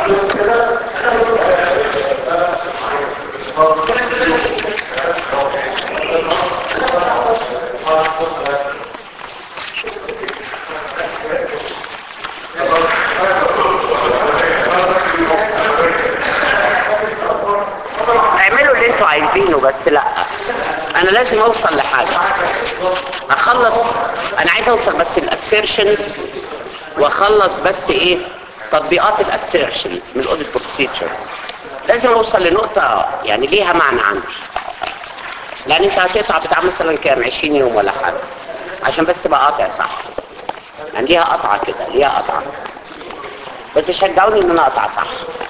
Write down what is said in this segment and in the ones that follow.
اعملوا اللي انتوا عايزينه بس لا انا لازم اوصل لحاجة اخلص انا عايز اوصل بس الاسيرشنز واخلص بس ايه تطبيقات الاسيرشنز من الاوديت بروسيجرز لازم اوصل لنقطة يعني ليها معنى عندي لان انت هتقطع بتاع مثلا كام 20 يوم ولا حاجة عشان بس تبقى قاطع صح يعني ليها قطعة كده ليها قطعة بس شجعوني ان انا اقطع صح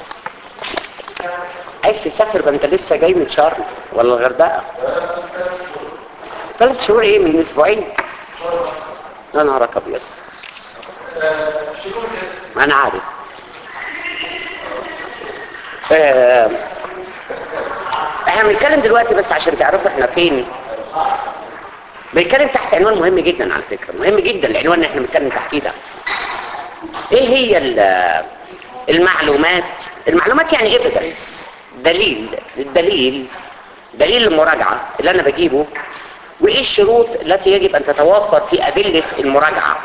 عايز تسافر ما انت لسه جاي من شرم ولا الغردقه ثلاث شهور ايه من اسبوعين يا نهارك ابيض ما انا عارف آه، احنا بنتكلم دلوقتي بس عشان تعرفوا احنا فين بنتكلم تحت عنوان مهم جدا على فكره مهم جدا العنوان اللي احنا بنتكلم تحتيه ده ايه هي ال- المعلومات المعلومات يعني ايفيدنس دليل الدليل دليل المراجعة اللي انا بجيبه وايه الشروط التي يجب ان تتوفر في ادلة المراجعة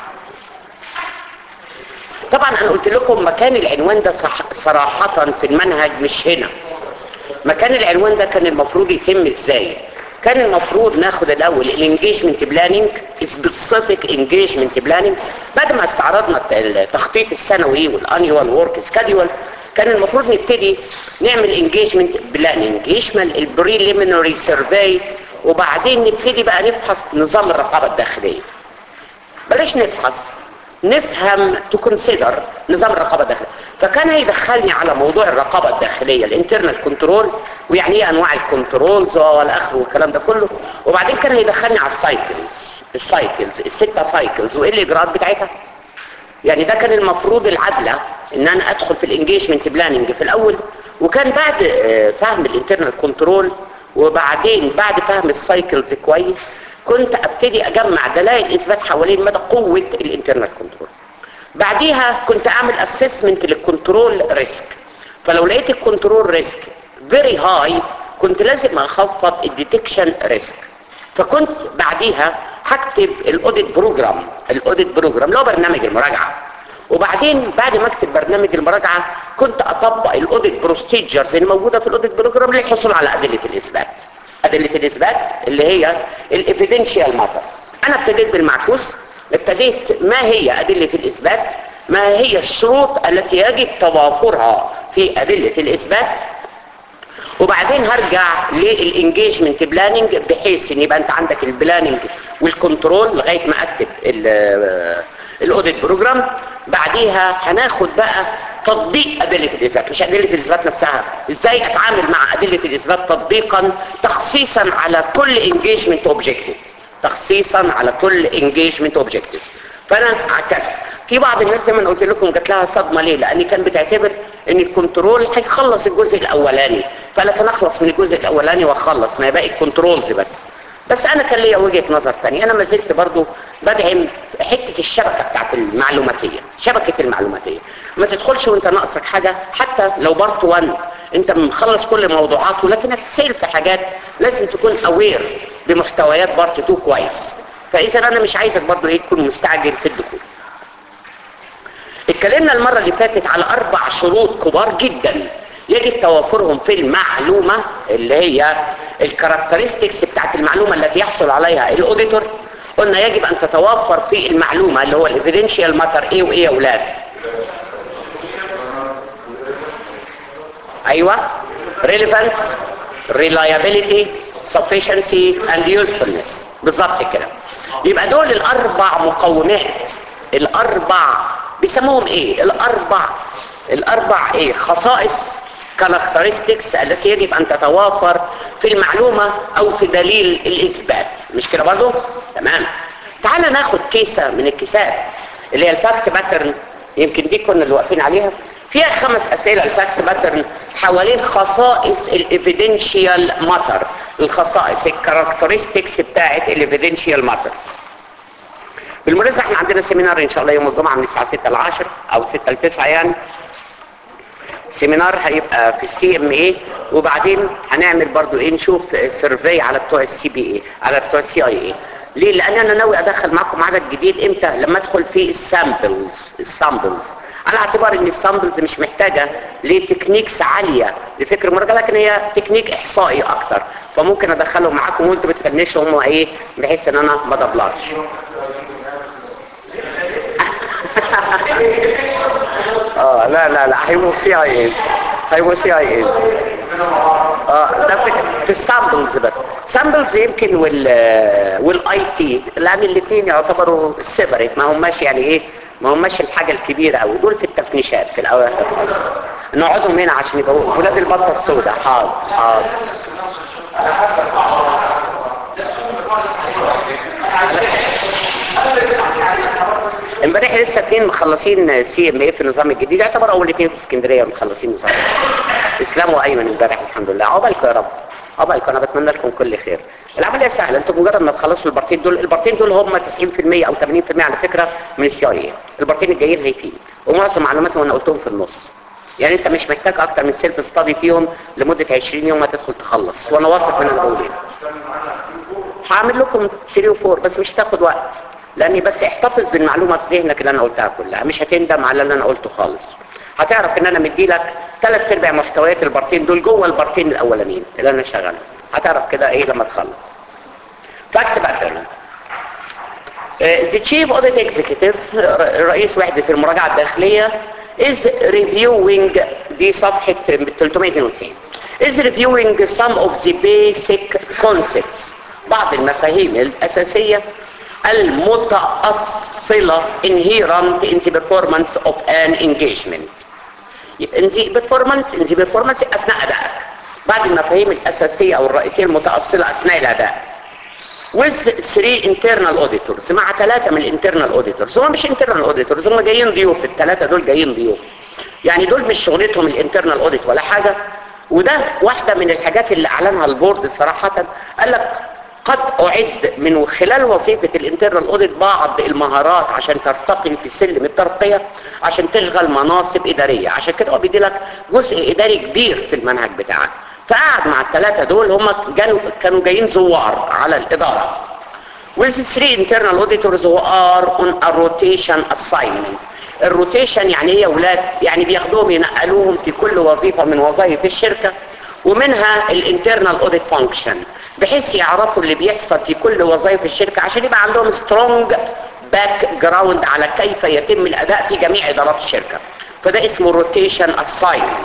طبعا انا قلت لكم مكان العنوان ده صح صراحة في المنهج مش هنا مكان العنوان ده كان المفروض يتم ازاي كان المفروض ناخد الاول الانجيجمنت بلاننج سبيسيفيك انجيجمنت بلاننج بعد ما استعرضنا التخطيط السنوي والانيوال ورك سكادول كان المفروض نبتدي نعمل انجيجمنت بلاننج يشمل البريليمينري سيرفي وبعدين نبتدي بقى نفحص نظام الرقابه الداخليه بلاش نفحص نفهم تو كونسيدر نظام الرقابه الداخليه فكان هيدخلني على موضوع الرقابه الداخليه الانترنال كنترول ويعني ايه انواع الكنترولز والاخر والكلام ده كله وبعدين كان هيدخلني على السايكلز السايكلز الستة سايكلز وايه الاجراءات بتاعتها يعني ده كان المفروض العدلة ان انا ادخل في الانجيجمنت بلاننج في الاول وكان بعد آه، فهم الانترنال كنترول وبعدين بعد فهم السايكلز كويس كنت ابتدي اجمع دلائل اثبات حوالين مدى قوة الانترنال كنترول بعديها كنت اعمل اسسمنت للكنترول ريسك فلو لقيت الكنترول ريسك فيري هاي كنت لازم اخفض الديتكشن ريسك فكنت بعديها هكتب الاوديت بروجرام الاوديت بروجرام اللي هو برنامج المراجعه وبعدين بعد ما اكتب برنامج المراجعه كنت اطبق الاوديت بروسيجرز اللي موجوده في الاوديت بروجرام للحصول على ادله الاثبات ادله الاثبات اللي هي الايفيدنشال ماتر انا ابتديت بالمعكوس ابتديت ما هي ادله الاثبات ما هي الشروط التي يجب توافرها في ادله الاثبات وبعدين هرجع للانجيجمنت بلاننج بحيث ان يبقى انت عندك البلاننج والكنترول لغايه ما اكتب الاوديت بروجرام بعديها هناخد بقى تطبيق ادله الاثبات مش ادله الاثبات نفسها ازاي اتعامل مع ادله الاثبات تطبيقا تخصيصا على كل انجيجمنت اوبجكتيف تخصيصا على كل انجيجمنت اوبجكتيف فانا عكست في بعض الناس زي ما أنا قلت لكم جات لها صدمه ليه لان كان بتعتبر ان الكنترول هيخلص الجزء الاولاني فانا كان اخلص من الجزء الاولاني واخلص ما باقي الكنترولز بس بس انا كان ليا وجهه نظر ثانيه انا ما زلت برضو بدعم حته الشبكه بتاعت المعلوماتيه شبكه المعلوماتيه ما تدخلش وانت ناقصك حاجه حتى لو بارت 1 انت مخلص كل موضوعاته لكن هتسال في حاجات لازم تكون اوير بمحتويات بارت 2 كويس فاذا انا مش عايزك برضو ايه تكون مستعجل في الدخول اتكلمنا المرة اللي فاتت على اربع شروط كبار جدا يجب توافرهم في المعلومة اللي هي الكاركترستكس بتاعت المعلومة التي يحصل عليها الاوديتور قلنا يجب ان تتوفر في المعلومة اللي هو الايفيدنشال ماتر ايه وايه يا اولاد ايوه relevance reliability sufficiency and usefulness بالظبط كده يبقى دول الاربع مقومات الاربع بيسموهم ايه الاربع الاربع ايه خصائص كاركترستكس التي يجب ان تتوافر في المعلومة او في دليل الاثبات مش كده برضو تمام تعال ناخد كيسة من الكيسات اللي هي الفاكت باترن يمكن دي كنا اللي واقفين عليها فيها خمس اسئلة الفاكت باترن حوالين خصائص الايفيدنشيال ماتر الخصائص الكاركترستكس بتاعت الايفيدنشيال ماتر بالمناسبة احنا عندنا سيمينار ان شاء الله يوم الجمعة من الساعة 6 ل 10 او 6 ل 9 يعني سيمينار هيبقى في السي ام اي وبعدين هنعمل برضو ايه نشوف سيرفي على بتوع السي بي اي على بتوع السي اي اي ليه لان انا ناوي ادخل معاكم عدد جديد امتى لما ادخل في السامبلز السامبلز على اعتبار ان السامبلز مش محتاجة لتكنيكس عالية لفكر مرجع لكن هي تكنيك احصائي اكتر فممكن ادخلهم معاكم وانتوا بتفنشوا هم ايه بحيث ان انا ما ضبلعش اه لا لا لا هيبقوا سي اي اي هيبقوا سي اي اي اه ده في, في السامبلز بس سامبلز يمكن وال والاي تي لان الاثنين يعتبروا سيبريت ما هماش يعني ايه ما هماش الحاجه الكبيره قوي دول في التفنيشات في الاول نقعدهم هنا عشان يبقوا ولاد البطه السوداء حاضر حاضر امبارح لسه اثنين مخلصين سي ام اي في النظام الجديد يعتبر اول اثنين في اسكندريه مخلصين نظام اسلام وايمن امبارح الحمد لله عقبالكم يا رب عقبالكم انا بتمنى لكم كل خير العمليه سهله انتوا مجرد ما تخلصوا البارتين دول البارتين دول هم 90% او 80% على فكره من السي اي اي البارتين الجايين هيفيد ومعظم معلوماتهم انا قلتهم في النص يعني انت مش محتاج اكتر من سيلف ستادي فيهم لمده 20 يوم هتدخل تخلص وانا واثق من الاولين هعمل لكم 3 و4 بس مش هتاخد وقت لاني بس احتفظ بالمعلومه في ذهنك اللي انا قلتها كلها مش هتندم على اللي انا قلته خالص هتعرف ان انا مدي لك ثلاث ارباع محتويات البارتين دول جوه البارتين الاولانيين اللي انا شغال هتعرف كده ايه لما تخلص فاكت باترن The Chief Audit Executive رئيس وحدة المراجعة الداخلية is reviewing دي صفحة 392 is reviewing some of the basic concepts بعض المفاهيم الأساسية المتأصلة inherent in the performance of an engagement in the performance in the performance أثناء أدائك بعض المفاهيم الأساسية أو الرئيسية المتأصلة أثناء الأداء with three internal auditors مع ثلاثة من الانترنال auditors هم مش internal auditors هم جايين ضيوف الثلاثة دول جايين ضيوف يعني دول مش شغلتهم الانترنال audit ولا حاجة وده واحدة من الحاجات اللي اعلنها البورد صراحة قال لك قد اعد من خلال وظيفة الانترنال اوديت بعض المهارات عشان ترتقي في سلم الترقية عشان تشغل مناصب ادارية عشان كده هو بيدي لك جزء اداري كبير في المنهج بتاعك فقعد مع الثلاثة دول هم كانوا جايين زوار على الادارة with three internal auditors who are on a rotation assignment الروتيشن يعني ايه يا ولاد يعني بياخدوهم ينقلوهم في كل وظيفة من وظائف الشركة ومنها الانترنال اوديت فانكشن بحيث يعرفوا اللي بيحصل في كل وظائف الشركة عشان يبقى عندهم سترونج باك جراوند على كيف يتم الاداء في جميع ادارات الشركة فده اسمه روتيشن اساينمنت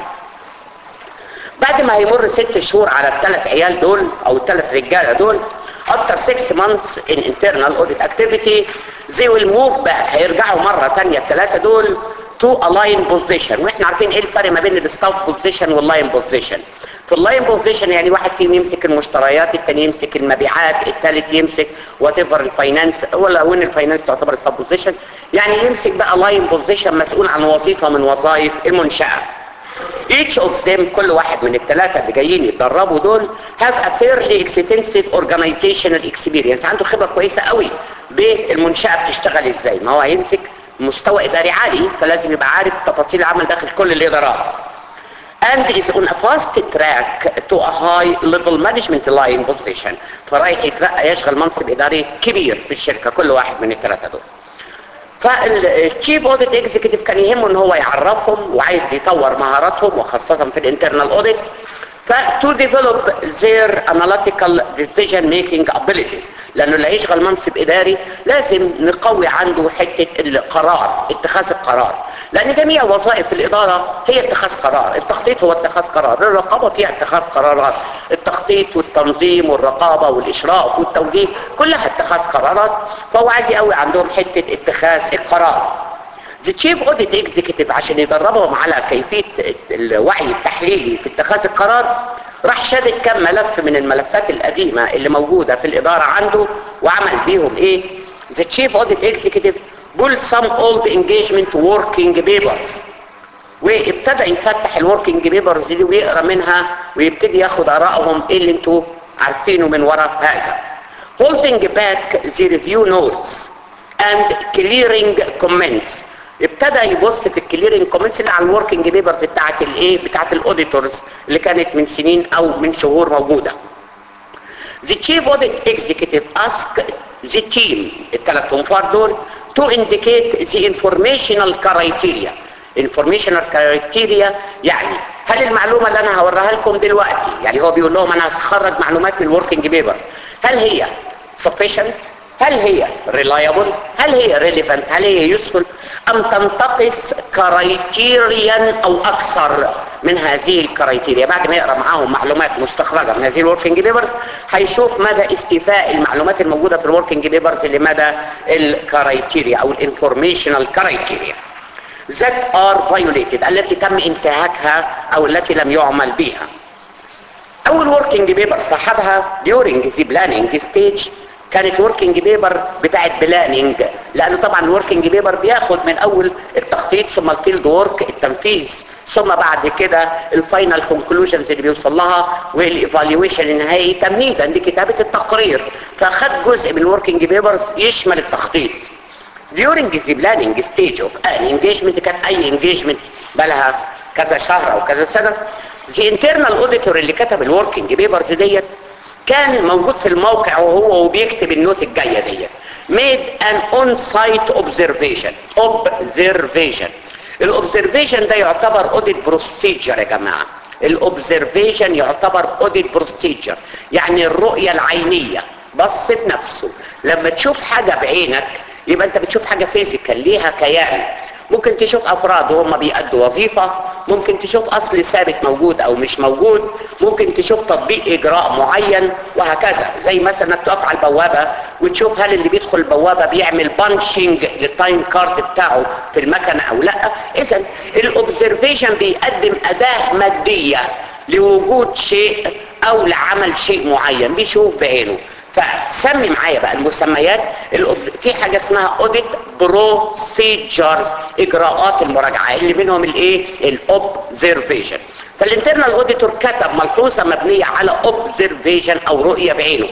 بعد ما هيمر ست شهور على الثلاث عيال دول او الثلاث رجاله دول after six months in internal audit activity they will move back هيرجعوا مرة تانية الثلاثة دول to a line position واحنا عارفين ايه الفرق ما بين الستاف بوزيشن واللاين بوزيشن في اللاين بوزيشن يعني واحد فيهم يمسك المشتريات الثاني يمسك المبيعات الثالث يمسك وات ايفر الفاينانس ولا وين الفاينانس تعتبر ستاف بوزيشن يعني يمسك بقى لاين بوزيشن مسؤول عن وظيفة من وظائف المنشأة each of them كل واحد من الثلاثة اللي جايين يتدربوا دول have a fairly extensive organizational experience عنده خبرة كويسة قوي بالمنشأة بتشتغل ازاي ما هو هيمسك مستوى إداري عالي فلازم يبقى عارف تفاصيل العمل داخل كل الإدارات and is on a fast track to a high level management line position فرايح يترقى يشغل منصب إداري كبير في الشركة كل واحد من الثلاثة دول فالتشيف اوديت اكزيكتيف كان يهمه ان هو يعرفهم وعايز يطور مهاراتهم وخاصة في الانترنال اوديت ف to develop their analytical decision making abilities لانه اللي هيشغل منصب اداري لازم نقوي عنده حتة القرار اتخاذ القرار لان جميع وظائف الادارة هي اتخاذ قرار التخطيط هو اتخاذ قرار الرقابة فيها اتخاذ قرارات التخطيط والتنظيم والرقابة والاشراف والتوجيه كلها اتخاذ قرارات فهو عايز يقوي عندهم حتة اتخاذ القرار The Chief Audit Executive عشان يدربهم على كيفية الوعي التحليلي في اتخاذ القرار راح شادد كم ملف من الملفات القديمة اللي موجودة في الإدارة عنده وعمل بيهم ايه The Chief Audit Executive pulled some old engagement working papers وابتدى يفتح الوركينج بيبرز دي ويقرا منها ويبتدي ياخد ارائهم ايه اللي انتوا عارفينه من وراء هذا holding back the review notes and clearing comments ابتدى يبص في الكليرنج كومنتس اللي على الوركينج بيبرز بتاعت الايه بتاعت الاوديتورز اللي كانت من سنين او من شهور موجوده The chief audit executive asked the team الثلاث انفار دول to indicate the informational criteria informational criteria يعني هل المعلومة اللي انا هوريها لكم دلوقتي يعني هو بيقول لهم انا هخرج معلومات من الوركينج بيبر هل هي sufficient هل هي reliable هل هي relevant هل هي useful ام تنتقص كرايتيريا او اكثر من هذه الكرايتيريا بعد ما يقرا معاهم معلومات مستخرجه من هذه الوركينج بيبرز هيشوف مدى استيفاء المعلومات الموجوده في الوركينج بيبرز لمدى الكرايتيريا او الانفورميشنال كرايتيريا that are violated التي تم انتهاكها او التي لم يعمل بها اول وركينج بيبر صاحبها during the planning stage كانت وركينج بيبر بتاعت بلاننج لانه طبعا الوركينج بيبر بياخد من اول التخطيط ثم الفيلد وورك التنفيذ ثم بعد كده الفاينل كونكلوجنز اللي بيوصل لها والايفالويشن النهائي تمهيدا لكتابه التقرير فخد جزء من الوركينج بيبرز يشمل التخطيط during the planning stage of an engagement كانت اي engagement بلها كذا شهر او كذا سنه the internal auditor اللي كتب الوركينج بيبرز ديت كان موجود في الموقع وهو وبيكتب النوت الجايه ديت made an on-site observation observation الاوبزرفيشن ده يعتبر اوديت بروسيجر يا جماعه الاوبزرفيشن يعتبر اوديت بروسيجر يعني الرؤيه العينيه بص بنفسه لما تشوف حاجه بعينك يبقى انت بتشوف حاجه فيزيكال ليها كيان ممكن تشوف افراد وهم بيأدوا وظيفة ممكن تشوف اصل ثابت موجود او مش موجود ممكن تشوف تطبيق اجراء معين وهكذا زي مثلا انك تقف على البوابة وتشوف هل اللي بيدخل البوابة بيعمل بانشنج للتايم كارد بتاعه في المكنة او لا اذا الاوبزرفيشن بيقدم اداة مادية لوجود شيء او لعمل شيء معين بيشوف بعينه فسمي معايا بقى المسميات في حاجة اسمها اوديت بروسيجرز اجراءات المراجعة اللي منهم الايه الاوبزرفيشن فالانترنال اوديتور كتب ملحوظة مبنية على اوبزرفيشن او رؤية بعينه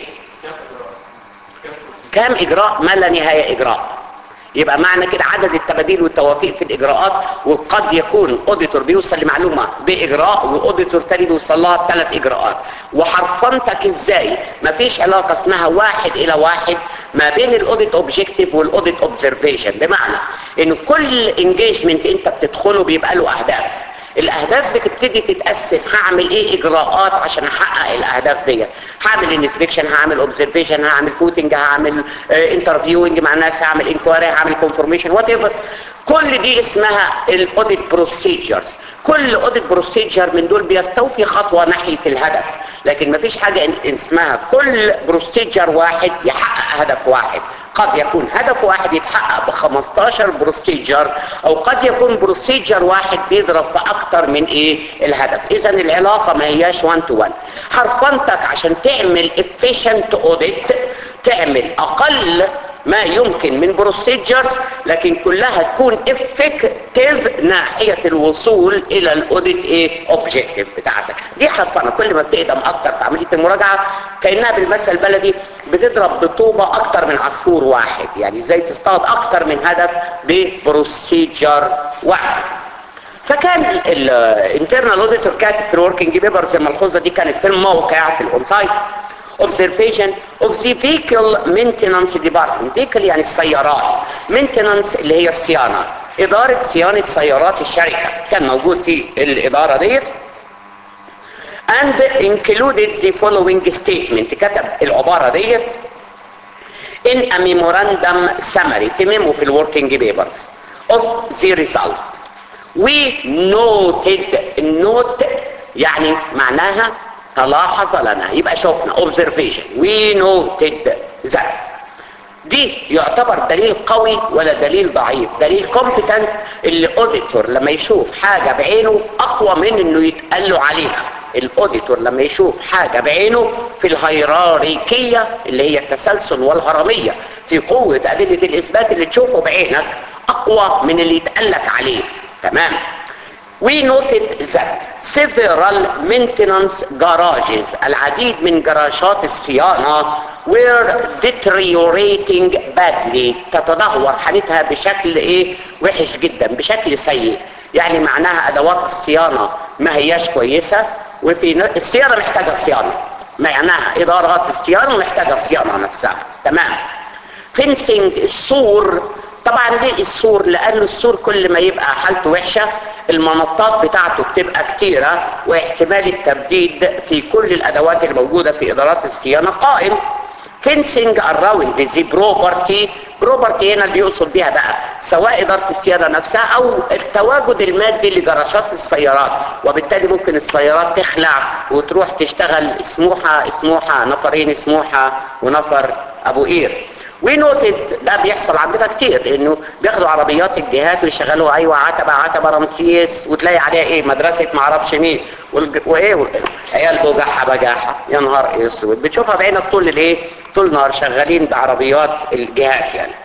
كام اجراء ما لا نهاية اجراء يبقى معنى كده عدد التباديل والتوافيق في الاجراءات وقد يكون اوديتور بيوصل لمعلومه باجراء واوديتور تاني بيوصل لها بثلاث اجراءات وحرفنتك ازاي مفيش علاقه اسمها واحد الى واحد ما بين الاوديت اوبجكتيف والاوديت اوبزرفيشن بمعنى ان كل انجيجمنت انت بتدخله بيبقى له اهداف الاهداف بتبتدي تتقسم هعمل ايه اجراءات عشان احقق الاهداف ديت هعمل انسبكشن هعمل اوبزرفيشن هعمل فوتنج هعمل انترفيوينج مع الناس هعمل انكواري هعمل كونفورميشن وات ايفر كل دي اسمها الاوديت بروسيجرز كل اوديت بروسيجر من دول بيستوفي خطوه ناحيه الهدف لكن مفيش حاجه اسمها كل بروسيجر واحد يحقق هدف واحد قد يكون هدف واحد يتحقق ب 15 بروسيجر او قد يكون بروسيجر واحد بيضرب في اكتر من ايه الهدف اذا العلاقه ما هياش 1 تو 1 حرفنتك عشان تعمل efficient audit تعمل اقل ما يمكن من بروسيجرز لكن كلها تكون افكتيف ناحية الوصول الى الاوديت ايه اوبجيكتيف بتاعتك دي حرفنة كل ما بتقدم اكتر في عملية المراجعة كأنها بالمثل البلدي بتضرب بطوبة اكتر من عصفور واحد يعني ازاي تصطاد اكتر من هدف ببروسيجر واحد فكان الانترنال اوديتور كاتب في الوركينج بيبرز الملحوظه دي كانت في الموقع في الاون سايت observation of the vehicle maintenance department vehicle يعني السيارات maintenance اللي هي الصيانة إدارة صيانة سيارات الشركة كان موجود في الإدارة ديت and included the following statement كتب العبارة ديت in a memorandum summary في ميمو في الوركينج papers of the result we noted note يعني معناها تلاحظ لنا يبقى شفنا observation we noted that دي يعتبر دليل قوي ولا دليل ضعيف دليل competent اللي auditor لما يشوف حاجة بعينه اقوى من انه يتقال له عليها الاوديتور لما يشوف حاجة بعينه في الهيراريكية اللي هي التسلسل والهرمية في قوة ادلة الاثبات اللي تشوفه بعينك اقوى من اللي يتقال لك عليه تمام We noted that several maintenance garages العديد من جراشات الصيانة were deteriorating badly تتدهور حالتها بشكل ايه وحش جدا بشكل سيء يعني معناها ادوات الصيانة ما هياش كويسة وفي ن- الصيانة محتاجة صيانة معناها ادارات الصيانة محتاجة صيانة نفسها تمام فينسينج السور طبعا ليه السور لان السور كل ما يبقى حالته وحشة المنطات بتاعته بتبقى كتيرة واحتمال التبديد في كل الادوات اللي موجودة في ادارات الصيانة قائم fencing around the property property هنا اللي يقصد بيها بقى سواء إدارة السيارة نفسها أو التواجد المادي لجراشات السيارات وبالتالي ممكن السيارات تخلع وتروح تشتغل سموحة سموحة نفرين سموحة ونفر أبو قير ونوتد ده بيحصل عندنا كتير انه بياخدوا عربيات الجهات ويشغلوها ايوه عتبه عتبه رمسيس وتلاقي عليها ايه مدرسه معرفش مين والج- وايه عيال بجاحه بجاحه يا نهار اسود بتشوفها بعينك طول الايه طول النهار شغالين بعربيات الجهات يعني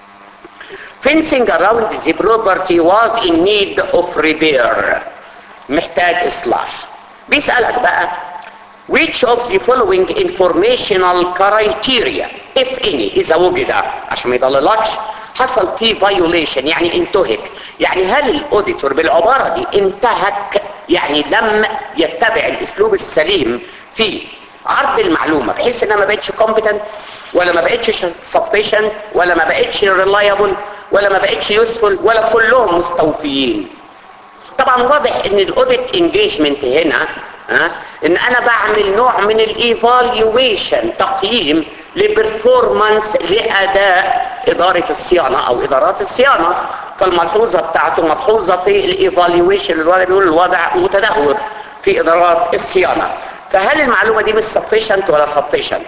fencing around the property was in need of repair محتاج اصلاح بيسألك بقى which of the following informational criteria if any اذا وجد عشان ما يضللكش حصل فيه violation يعني انتهك يعني هل الاوديتور بالعبارة دي انتهك يعني لم يتبع الاسلوب السليم في عرض المعلومة بحيث انها ما بقتش competent ولا ما بقتش sufficient ولا ما بقتش reliable ولا ما بقتش useful ولا كلهم مستوفيين طبعا واضح ان الاوديت انجيجمنت هنا ها ان انا بعمل نوع من الايفالويشن تقييم لبرفورمانس لاداء اداره الصيانه او ادارات الصيانه فالملحوظه بتاعته ملحوظه في الايفالويشن الوضع بيقول الوضع متدهور في ادارات الصيانه فهل المعلومه دي مش sufficient ولا sufficient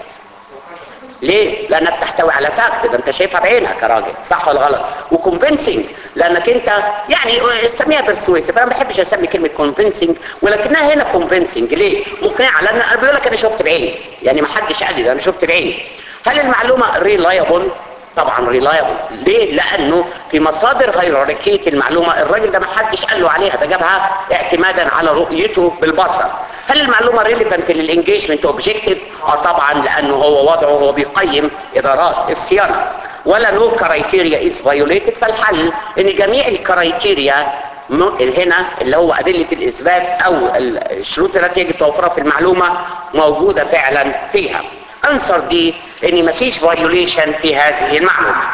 ليه؟ لانها بتحتوي على فاكت ده انت شايفها بعينك يا راجل صح ولا غلط وكونفنسنج لانك انت يعني سميها برسويسيف انا ما بحبش اسمي كلمه كونفنسنج ولكنها هنا كونفنسنج ليه؟ مقنعه لان انا بقول لك انا شفت بعيني يعني ما حدش قال لي ده انا شفت بعيني هل المعلومه ريلايبل؟ طبعا ريلايبل ليه؟ لانه في مصادر هيراركيه المعلومه الراجل ده ما حدش قال له عليها ده جابها اعتمادا على رؤيته بالبصر هل المعلومه ريليفنت للانجيجمنت اوبجيكتيف اه طبعا لانه هو وضعه هو بيقيم ادارات الصيانه ولا نو كرايتيريا از فايوليتد فالحل ان جميع الكرايتيريا م- هنا اللي هو ادله الاثبات او الشروط التي يجب توفرها في المعلومه موجوده فعلا فيها انسر دي ان مفيش فايوليشن في هذه المعلومه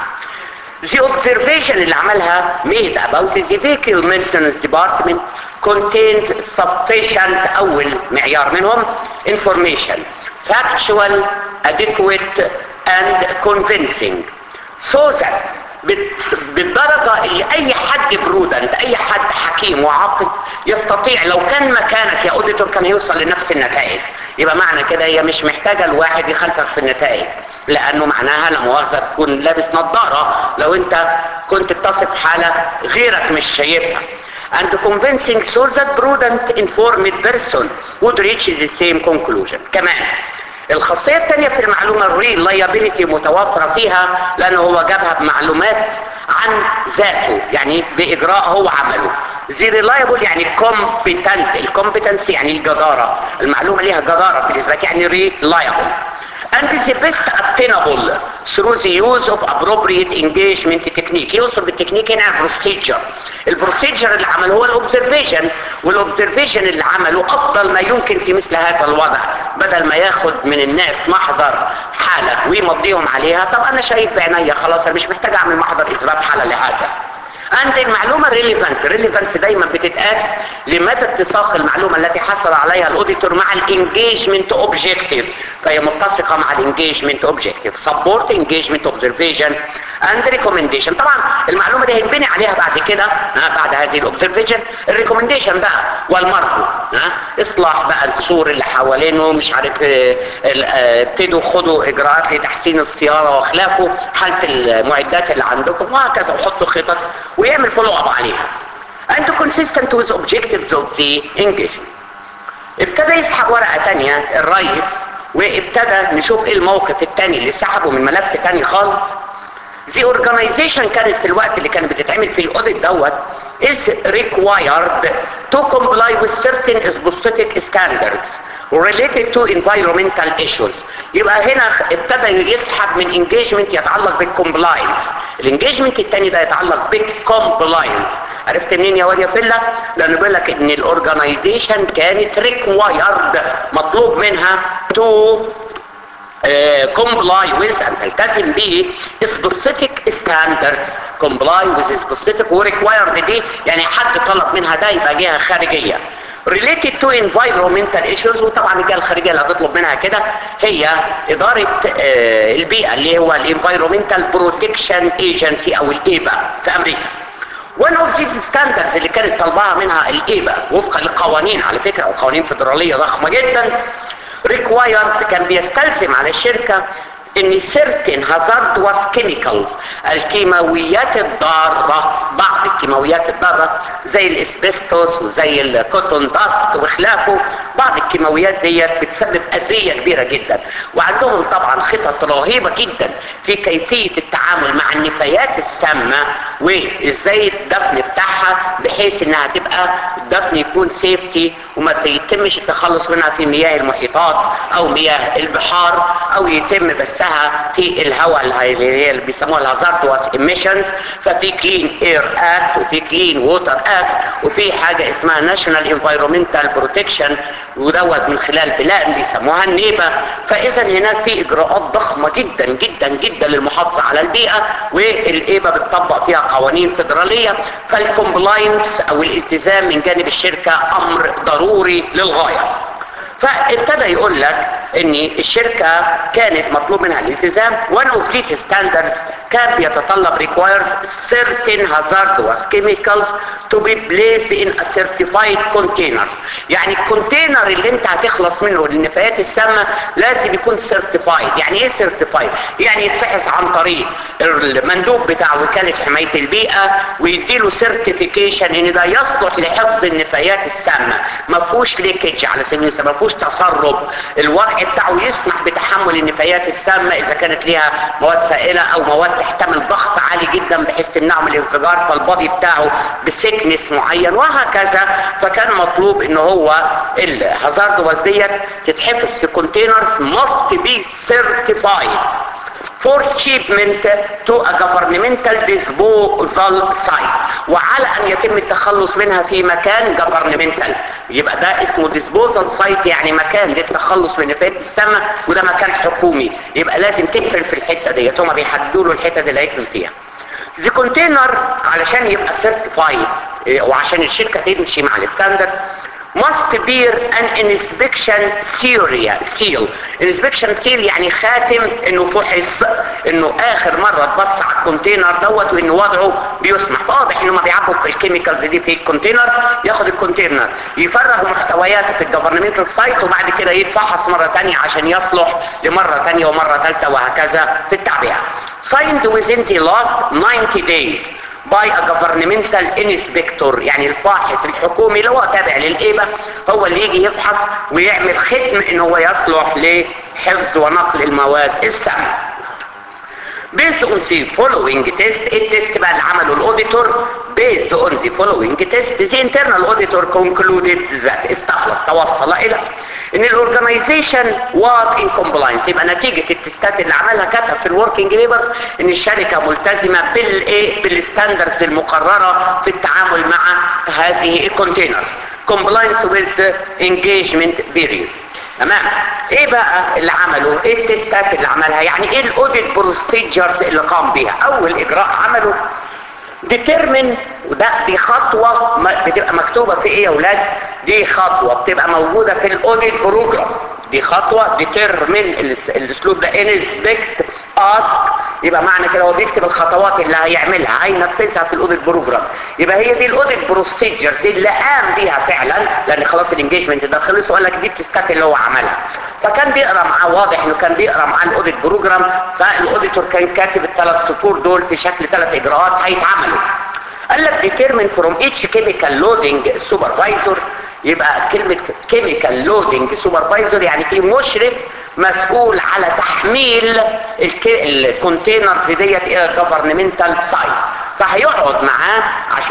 The observation اللي عملها made about the vehicle maintenance department contains sufficient أول معيار منهم information factual, adequate and convincing so that بال- بالدرجة اللي أي حد برودنت أي حد حكيم وعاقل يستطيع لو كان مكانك يا أوديتور كان يوصل لنفس النتائج يبقى معنى كده هي مش محتاجة الواحد يخالفك في النتائج لانه معناها لا مؤاخذه تكون لابس نظاره لو انت كنت بتصف حاله غيرك مش شايفها and convincing so that prudent informed person would reach the same conclusion كمان الخاصية الثانية في المعلومة الريلايابيليتي متوفرة فيها لأنه هو جابها بمعلومات عن ذاته يعني بإجراء هو عمله زي ريلايبل يعني competent الكومبتنس يعني الجدارة المعلومة ليها جدارة في الإثبات يعني ريلايبل and the best obtainable through the use of appropriate engagement technique يوصل بالتكنيك هنا البروسيجر البروسيجر اللي عمله هو الاوبزرفيشن والاوبزرفيشن اللي عمله افضل ما يمكن في مثل هذا الوضع بدل ما ياخد من الناس محضر حالة ويمضيهم عليها طب انا شايف بعينيا خلاص انا مش محتاج اعمل محضر اثبات حالة لهذا عند المعلومة ريليفنت ريليفنت دايما بتتقاس لمدى اتساق المعلومة التي حصل عليها الاوديتور مع الانجيجمنت اوبجيكتيف فهي متسقة مع الانجيجمنت اوبجيكتيف سبورت انجيجمنت اوبزرفيشن اند ريكومنديشن طبعا المعلومة دي هيتبني عليها بعد كده ها، بعد هذه الاوبزرفيشن الريكومنديشن بقى والمرجو ها اصلاح بقى السور اللي حوالينه مش عارف اه، ال- اه، ابتدوا خدوا اجراءات لتحسين الصيانة واخلافه حالة المعدات اللي عندكم وهكذا وحطوا خطط ويعمل فولو اب عليها and consistent with objectives of the engagement ابتدى يسحب ورقة تانية الرئيس وابتدى نشوف ايه الموقف التاني اللي سحبه من ملف تاني خالص The organization كانت في الوقت اللي كانت بتتعمل في الاوديت دوت is required to comply with certain specific standards related to environmental issues يبقى هنا ابتدى يسحب من engagement يتعلق بالكومبلاينس الانجيجمنت الثاني ده يتعلق بالكومبلاينس عرفت منين يا واد يا فله لانه بيقول لك ان الاورجنايزيشن كانت ريكوايرد مطلوب منها تو comply with and تلتزم به specific standards comply with specific و required دي يعني حد طلب منها ده يبقى جهه خارجيه related to environmental issues وطبعا الجهه الخارجيه اللي هتطلب منها كده هي اداره آه البيئه اللي هو الانفايرومنتال بروتكشن ايجنسي او الايبا في امريكا one of these standards اللي كانت طالباها منها الايبا وفقا للقوانين على فكره وقوانين فدراليه ضخمه جدا requires كان بيستلزم على الشركه ان certain hazardous chemicals الكيماويات الضارة بعض الكيماويات الضارة زي الاسبستوس وزي الكوتون داست وخلافه بعض الكيماويات ديت بتسبب اذية كبيرة جدا وعندهم طبعا خطط رهيبة جدا في كيفية التعامل مع النفايات السامة وازاي الدفن بتاعها بحيث انها تبقى الدفن يكون سيفتي وما يتمش التخلص منها في مياه المحيطات او مياه البحار او يتم بثها في الهواء اللي هي اللي بيسموها الهازاردوس ايميشنز ففي كلين اير اكت وفي كلين ووتر اكت وفي حاجه اسمها ناشونال انفايرمنتال بروتكشن ودوت من خلال بلان بيسموها النيبه فاذا هناك في اجراءات ضخمه جدا جدا جدا للمحافظه على البيئه والايبا بتطبق فيها قوانين فدراليه فالكومبلاينس او الالتزام من جانب الشركه امر ضروري للغايه فابتدى يقول لك ان الشركة كانت مطلوب منها الالتزام one of these standards كان بيتطلب requires certain hazardous chemicals to be placed in a certified containers يعني الكونتينر اللي انت هتخلص منه النفايات السامة لازم يكون certified يعني ايه certified يعني يتفحص عن طريق المندوب بتاع وكالة حماية البيئة ويديله certification ان ده يصلح لحفظ النفايات السامة ما فيهوش ليكج على سبيل المثال ما فيهوش تسرب الورق بتاعه يسمح بتحمل النفايات السامة اذا كانت ليها مواد سائلة او مواد تحتمل ضغط عالي جدا بحيث تمنعه من الانفجار فالبادي بتاعه بسكنس معين وهكذا فكان مطلوب ان هو الهازارد وزديت تتحفظ في كونتينرز must be certified for shipment to a governmental disposal site وعلى ان يتم التخلص منها في مكان governmental يبقى ده اسمه disposal site يعني مكان للتخلص من نفايات السماء وده مكان حكومي يبقى لازم تقفل في الحته ديت هما بيحددوا له الحته اللي هيقفل فيها the container علشان يبقى certified وعشان الشركه تمشي مع الستاندرد must bear an inspection seal inspection seal يعني خاتم انه فحص انه اخر مرة تبص على الكونتينر دوت وانه وضعه بيسمح واضح انه ما بيعبوا الكيميكالز دي في الكونتينر ياخد الكونتينر يفرغ محتوياته في الجفرنمنتال سايت وبعد كده يتفحص مرة تانية عشان يصلح لمرة تانية ومرة ثالثة وهكذا في التعبئة signed within the last 90 days by a governmental inspector يعني الفاحص الحكومي اللي هو تابع للإيبة هو اللي يجي يفحص ويعمل ختم ان هو يصلح لحفظ ونقل المواد السامة based on the following test التست بقى اللي عمله الاوديتور based on the following test the internal auditor concluded that استخلص توصل الى ان الاورجنايزيشن was in compliance يبقى نتيجة التستات اللي عملها كتب في الوركينج بيبرز ان الشركة ملتزمة بالايه بالستاندرز المقررة في التعامل مع هذه الكونتينرز compliance with engagement period تمام ايه بقى اللي عمله ايه التستات اللي عملها يعني ايه الاوديت بروسيجرز اللي قام بيها اول اجراء عمله determine وده دي خطوة بتبقى مكتوبة في ايه يا ولاد دي خطوة بتبقى موجودة في الاوديت بروجرام دي خطوة determine الاسلوب ده inspect ask يبقى معنى كده هو بيكتب الخطوات اللي هيعملها هينفذها في الاوديت بروجرام يبقى هي دي الاوديت بروسيجرز اللي قام بيها فعلا لان خلاص الانجيجمنت ده خلص وقال لك دي التستات اللي هو عملها فكان بيقرا معاه واضح انه كان بيقرا معاه الاوديت بروجرام فالاوديتور كان كاتب الثلاث سطور دول في شكل ثلاث اجراءات هيتعملوا قال لك determine from each chemical loading supervisor يبقى كلمة chemical loading supervisor يعني في مشرف مسؤول على تحميل الكونتينر ديت الى governmental site فهيقعد معاه عشان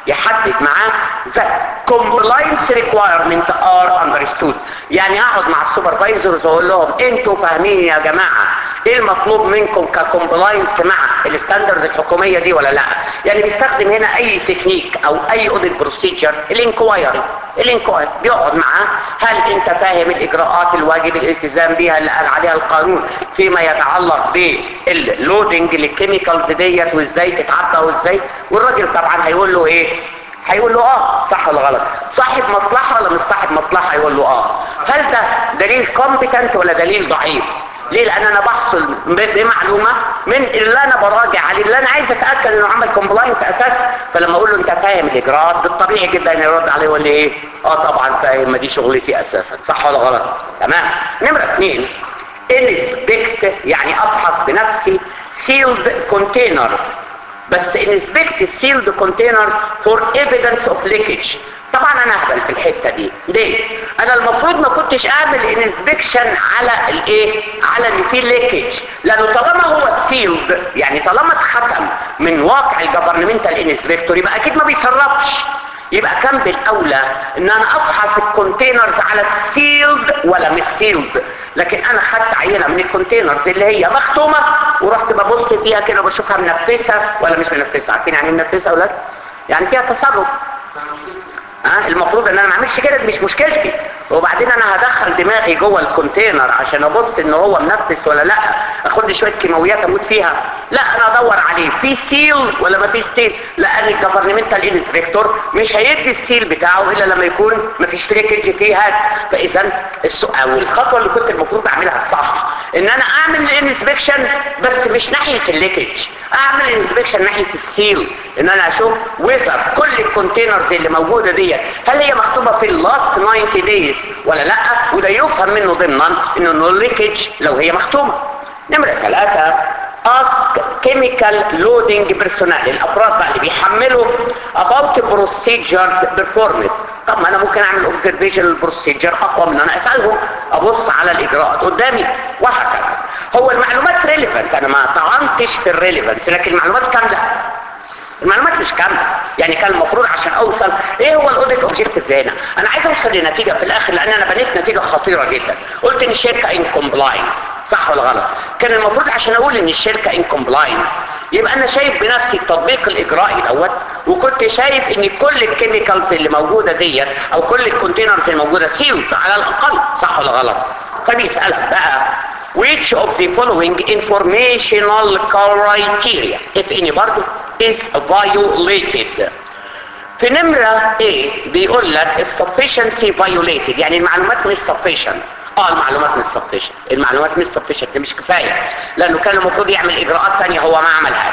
يحدد معاه the compliance requirement are understood يعني اقعد مع السوبرفايزرز واقول لهم انتوا فاهمين يا جماعه ايه المطلوب منكم ككومبلاينس مع الستاندرد الحكوميه دي ولا لا يعني بيستخدم هنا اي تكنيك او اي اوديت بروسيجر الانكوايري الانكوايري بيقعد معاه هل انت فاهم الاجراءات الواجب الالتزام بها اللي قال عليها القانون فيما يتعلق باللودنج للكيميكالز ديت وازاي تتعبى وازاي والراجل طبعا هيقول له ايه هيقول له اه صح ولا غلط صاحب مصلحه ولا مش صاحب مصلحه هيقول له اه هل ده دليل كومبتنت ولا دليل ضعيف ليه لان انا بحصل بمعلومه من اللي انا براجع عليه اللي انا عايز اتاكد انه عمل كومبلاينس اساسا فلما اقول له انت فاهم الاجراءات بالطبيعي جدا يرد عليه ولا ايه اه طبعا فاهم ما دي شغلتي اساسا صح ولا غلط تمام نمره اثنين انسبكت يعني افحص بنفسي سيلد كونتينرز بس انسبكت السيلد كونتينر فور ايفيدنس اوف ليكج طبعا انا اهبل في الحته دي ليه انا المفروض ما كنتش اعمل انسبكشن على الايه على اللي فيه ليكج لانه طالما هو سيلد يعني طالما اتختم من واقع الجفرنمنتال انسبكتور يبقى اكيد ما بيسربش يبقى كان بالاولى ان انا افحص الكونتينرز على السيلد ولا مش سيلد لكن انا خدت عينه من الكونتينرز اللي هي مختومه ورحت ببص فيها كده وبشوفها منفسه ولا مش منفسه عارفين يعني منفسه يا اولاد يعني فيها تصرف ها المفروض ان انا ما اعملش كده دي مش مشكلتي وبعدين انا هدخل دماغي جوه الكونتينر عشان ابص ان هو منفس ولا لا اخد لي شويه كيماويات اموت فيها لا انا ادور عليه في سيل ولا ما فيش سيل لان الجفرنمنتال انسبكتور مش هيدي السيل بتاعه الا لما يكون ما فيش ليكج فيه هذا فاذا السؤال الخطوه اللي كنت المفروض اعملها الصح ان انا اعمل الانسبكشن بس مش ناحيه الليكج اعمل الانسبكشن ناحيه السيل ان انا اشوف ويزر كل الكونتينرز اللي موجوده ديت هل هي مكتوبه في اللاست 90 دايز ولا لا وده يفهم منه ضمنا انه نو ليكج لو هي مختومه نمره ثلاثة ask chemical loading personnel الافراد بقى اللي بيحملوا about procedures performed طب ما انا ممكن اعمل observation للبروسيجر اقوى من انا اسالهم ابص على الاجراءات قدامي وهكذا هو المعلومات ريليفنت انا ما طعنتش في الريليفنس لكن المعلومات كامله المعلومات مش كامله يعني كان المفروض عشان اوصل ايه هو الاوديت اوبجيكتيف هنا انا عايز اوصل لنتيجه في الاخر لان انا بنيت نتيجه خطيره جدا قلت ان الشركه ان كومبلاينس صح ولا غلط كان المفروض عشان اقول ان الشركه ان كومبلاينس يبقى انا شايف بنفسي التطبيق الاجرائي دوت وكنت شايف ان كل الكيميكالز اللي موجوده ديت او كل الكونتينرز الموجوده سيلد على الاقل صح ولا غلط فبيسالك بقى which of the following informational criteria if any برضه is violated في نمرة A بيقول لك sufficiency violated يعني المعلومات مش sufficient اه المعلومات مش sufficient المعلومات مش sufficient دي مش كفاية لانه كان المفروض يعمل اجراءات ثانية هو ما عملهاش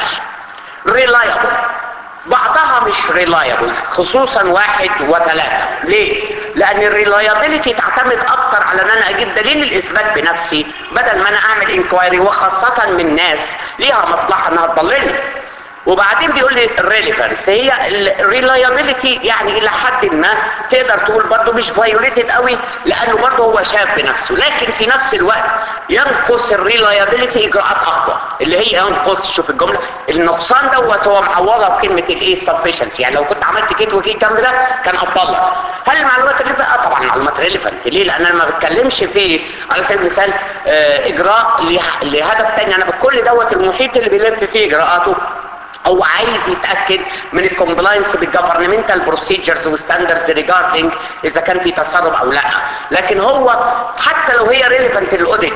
reliable بعضها مش reliable خصوصا واحد وثلاثة ليه؟ لان الريلايابيلتي تعتمد اكتر على ان انا اجيب دليل الاثبات بنفسي بدل ما انا اعمل انكوايري وخاصة من ناس ليها مصلحة انها تضللني وبعدين بيقول لي الريليفنس هي الريلايابيلتي يعني الى حد ما تقدر تقول برضه مش فايوليتد قوي لانه برضه هو شاف بنفسه لكن في نفس الوقت ينقص الريلايابيلتي اجراءات اقوى اللي هي ينقص شوف الجمله النقصان دوت هو معوضها بكلمه الايه سفشنسي يعني لو كنت عملت كده وكده الكلام ده كان افضل هل المعلومات اللي بقى طبعا معلومات ريليفنت ليه لان انا ما بتكلمش في على سبيل المثال آه اجراء لهدف تاني انا بكل دوت المحيط اللي بيلف فيه اجراءاته هو عايز يتاكد من الكومبلاينس بالجفرنمنتال بروسيجرز وستاندردز ريجاردنج اذا كان في تسرب او لا لكن هو حتى لو هي ريليفنت للاوديت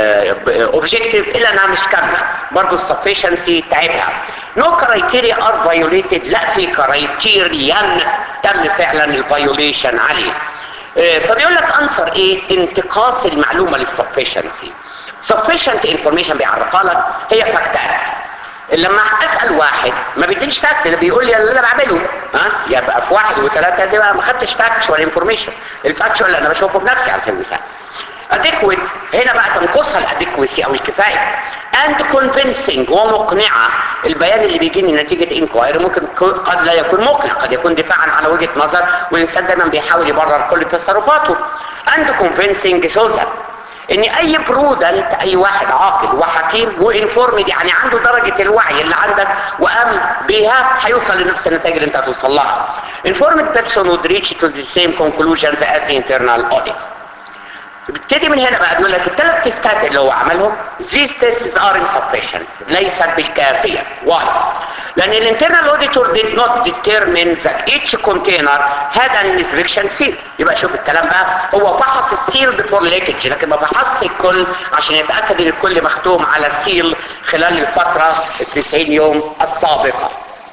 اوبجيكتيف الا انها مش كامله برضه السفشنسي تعبها نو كرايتيريا ار فايوليتد لا في كرايتيريان تم فعلا الفايوليشن عليه فبيقول لك انسر ايه انتقاص المعلومه للسفشنسي sufficient information بيعرفها لك هي فاكتات لما اسال واحد ما بيدينيش فاكت اللي بيقول لي اللي انا بعمله ها يبقى في واحد وثلاثه دي بقى ما خدتش فاكتشوال انفورميشن الفاكتشوال انا بشوفه بنفسي على سبيل المثال اديكويت هنا بقى تنقصها الاديكويسي او الكفايه اند كونفينسنج ومقنعه البيان اللي بيجيني نتيجه انكوايري ممكن قد لا يكون مقنع قد يكون دفاعا على وجهه نظر والانسان دايما بيحاول يبرر كل تصرفاته اند كونفينسنج سوزا ان اي برودنت اي واحد عاقل وحكيم وانفورمد يعني عنده درجة الوعي اللي عندك وقام بيها هيوصل لنفس النتائج اللي انت هتوصل لها informed person would reach to the same conclusions as the internal audit بتبتدي من هنا بقى نقول لك الثلاث تيستات اللي هو عملهم these tests are insufficient ليست بالكافية why؟ لأن الانترنال auditor did not determine that each container had an inspection seal يبقى شوف الكلام بقى هو فحص السيل before leakage لكن ما فحصش الكل عشان يتأكد ان الكل مختوم على السيل خلال الفترة ال 90 يوم السابقة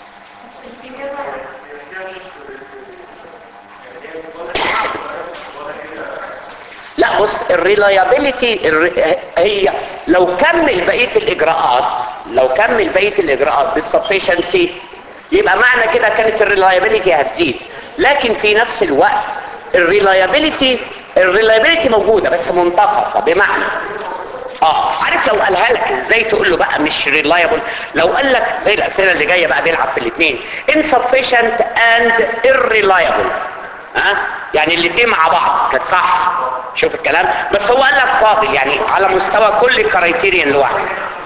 لا بص الريلايابيليتي هي لو كمل بقيه الاجراءات لو كمل بقيه الاجراءات بالسفشنسي يبقى معنى كده كانت الريلايابيليتي هتزيد لكن في نفس الوقت الريلايابيليتي الريلايابيليتي موجوده بس منتقصه بمعنى اه عارف لو قالها لك ازاي تقول له بقى مش ريلايبل لو قال لك زي الاسئله اللي جايه بقى بيلعب في الاثنين insufficient and irreliable ها أه؟ يعني الاثنين مع بعض كانت صح شوف الكلام بس هو قال لك فاضل يعني على مستوى كل كرايتيريان لوحده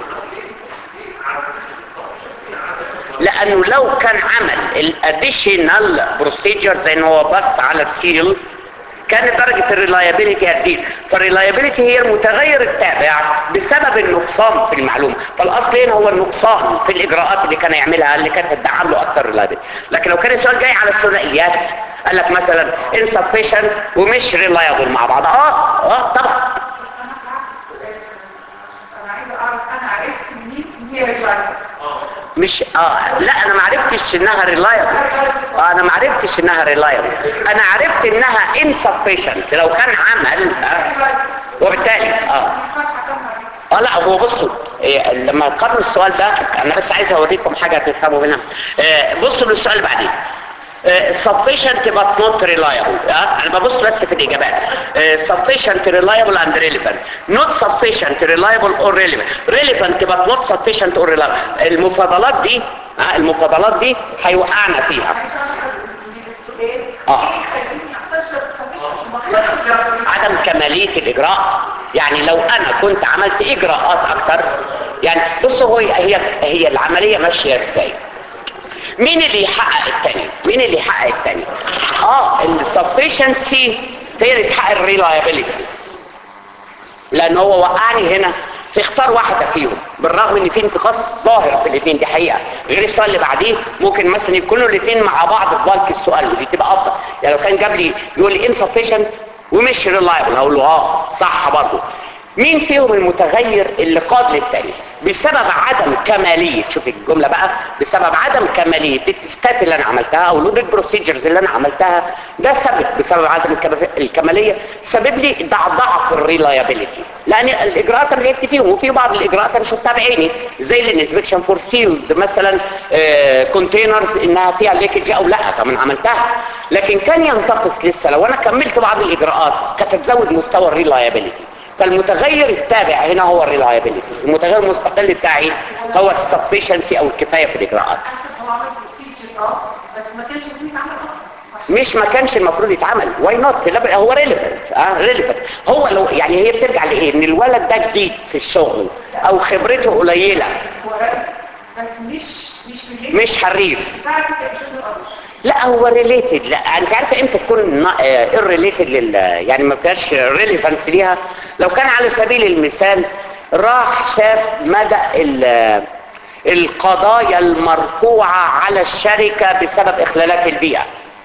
لانه لو كان عمل الاديشنال بروسيجر زي ان هو بص على السيل كانت درجة الريلايابيليتي هتزيد فالريلايابيليتي هي المتغير التابع بسبب النقصان في المعلومة فالاصل هنا هو النقصان في الاجراءات اللي كان يعملها اللي كانت هتدعم له اكتر ريلايابيليتي لكن لو كان السؤال جاي على الثنائيات قال لك مثلا insufficient ومش reliable مع بعض اه اه طبعا انا عايزه اعرف انا عرفت منين ان هي رجعت مش اه لا انا ما عرفتش انها ريلايبل آه انا ما عرفتش انها ريلايبل انا عرفت انها insufficient لو كان عمل آه وبالتالي اه اه لا هو بصوا إيه لما قرروا السؤال ده انا بس عايز اوريكم حاجه تفهموا منها آه بصوا للسؤال اللي بعدين Uh, sufficient but not reliable uh, انا ببص بس في الاجابات uh, sufficient reliable and relevant not sufficient reliable or relevant relevant but not sufficient or reliable المفاضلات دي uh, المفاضلات دي هيوقعنا فيها اه عدم كمالية الاجراء يعني لو انا كنت عملت اجراءات اكتر يعني بصوا هو هي هي العملية ماشية ازاي مين اللي يحقق التاني مين اللي يحقق التاني اه السفشنسي هي اللي تحقق الريلايابيليتي لان هو وقعني هنا في اختار واحده فيهم بالرغم ان في انتقاص ظاهر في الاثنين دي حقيقه غير السؤال اللي بعديه ممكن مثلا يكونوا الاثنين مع بعض في بالك السؤال ودي تبقى افضل يعني لو كان جاب لي يقول لي insufficient ومش ريلايبل هقول له اه صح برضه مين فيهم المتغير اللي قاد للتاني بسبب عدم كمالية شوف الجملة بقى بسبب عدم كمالية التستات اللي انا عملتها او الاوديت بروسيجرز اللي انا عملتها ده سبب بسبب عدم الكمالية سبب لي ضعف الريلايابيليتي لان الاجراءات انا لعبت فيهم وفي بعض الاجراءات انا شفتها بعيني زي الانسبكشن فور سيلد مثلا كونتينرز انها فيها ليكج او لا طبعا عملتها لكن كان ينتقص لسه لو انا كملت بعض الاجراءات كانت هتزود مستوى الريلايابيليتي فالمتغير التابع هنا هو الريلايابيليتي المتغير المستقل بتاعي هو السفشنسي او الكفايه في الاجراءات هو عمل بروسيجر اه بس ما كانش فيه عمل اصلا مش ما كانش المفروض يتعمل واي نوت لا هو ريليفنت اه ريليفنت هو لو يعني هي بترجع لايه ان الولد ده جديد في الشغل او خبرته قليله هو راجل بس مش مش في الليل مش حريف بتاعت الشغل الارض لا هو ريليتد لا انت عارفه امتى تكون الريليتد لل يعني ما فيهاش ريليفانس ليها لو كان على سبيل المثال راح شاف مدى ال- القضايا المرفوعه على الشركه بسبب اخلالات البيئه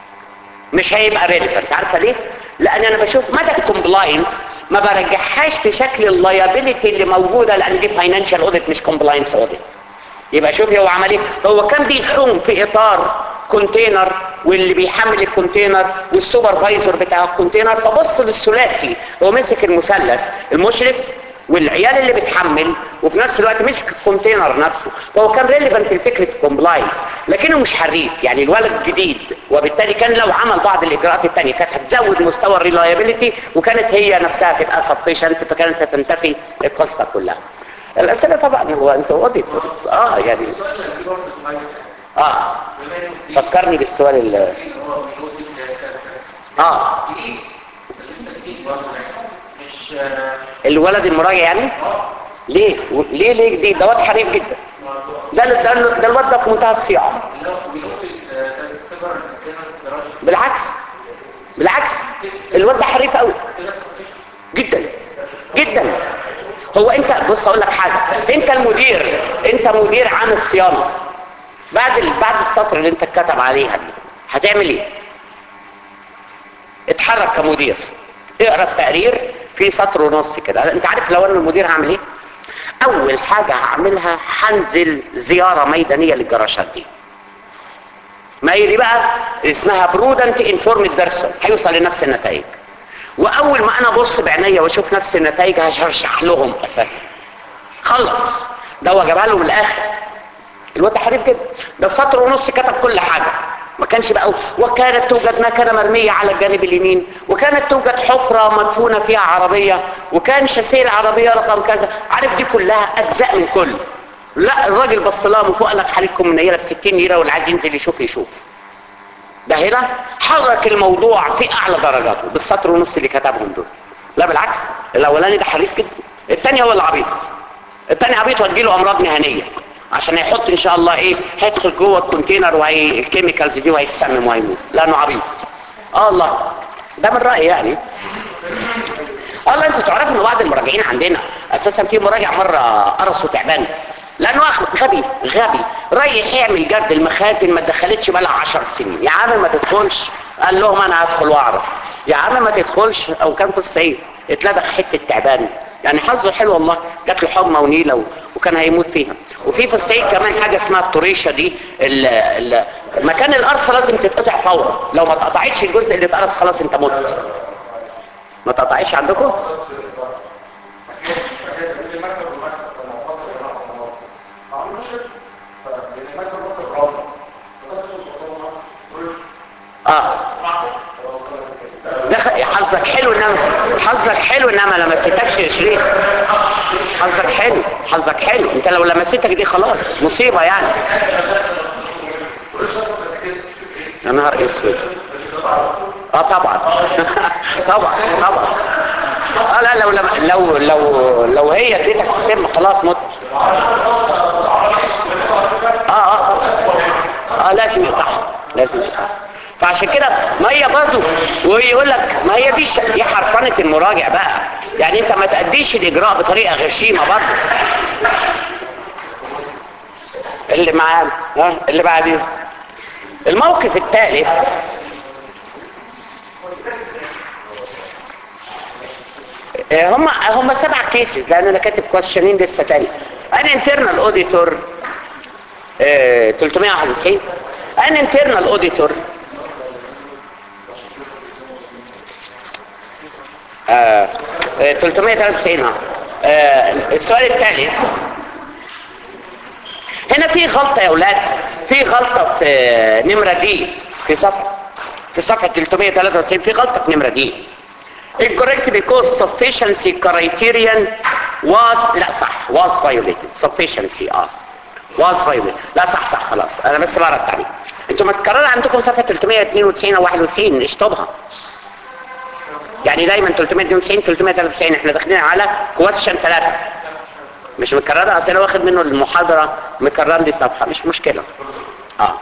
مش هيبقى ريليفنت عارفه ليه لان انا بشوف مدى الكومبلاينس ما برجعهاش في شكل اللايبيليتي اللي موجوده لان دي فاينانشال اوديت مش كومبلاينس اوديت يبقى شوفي هو عمل ايه هو كان بيحوم في اطار كونتينر واللي بيحمل الكونتينر والسوبرفايزر بتاع الكونتينر فبص للثلاثي هو مسك المثلث المشرف والعيال اللي بتحمل وفي نفس الوقت مسك الكونتينر نفسه فهو كان ريليفنت لفكره الكومبلاين لكنه مش حريف يعني الولد جديد وبالتالي كان لو عمل بعض الاجراءات الثانيه كانت هتزود مستوى الريلايبيليتي وكانت هي نفسها تبقى سفيشنت فكانت هتنتفي القصه كلها الاسئله طبعا هو انت اوديتورز اه يعني اه فكرني بالسؤال ال اه مش آه، الولد المراجع يعني اه ليه و- ليه ليه دي ده واد حريف جدا ده ده ده الواد ده في منتهى الصياعه اللي هو بيقول آه، ده السيجار اللي كان الجراج بالعكس بالعكس الواد ده حريف قوي كده صحيح. جدا جدا هو انت بص اقول لك حاجه انت المدير انت مدير عام الصيانه بعد ال... بعد السطر اللي انت اتكتب عليها دي هتعمل ايه اتحرك كمدير اقرا التقرير في سطر ونص كده انت عارف لو انا المدير هعمل ايه اول حاجه هعملها هنزل زياره ميدانيه للجراشات دي ما هي دي بقى اسمها برودنت انفورمد بيرسون هيوصل لنفس النتائج واول ما انا ابص بعينيا واشوف نفس النتائج هشرح لهم اساسا خلص ده هو جابها لهم الاخر الواد ده حريف جدا ده في سطر ونص كتب كل حاجه ما كانش بقى وكانت توجد مكنه مرميه على الجانب اليمين وكانت توجد حفره مدفونه فيها عربيه وكان شاسيه العربيه رقم كذا عارف دي كلها اجزاء من كل لا الراجل بص لها من فوق قال لك حالتكم منيله ب 60 ليره واللي عايز ينزل يشوف يشوف ده هنا حرك الموضوع في اعلى درجاته بالسطر ونص اللي كتبهم دول لا بالعكس الاولاني ده حريف جدا الثاني هو العبيط الثاني عبيط وهتجيله امراض مهنيه عشان هيحط ان شاء الله ايه هيدخل جوه الكونتينر وهي الكيميكالز دي وهيتسمم وهيموت لانه عبيط اه الله ده من رايي يعني والله انتوا تعرفوا ان بعض المراجعين عندنا اساسا في مراجع مره قرصه تعبان لانه أخ- غبي غبي رايح يعمل جرد المخازن ما دخلتش بقى 10 سنين يا عم ما تدخلش قال لهم انا هدخل واعرف يا عم ما تدخلش او كان في الصعيد اتلدغ حته تعبان يعني حظه حلو والله جات له حمى ونيله و- وكان هيموت فيها وفي في الصعيد كمان حاجه اسمها الطريشه دي ال ال مكان القرصه لازم تتقطع فورا لو ما اتقطعتش الجزء اللي اتقرص خلاص انت مت ما تقطعيش عندكم اه دخل حظك حلو انما حظك حلو انما لمستكش يا شريف حظك حلو حظك حلو انت لو لمستك دي خلاص مصيبه يعني يا نهار اسود اه طبعا طبعا طبعا اه لا لو لم لو لو لو هي اديتك السم خلاص مت اه اه اه لازم يقطعها لازم يقطعها فعشان كده ما هي برضه ويقول لك ما هي دي ش- دي حرفنه المراجع بقى يعني انت ما تأديش الاجراء بطريقه غشيمه برضه اللي معاه ها اللي بعديه الموقف الثالث آه، هم هم سبع كيسز لان انا كاتب كويشنين لسه تاني ان انترنال اوديتور 391 ان انترنال اوديتور آه، آه، 393 اه آه، السؤال الثالث هنا في غلطة يا اولاد في غلطة في آه، نمرة دي في صفحة في صفحة 393 في غلطة في نمرة دي incorrect because sufficiency criterion was لا صح was violated sufficiency اه was violated لا صح صح خلاص انا بس بقرا التعليق انتوا متكررة عندكم صفحة 392 او 91 اشطبها يعني دايما 392 393 احنا داخلين على كويشن 3 مش مكررة اصل انا واخد منه المحاضرة مكرر لي صفحة مش مشكلة اه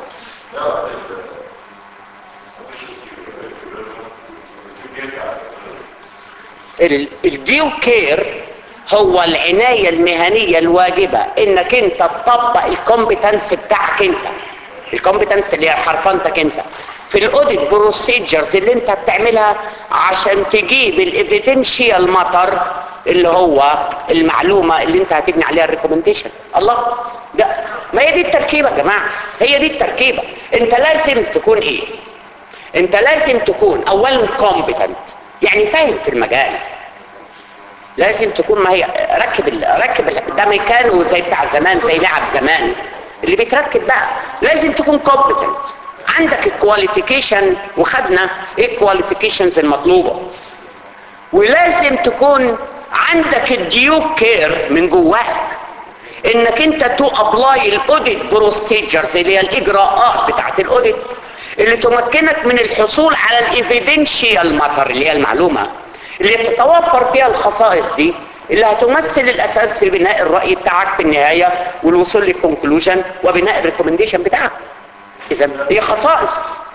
الديو كير هو العناية المهنية الواجبة انك انت تطبق الكومبتنس بتاعك انت الكومبتنس اللي هي حرفنتك انت في الاوديت بروسيجرز اللي انت بتعملها عشان تجيب الايفيدنشيال ماتر اللي هو المعلومة اللي انت هتبني عليها الريكومنديشن الله ده ما هي دي التركيبة يا جماعة هي دي التركيبة انت لازم تكون ايه انت لازم تكون اولا كومبتنت يعني فاهم في المجال لازم تكون ما هي ركب ال... ركب ال... ده ميكانو زي بتاع زمان زي لعب زمان اللي بيتركب بقى لازم تكون كومبتنت عندك الكواليفيكيشن وخدنا ايه الكواليفيكيشنز المطلوبه ولازم تكون عندك الديو كير من جواك انك انت تو ابلاي الاوديت بروسيجرز اللي هي الاجراءات بتاعت الاوديت اللي تمكنك من الحصول على الايفيدنشيال ماتر اللي هي المعلومه اللي تتوفر فيها الخصائص دي اللي هتمثل الاساس في بناء الراي بتاعك في النهايه والوصول للكونكلوجن وبناء الريكومنديشن بتاعك اذا هي خصائص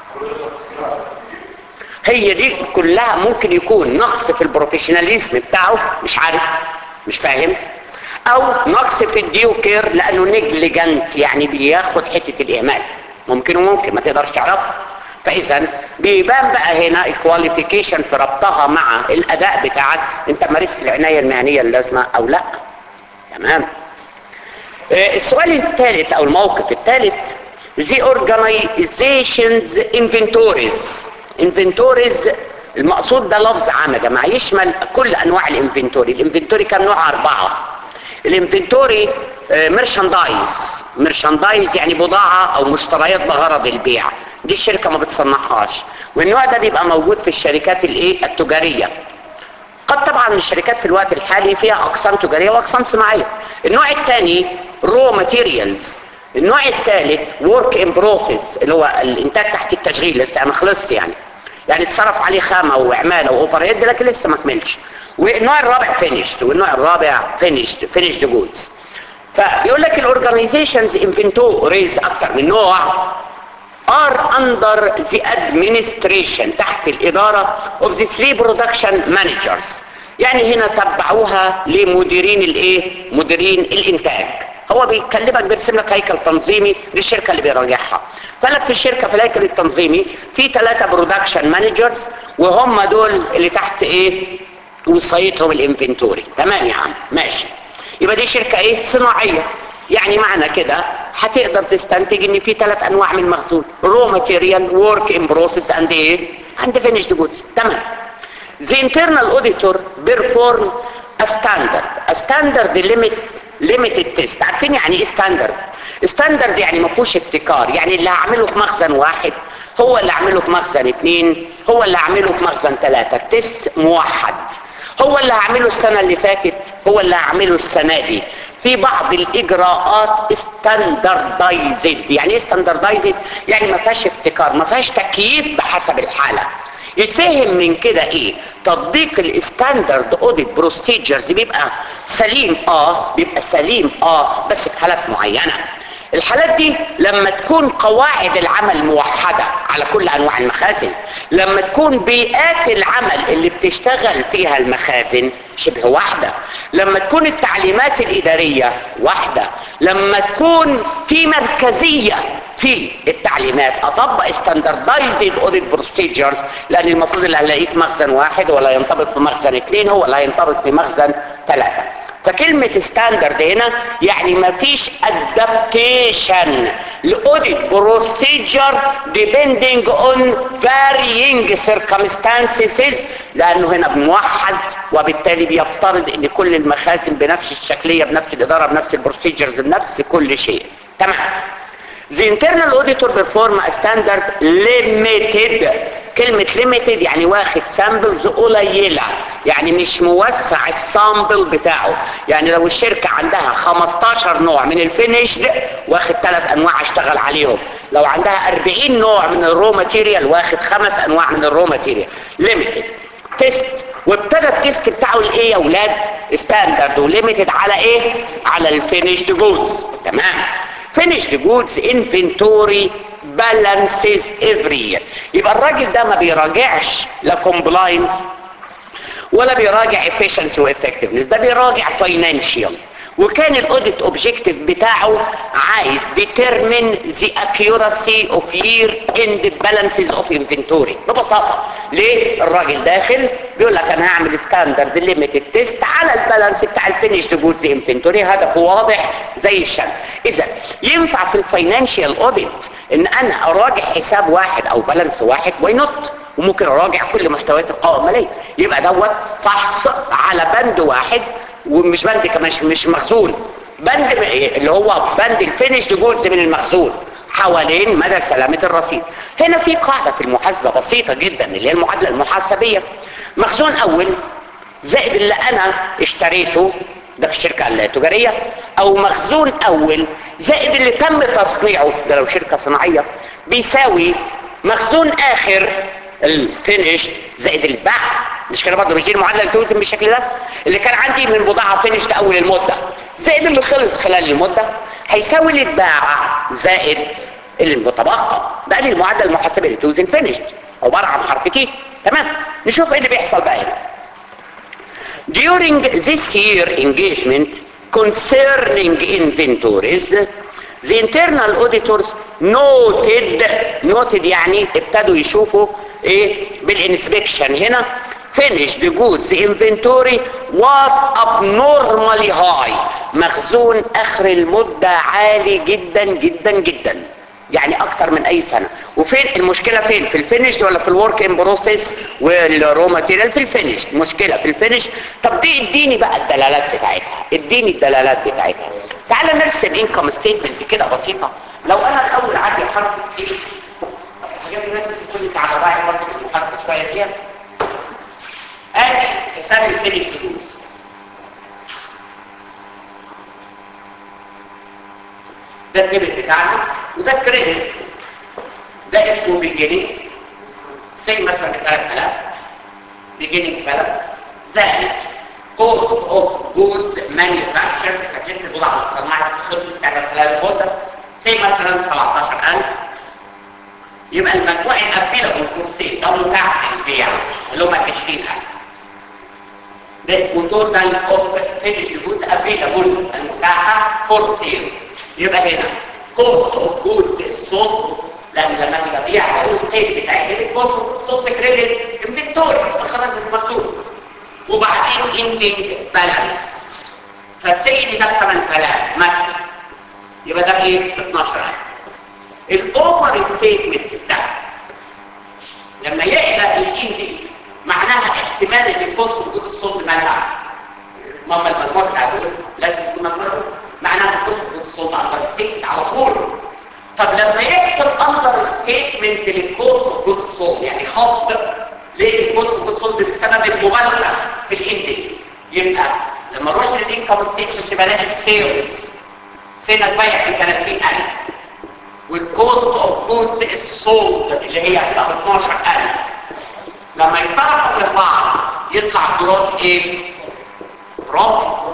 هي دي كلها ممكن يكون نقص في البروفيشناليزم بتاعه مش عارف مش فاهم او نقص في الديو كير لانه نجليجنت يعني بياخد حته الاهمال ممكن وممكن ما تقدرش تعرفها فاذا بيبان بقى هنا الكواليفيكيشن في ربطها مع الاداء بتاعك انت مارست العنايه المهنيه اللازمه او لا تمام آه، السؤال الثالث او الموقف الثالث the organization's inventories inventories المقصود ده لفظ عام يا جماعه يشمل كل انواع الانفنتوري الانفنتوري كم نوع اربعه الانفنتوري ميرشاندايز ميرشاندايز يعني بضاعه او مشتريات بغرض البيع دي الشركه ما بتصنعهاش والنوع ده بيبقى موجود في الشركات الايه التجاريه قد طبعا الشركات في الوقت الحالي فيها اقسام تجاريه واقسام صناعيه النوع الثاني رو ماتيريالز النوع الثالث ورك ان بروسيس اللي هو الانتاج تحت التشغيل لسه انا خلصت يعني يعني اتصرف عليه خامه وعماله واوفر هيد لكن لسه ما كملش والنوع الرابع فينيشد والنوع الرابع فينيشد فينيشد جودز فبيقول لك الاورجانيزيشنز انفنتوريز اكتر من نوع are under the administration تحت الإدارة of the three production managers يعني هنا تبعوها لمديرين الايه مديرين الانتاج هو بيكلمك بيرسم لك هيكل تنظيمي للشركه اللي بيراجعها فلك في الشركه في الهيكل التنظيمي في ثلاثه برودكشن مانجرز وهم دول اللي تحت ايه وصيتهم الانفنتوري تمام يا عم ماشي يبقى دي شركه ايه صناعيه يعني معنى كده هتقدر تستنتج ان في ثلاث انواع من المخزون رو ماتيريال ورك ان بروسيس اند ايه اند فينيشد جودز تمام The internal auditor perform a standard a standard limit limited test عارفين يعني ايه standard standard يعني ما فيهوش ابتكار يعني اللي هعمله في مخزن واحد هو اللي هعمله في مخزن اثنين هو اللي هعمله في مخزن ثلاثة تيست موحد هو اللي هعمله السنة اللي فاتت هو اللي هعمله السنة دي في بعض الاجراءات ستاندردايزد يعني ايه ستاندردايزد يعني ما فيهاش ابتكار ما فيهاش تكييف بحسب الحاله يتفهم من كده ايه تطبيق الستاندرد اوديت بروسيجرز بيبقى سليم اه بيبقى سليم اه بس في حالات معينه الحالات دي لما تكون قواعد العمل موحدة على كل انواع المخازن لما تكون بيئات العمل اللي بتشتغل فيها المخازن شبه واحدة لما تكون التعليمات الادارية واحدة لما تكون في مركزية في التعليمات اطبق ستاندردايزد اوديت بروسيجرز لان المفروض اللي هنلاقيه في مخزن واحد ولا ينطبق في مخزن اثنين هو اللي هينطبق في مخزن ثلاثة فكلمة ستاندرد هنا يعني ما فيش adaptation لأوديت بروسيجر depending on varying circumstances لأنه هنا موحد وبالتالي بيفترض ان كل المخازن بنفس الشكلية بنفس الإدارة بنفس البروسيجرز بنفس كل شيء تمام The internal auditor perform a standard limited كلمة limited يعني واخد سامبلز قليلة يعني مش موسع السامبل بتاعه يعني لو الشركة عندها 15 نوع من الفينيشد واخد ثلاث انواع اشتغل عليهم لو عندها 40 نوع من الرو ماتيريال واخد خمس انواع من الرو ماتيريال limited تيست وابتدى التيست بتاعه الايه يا اولاد ستاندرد وليميتد على ايه على الفينيشد جودز تمام finished goods inventory balances every year يبقى الراجل ده ما بيراجعش لا compliance ولا بيراجع efficiency و effectiveness ده بيراجع financial وكان الاوديت اوبجيكتيف بتاعه عايز determine the accuracy of year end balances of inventory ببساطة ليه الراجل داخل بيقول لك انا هعمل ستاندرد ليميتد تيست على البالانس بتاع الفينيشد جودز انفنتوري هدفه واضح زي الشمس اذا ينفع في الفاينانشال اوديت ان انا اراجع حساب واحد او بالانس واحد واي نوت وممكن اراجع كل محتويات القوائم الماليه يبقى دوت فحص على بند واحد ومش بند كمان مش مخزون بند اللي هو بند الفينيشد جودز من المخزون حوالين مدى سلامة الرصيد هنا في قاعدة في المحاسبة بسيطة جدا اللي هي المعادلة المحاسبية مخزون اول زائد اللي انا اشتريته ده في الشركة التجارية او مخزون اول زائد اللي تم تصنيعه ده لو شركة صناعية بيساوي مخزون اخر الفينيش زائد الباع مش كده برضه مش دي المعادله اللي توزن بالشكل ده اللي كان عندي من بضاعه فينش اول المده زائد اللي خلص خلال المده هيساوي اللي اتباع زائد اللي متبقى ده دي المعادله المحاسبه اللي توزن فينش عباره عن حرف تي تمام نشوف ايه اللي بيحصل بقى هنا During this year engagement concerning inventories, the internal auditors noted noted يعني ابتدوا يشوفوا ايه بالانسبكشن هنا finished goods inventory was abnormally high مخزون اخر المدة عالي جدا جدا جدا يعني اكتر من اي سنة وفين المشكلة فين في الفينش ولا في الورك ان بروسيس والرو ماتيريال في الفينش مشكلة في الفينش طب دي اديني بقى الدلالات بتاعتها اديني الدلالات بتاعتها تعال نرسم انكم ستيتمنت كده بسيطة لو انا الاول عندي حرف كتير بس الحاجات دي لازم تكون انت على وعي برضه المحاسبة شوية فيها ادي حساب الفينش فلوس ده الديبت بتاعنا وده الكريدت ده اسمه بيجينينج سي مثلا ب 3000 بيجينينج بالانس زائد كوست اوف جودز مانيفاكتشر تكلفه البضاعه المصنعه خلصت تعمل خلال المده سي مثلا 17000 يبقى المجموع الافيلابل فور سيل ده متاح للبيع اللي هم 20000 ده اسمه توتال اوف فينيش جودز افيلابل المتاحه فور سيل يبقى هنا كوست اوف جودز الصوت لان لما تيجي ابيع اقول القيد بتاعي ده كوست اوف الصوت كريدت انفنتوري خلاص المكتوب وبعدين اندنج بالانس فالسيد ده 8000 مثلا يبقى ده ايه 12000 الاوفر ستيتمنت بتاعه لما يعلى الاندنج معناها احتمال ان الكوست اوف جودز الصوت مالها ماما المجموع بتاع دول لازم يكون مجموع معناها الكوست الصوت اندر ستيت على طول طب لما يحصل اندر ستيتمنت للكوست جود الصوت يعني خفض للكوست جود الصوت بسبب المبالغه في الاندنج يبقى لما نروح للانكم ستيتمنت بلاقي السيلز سنه بايع ب 30000 والكوست اوف جودز السولد اللي هي هتبقى ب 12000 لما يتطرفوا في بعض يطلع جروس ايه؟ بروفيت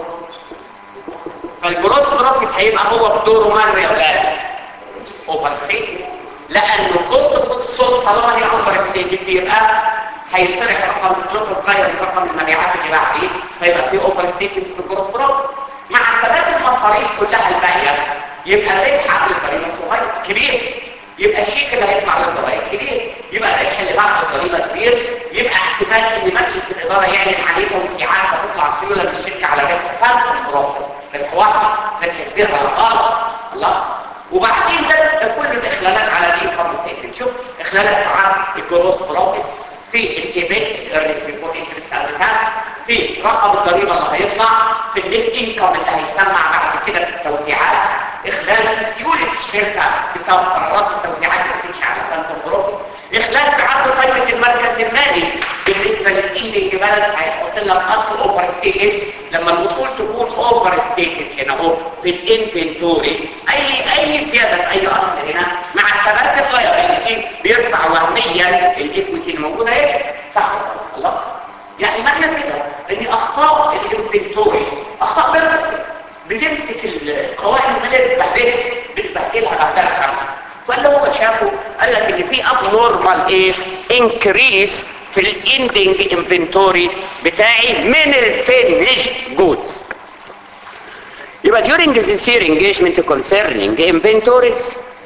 فالجروس بروفيت هيبقى هو بدوره مال يا ولاد اوفر ستيت لانه كل كل الصوت طالما هي اوفر ستيت يبقى هيطرح رقم الصوت صغير رقم المبيعات اللي بعديه فيبقى في اوفر ستيت في الجروس بروفيت مع ثبات المصاريف كلها الباقيه يبقى الربح على الضريبه صغير كبير يبقى الشيك اللي هيطلع للضرائب كبير يبقى الربح اللي بعد الضريبه كبير يبقى احتمال ان مجلس الاداره يعلن عليه توسيعات فتطلع سيوله من الشركه على ربح خمس بروفيت ربح واحد ربح كبير على غلط الله وبعدين ده, ده كل الاخلالات على دي انكم ستيتمنت شوف اخلالات على الجروس بروفيت في الايبت ايرنز ريبورت انترست اند تاكس في رقم الضريبه اللي هيطلع في النت انكم اللي هيسمع بعد كده في التوزيعات اخلال سيوله الشركه بسبب قرارات التوزيعات اللي بتمشي على فانتوم بروفيت اخلال في عرض قيمه المركز المالي بالنسبه للاندنج بالانس هيحط لك اصل اوفر ستيتد لما الوصول تكون اوفر ستيتد هنا اهو في الانفنتوري اي اي زياده في اي اصل هنا مع ثبات اللايبيلتي بيرفع وهميا الايكويتي الموجوده هنا صح الله يعني معنى كده ان اخطاء الانفنتوري اخطاء بيرفكت بتمسك القوائم الماليه بتبهدلها بتبهدلها بعدها كمان فاللي هو شافه قال لك ان في اب نورمال ايه انكريس في الاندنج انفنتوري بتاعي من الفينيشد جودز يبقى during this year engagement concerning inventories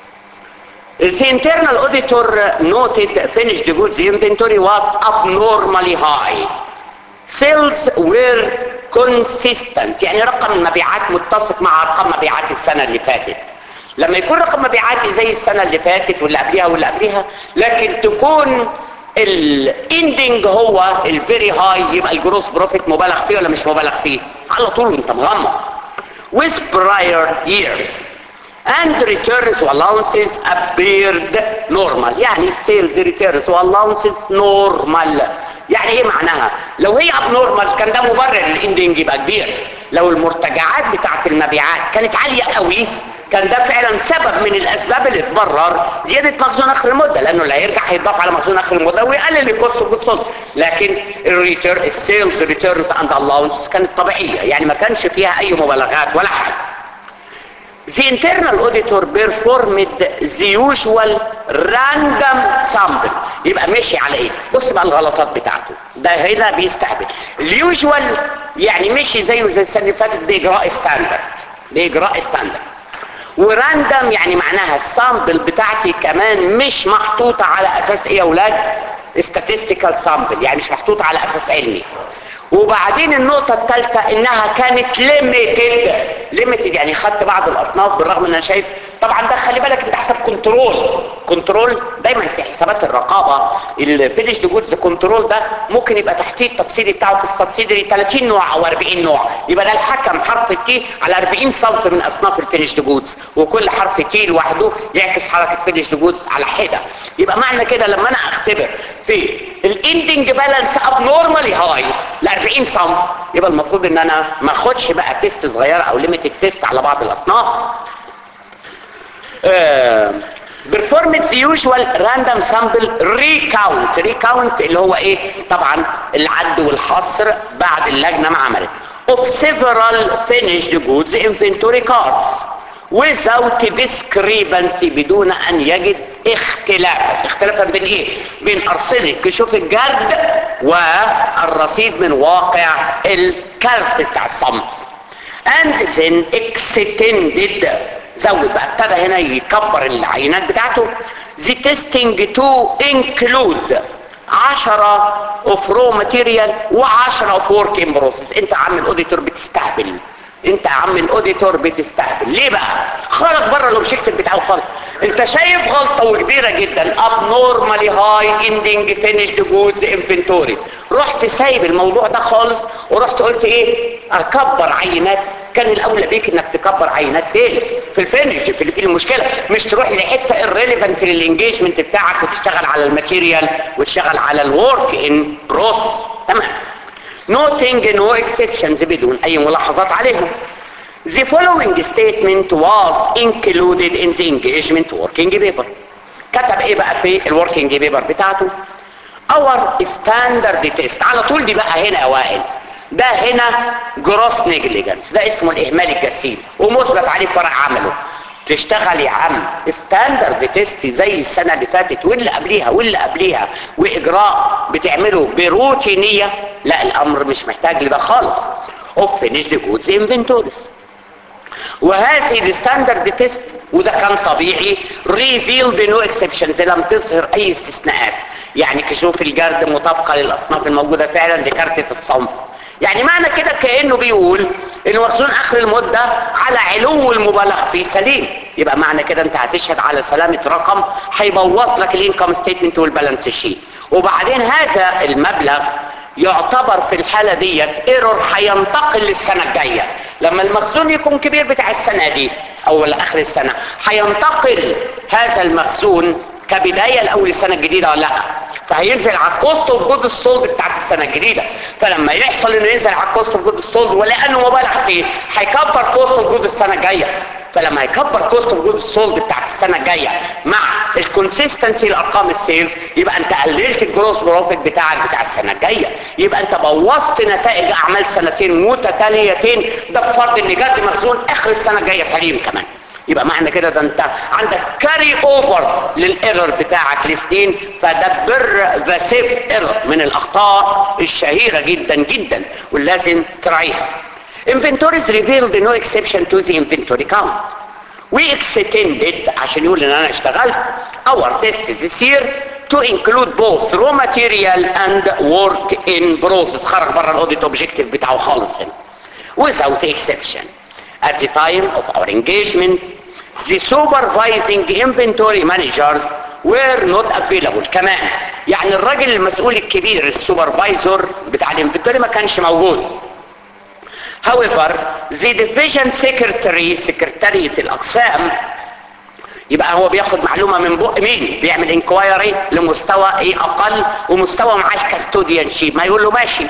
the internal auditor noted finished goods inventory was abnormally high sales were consistent يعني رقم المبيعات متسق مع ارقام مبيعات السنه اللي فاتت لما يكون رقم مبيعاتي زي السنة اللي فاتت واللي قبلها واللي قبلها لكن تكون الاندنج هو الفيري هاي يبقى الجروس بروفيت مبالغ فيه ولا مش مبالغ فيه على طول انت مغمض with prior years and returns allowances appeared normal يعني السيلز returns allowances normal يعني ايه معناها لو هي abnormal كان ده مبرر الاندنج يبقى كبير لو المرتجعات بتاعت المبيعات كانت عالية قوي كان ده فعلا سبب من الاسباب اللي تبرر زياده مخزون اخر المده لانه اللي هيرجع هيضاف على مخزون اخر المده ويقلل الكوست اوف جود لكن الريتير السيلز ريتيرنز اند الاونس كانت طبيعيه يعني ما كانش فيها اي مبالغات ولا حاجه The internal auditor performed the usual random sample يبقى ماشي على ايه بص بقى الغلطات بتاعته ده هنا بيستهبل اليوجوال يعني مشي زيه زي السنه اللي فاتت باجراء ستاندرد باجراء ستاندرد وراندم يعني معناها السامبل بتاعتي كمان مش محطوطه على اساس ايه يا اولاد statistical sample يعني مش محطوطه على اساس علمي وبعدين النقطة الثالثة انها كانت ليميتد ليميتد يعني خدت بعض الاصناف بالرغم ان انا شايف طبعا ده خلي بالك انت حسب كنترول كنترول دايما في حسابات الرقابة الفينش جودز كنترول ده ممكن يبقى تحتيه التفصيلي بتاعه في السبسيدري 30 نوع او 40 نوع يبقى ده الحكم حرف التي على 40 صنف من اصناف الفينش جودز وكل حرف تي لوحده يعكس حركة فينش جود على حدة يبقى معنى كده لما انا اختبر في الاندنج بالانس اب نورمالي هاي ل 40 صنف يبقى المفروض ان انا ما اخدش بقى تيست صغيره او ليميتد تيست على بعض الاصناف performance usual random sample recount recount اللي هو ايه طبعا العد والحصر بعد اللجنه ما عملت of several finished goods inventory cards without discrepancy بدون ان يجد اختلاف اختلافا بين ايه بين ارصده كشوف الجرد والرصيد من واقع الكارت بتاع الصنف and then extended زود بقى ابتدى هنا يكبر العينات بتاعته the testing to include 10 of raw material و10 of work in process انت عم الاوديتور بتستهبل انت يا عم الاوديتور بتستهبل ليه بقى خرج بره الاوبجيكتيف بتاعه خالص انت شايف غلطه وكبيره جدا abnormally high ending finished goods inventory رحت سايب الموضوع ده خالص ورحت قلت ايه اكبر عينات كان الاولى بيك انك تكبر عينات فين في الفينش في المشكله مش تروح لحته الريليفنت للانجيجمنت بتاعك وتشتغل على الماتيريال وتشتغل على الورك ان بروسس تمام noting no exceptions بدون اي ملاحظات عليهم The following statement was included in the engagement working paper كتب ايه بقى في الوركينج بيبر بتاعته our standard test على طول دي بقى هنا يا وائل ده هنا جروس نيجليجنس ده اسمه الاهمال الجسيم ومثبت عليه فرع عمله تشتغل يا عم ستاندرد تيست زي السنه اللي فاتت واللي قبليها واللي قبليها واجراء بتعمله بروتينيه لا الامر مش محتاج لده خالص اوف فينيشد جودز انفنتوريز وهذه الستاندرد تيست وده كان طبيعي ريفيلد نو اكسبشنز لم تظهر اي استثناءات يعني كشوف الجرد مطابقه للاصناف الموجوده فعلا لكارتة الصنف يعني معنى كده كانه بيقول ان مخزون اخر المده على علو المبالغ فيه سليم يبقى معنى كده انت هتشهد على سلامه رقم هيبوظ لك الانكم ستيتمنت والبالانس شيت وبعدين هذا المبلغ يعتبر في الحالة ديت ايرور هينتقل للسنة الجاية لما المخزون يكون كبير بتاع السنة دي او لاخر السنة هينتقل هذا المخزون كبداية لاول السنة الجديدة ولا لا فهينزل على الكوست اوف جود السولد بتاعت السنة الجديدة فلما يحصل انه ينزل على الكوست اوف جود السولد ولانه مبالغ فيه هيكبر كوست اوف جود السنة الجاية فلما يكبر كوست اوف جود السولد بتاعت السنه الجايه مع الكونسيستنسي لارقام السيلز يبقى انت قللت الجروس بروفيت بتاعك بتاع السنه الجايه يبقى انت بوظت نتائج اعمال سنتين متتاليتين ده بفرض ان جد مخزون اخر السنه الجايه سليم كمان يبقى معنى كده ده انت عندك كاري اوفر للايرور بتاعك لسنين فده بر ذا سيف ايرور من الاخطاء الشهيره جدا جدا ولازم تراعيها inventories revealed no exception to the inventory count we extended عشان يقول ان انا اشتغلت our test this year to include both raw material and work in process خرج بره الاوديت اوبجيكتيف بتاعه خالص هنا without exception at the time of our engagement the supervising inventory managers were not available كمان يعني الراجل المسؤول الكبير السوبرفايزر بتاع الانفنتوري ما كانش موجود however the division secretary سكرتارية الأقسام يبقى هو بياخد معلومة من بق مين بيعمل انكوايري لمستوى ايه اقل ومستوى معاه الكاستوديان شيب ما يقول له ماشي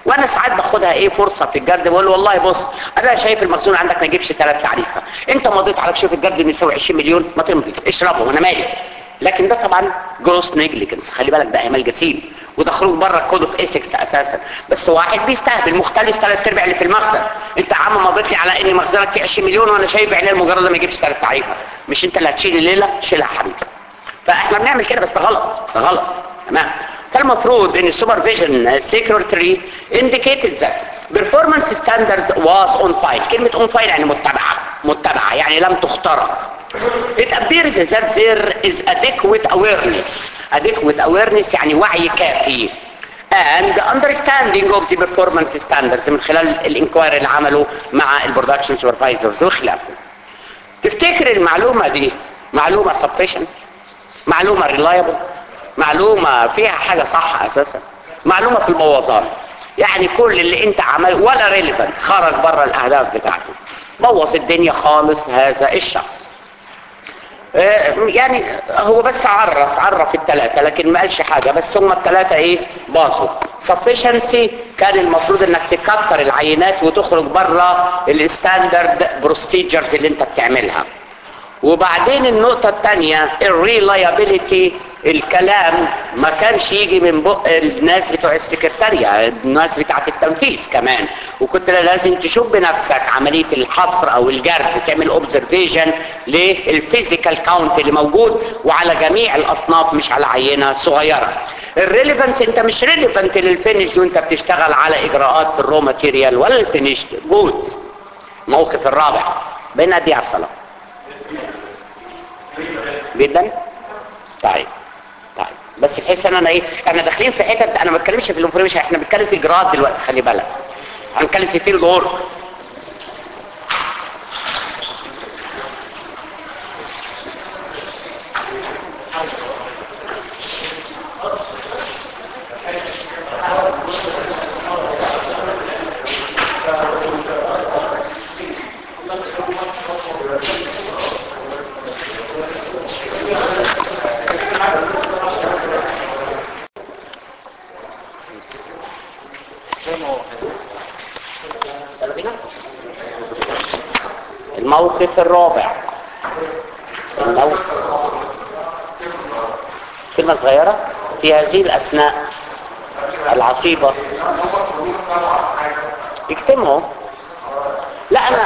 وانا ساعات باخدها ايه فرصه في الجرد بقول له والله بص انا شايف المخزون عندك ما يجيبش ثلاث تعريفه انت مضيت عليك شوف الجرد بيساوي 20 مليون ما تمضي اشربه وانا مالي لكن ده طبعا جروس نيجليجنس خلي بالك ده اهمال جسيم وده خروج بره الكود اوف ايثكس اساسا بس واحد بيستهبل مختلس ثلاث ارباع اللي في المخزن انت يا عم مضيت لي على ان مخزنك فيه 20 مليون وانا شايف بعيني المجرد ما يجيبش ثلاث تعريفه مش انت اللي هتشيل الليله شيلها يا حبيبي فاحنا بنعمل كده بس ده غلط ده غلط تمام فالمفروض ان السوبرفيجن سيكرتري indicated that performance standards was on file كلمة on file يعني متبعة متبعة يعني لم تخترق it appears that there is adequate awareness adequate awareness يعني وعي كافي and understanding of the performance standards من خلال الانكوايري اللي عمله مع البرودكشن سوبرفايزرز وخلافه تفتكر المعلومة دي معلومة sufficient معلومة reliable معلومة فيها حاجة صح اساسا معلومة في البوظان يعني كل اللي انت عمل ولا ريليفنت خرج بره الاهداف بتاعته بوظ الدنيا خالص هذا الشخص آه، يعني هو بس عرف عرف الثلاثة لكن ما قالش حاجة بس هم الثلاثة ايه باظوا sufficiency كان المفروض انك تكتر العينات وتخرج بره الستاندرد بروسيجرز اللي انت بتعملها وبعدين النقطة الثانية الريلايابيليتي الكلام ما كانش يجي من بق الناس بتوع السكرتارية الناس بتاعت التنفيذ كمان وكنت لازم تشوف بنفسك عملية الحصر او الجرد تعمل اوبزرفيشن للفيزيكال كاونت اللي موجود وعلى جميع الاصناف مش على عينة صغيرة الريليفنس انت مش ريليفنت للفينش وانت بتشتغل على اجراءات في الرو ماتيريال ولا الفينش جودز الموقف الرابع بين قد ايه على الصلاه جدا طيب طيب بس بحيث ان انا ايه احنا داخلين في حتت انا ما بتكلمش في الانفورميشن احنا بنتكلم في اجراءات دلوقتي خلي بالك هنتكلم في فيلد وورك يلا بينا الموقف الرابع الموقف كلمة صغيرة في هذه الأثناء العصيبة اجتمعوا لا أنا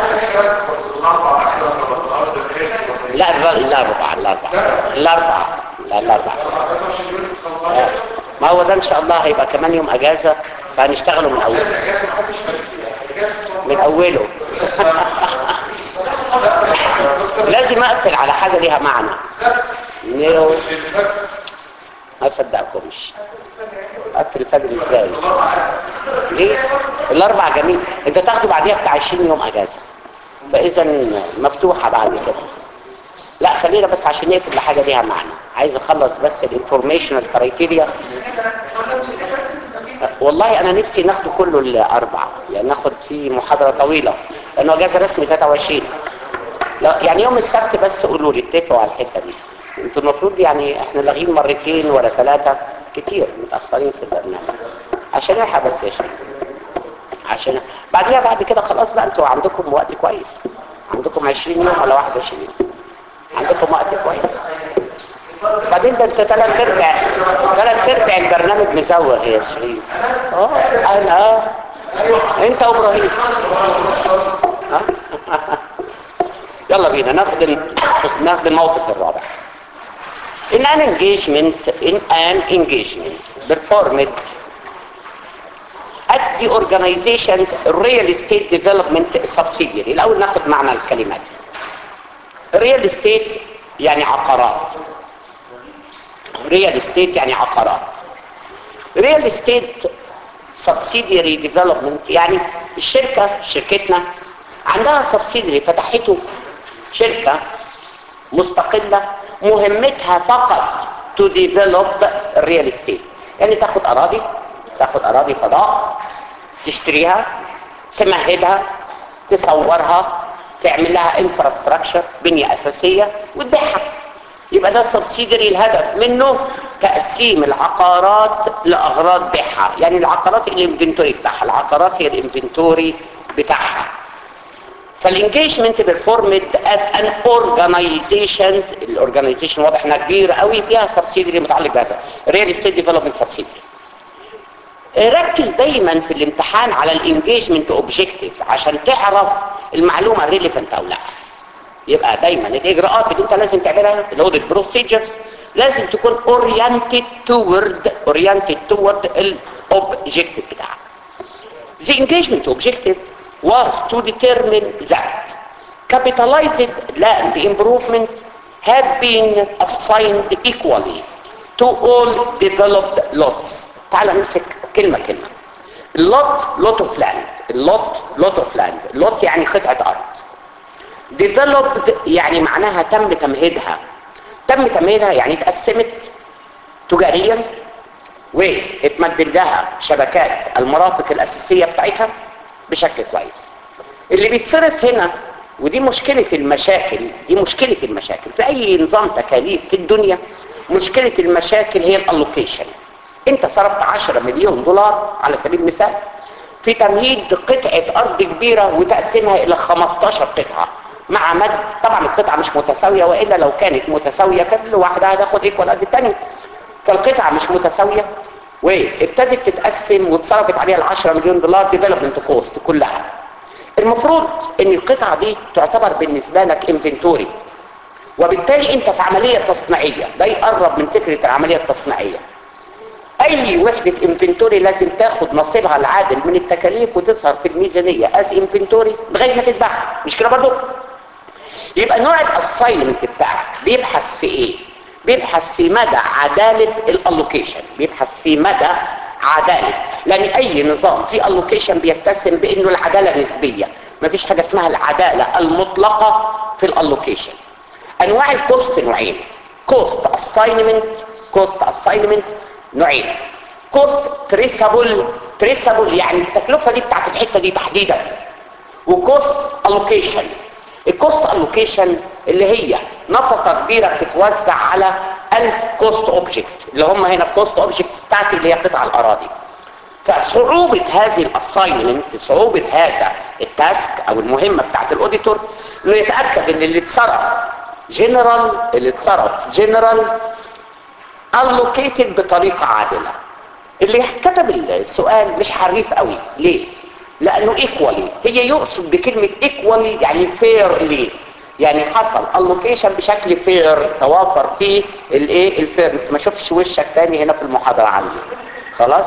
لا الر- الأربعة الأربعة الأربعة لا الأربعة آه. ما هو ده إن شاء الله هيبقى كمان يوم أجازة فهنشتغلوا من أوله من أوله لازم أقفل على حاجة ليها معنى نيو ما تصدقكمش اقفل الفجر ازاي ليه الاربع جميل انت تاخده بعديها بتاع 20 يوم اجازه فاذا مفتوحه بعد كده لا خلينا بس عشان نقفل لحاجه ليها معنى عايز اخلص بس الانفورميشنال كرايتيريا والله انا نفسي ناخده كله الاربعه يعني ناخد فيه محاضره طويله لانه اجازه رسمي 23 لا يعني يوم السبت بس قولوا لي اتفقوا على الحته دي انتوا المفروض يعني احنا لاغين مرتين ولا ثلاثه كتير متاخرين في البرنامج عشان الحق بس يا شيخ عشان بعديها بعد كده خلاص بقى انتوا عندكم وقت كويس عندكم 20 يوم ولا 21 يوم عندكم وقت كويس بعدين ده انت ثلاث ارباع ثلاث ارباع البرنامج مزوغ يا شريف اه انا اه انت وابراهيم ها؟ يلا بينا ناخد ال- ناخد الموقف الرابع in an engagement in an engagement performed at the organization's real estate development subsidiary الاول ناخد معنى الكلمات real estate يعني عقارات real estate يعني عقارات real estate subsidiary development يعني الشركة شركتنا عندها subsidiary فتحته شركة مستقلة مهمتها فقط to develop real estate يعني تاخد أراضي تاخد أراضي فضاء تشتريها تمهدها تصورها تعمل لها infrastructure بنية أساسية وتبيعها يبقى ده subsidiary الهدف منه تقسيم العقارات لاغراض بيعها يعني العقارات الانفنتوري بتاعها العقارات هي الانفنتوري بتاعها فالانجيجمنت بيرفورمد ات ان اورجانيزيشنز الاورجانيزيشن واضح انها كبيره قوي فيها سبسيدري متعلق بهذا ريل استيت ديفلوبمنت سبسيدري ركز دايما في الامتحان على الانجيجمنت اوبجيكتيف عشان تعرف المعلومه ريليفنت او لا يبقى دايما الاجراءات اللي انت لازم تعملها الاوديت بروسيجرز لازم تكون اورينتد توورد اورينتد توورد الاوبجيكتيف بتاعك The engagement objective was to determine that capitalized land improvement had been assigned equally to all developed lots. تعال نمسك كلمة كلمة. اللوت لوت اوف لاند اللوت لوت اوف لاند اللوت يعني قطعة أرض. developed يعني معناها تم تمهيدها. تم تمهيدها يعني اتقسمت تجاريا واتمدد لها شبكات المرافق الأساسية بتاعتها بشكل كويس اللي بيتصرف هنا ودي مشكلة المشاكل دي مشكلة المشاكل في أي نظام تكاليف في الدنيا مشكلة المشاكل هي الالوكيشن انت صرفت 10 مليون دولار على سبيل المثال في تمهيد قطعة أرض كبيرة وتقسيمها إلى 15 قطعة مع مد طبعا القطعة مش متساوية وإلا لو كانت متساوية كانت لوحدها هتاخد إيكوال قد الثانية فالقطعة مش متساوية وابتدت تتقسم واتصرفت عليها ال 10 مليون دولار ديفلوبمنت كوست كلها المفروض ان القطعة دي تعتبر بالنسبة لك انفنتوري وبالتالي انت في عملية تصنيعية ده يقرب من فكرة العملية التصنيعية اي وحدة انفنتوري لازم تاخد نصيبها العادل من التكاليف وتظهر في الميزانية از انفنتوري لغاية ما تتباع مش كده برضو يبقى نوع الاساينمنت بتاعك بيبحث في ايه بيبحث في مدى عدالة الالوكيشن بيبحث في مدى عدالة لان اي نظام في الوكيشن بيتسم بانه العدالة نسبية مفيش حاجة اسمها العدالة المطلقة في الالوكيشن انواع الكوست نوعين كوست اساينمنت كوست اساينمنت نوعين كوست تريسابل تريسابل يعني التكلفة دي بتاعت الحتة دي تحديدا وكوست الوكيشن الكوست الوكيشن اللي هي نفقة كبيرة بتتوزع على 1000 كوست اوبجكت اللي هم هنا الكوست اوبجكتس بتاعتي اللي هي قطع الاراضي فصعوبة هذه الاساينمنت صعوبة هذا التاسك او المهمة بتاعت الاوديتور انه يتأكد ان اللي اتصرف جنرال اللي اتصرف جنرال allocated بطريقة عادلة اللي كتب السؤال مش حريف قوي ليه لانه ايكوالي هي يقصد بكلمة ايكوالي يعني فيرلي يعني حصل allocation بشكل فير توافر فيه الايه الفيرنس ما شوفش وشك تاني هنا في المحاضرة عندي خلاص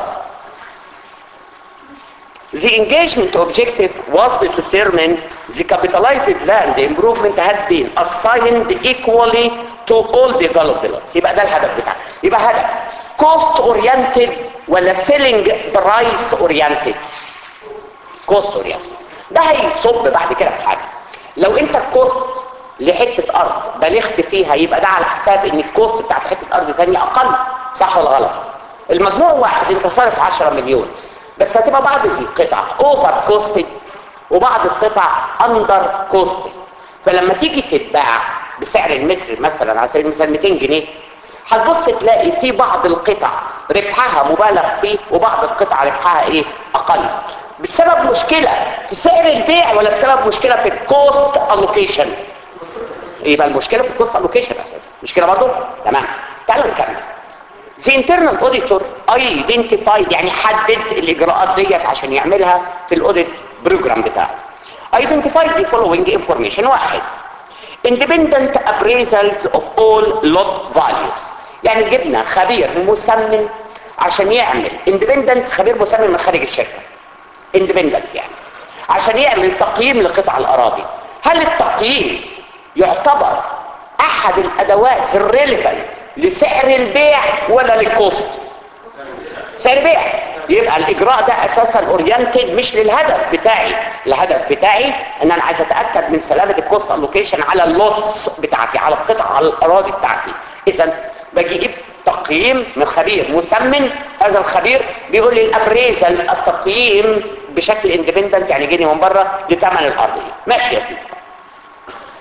The engagement objective was to determine the capitalized land improvement had been assigned equally to all developed lots. يبقى ده الهدف بتاعه. يبقى هدف cost oriented ولا selling price oriented. cost oriented. ده هيصب بعد كده في حاجة. لو انت الكوست لحتة ارض بلغت فيها يبقى ده على حساب ان الكوست بتاعت حتة ارض ثانية اقل صح ولا غلط المجموع واحد انت صارف 10 مليون بس هتبقى بعض القطع اوفر كوستد وبعض القطع اندر كوستد فلما تيجي تتباع بسعر المتر مثلا على سبيل المثال 200 جنيه هتبص تلاقي في بعض القطع ربحها مبالغ فيه وبعض القطع ربحها ايه اقل بسبب مشكلة في سعر البيع ولا بسبب مشكلة في الكوست الوكيشن يبقى المشكلة في الكوست الوكيشن اساسا مش كده برضه تمام تعالوا نكمل The internal auditor identified يعني حدد الإجراءات ديت عشان يعملها في الاوديت بروجرام بتاعه. Identified the following information واحد independent appraisals of all lot values يعني جبنا خبير مسمن عشان يعمل independent خبير مسمن من خارج الشركة independent يعني عشان يعمل تقييم لقطع الأراضي هل التقييم يعتبر أحد الأدوات الريليفنت لسعر البيع ولا للكوست سعر بيع يبقى الاجراء ده اساسا اورينتد مش للهدف بتاعي الهدف بتاعي ان انا عايز اتاكد من سلامه الكوست الوكيشن على اللوتس بتاعتي على القطع على الاراضي بتاعتي اذا باجي اجيب تقييم من خبير مسمن هذا الخبير بيقول لي الابريزل التقييم بشكل اندبندنت يعني جيني من بره لثمن الارض ماشي يا سيدي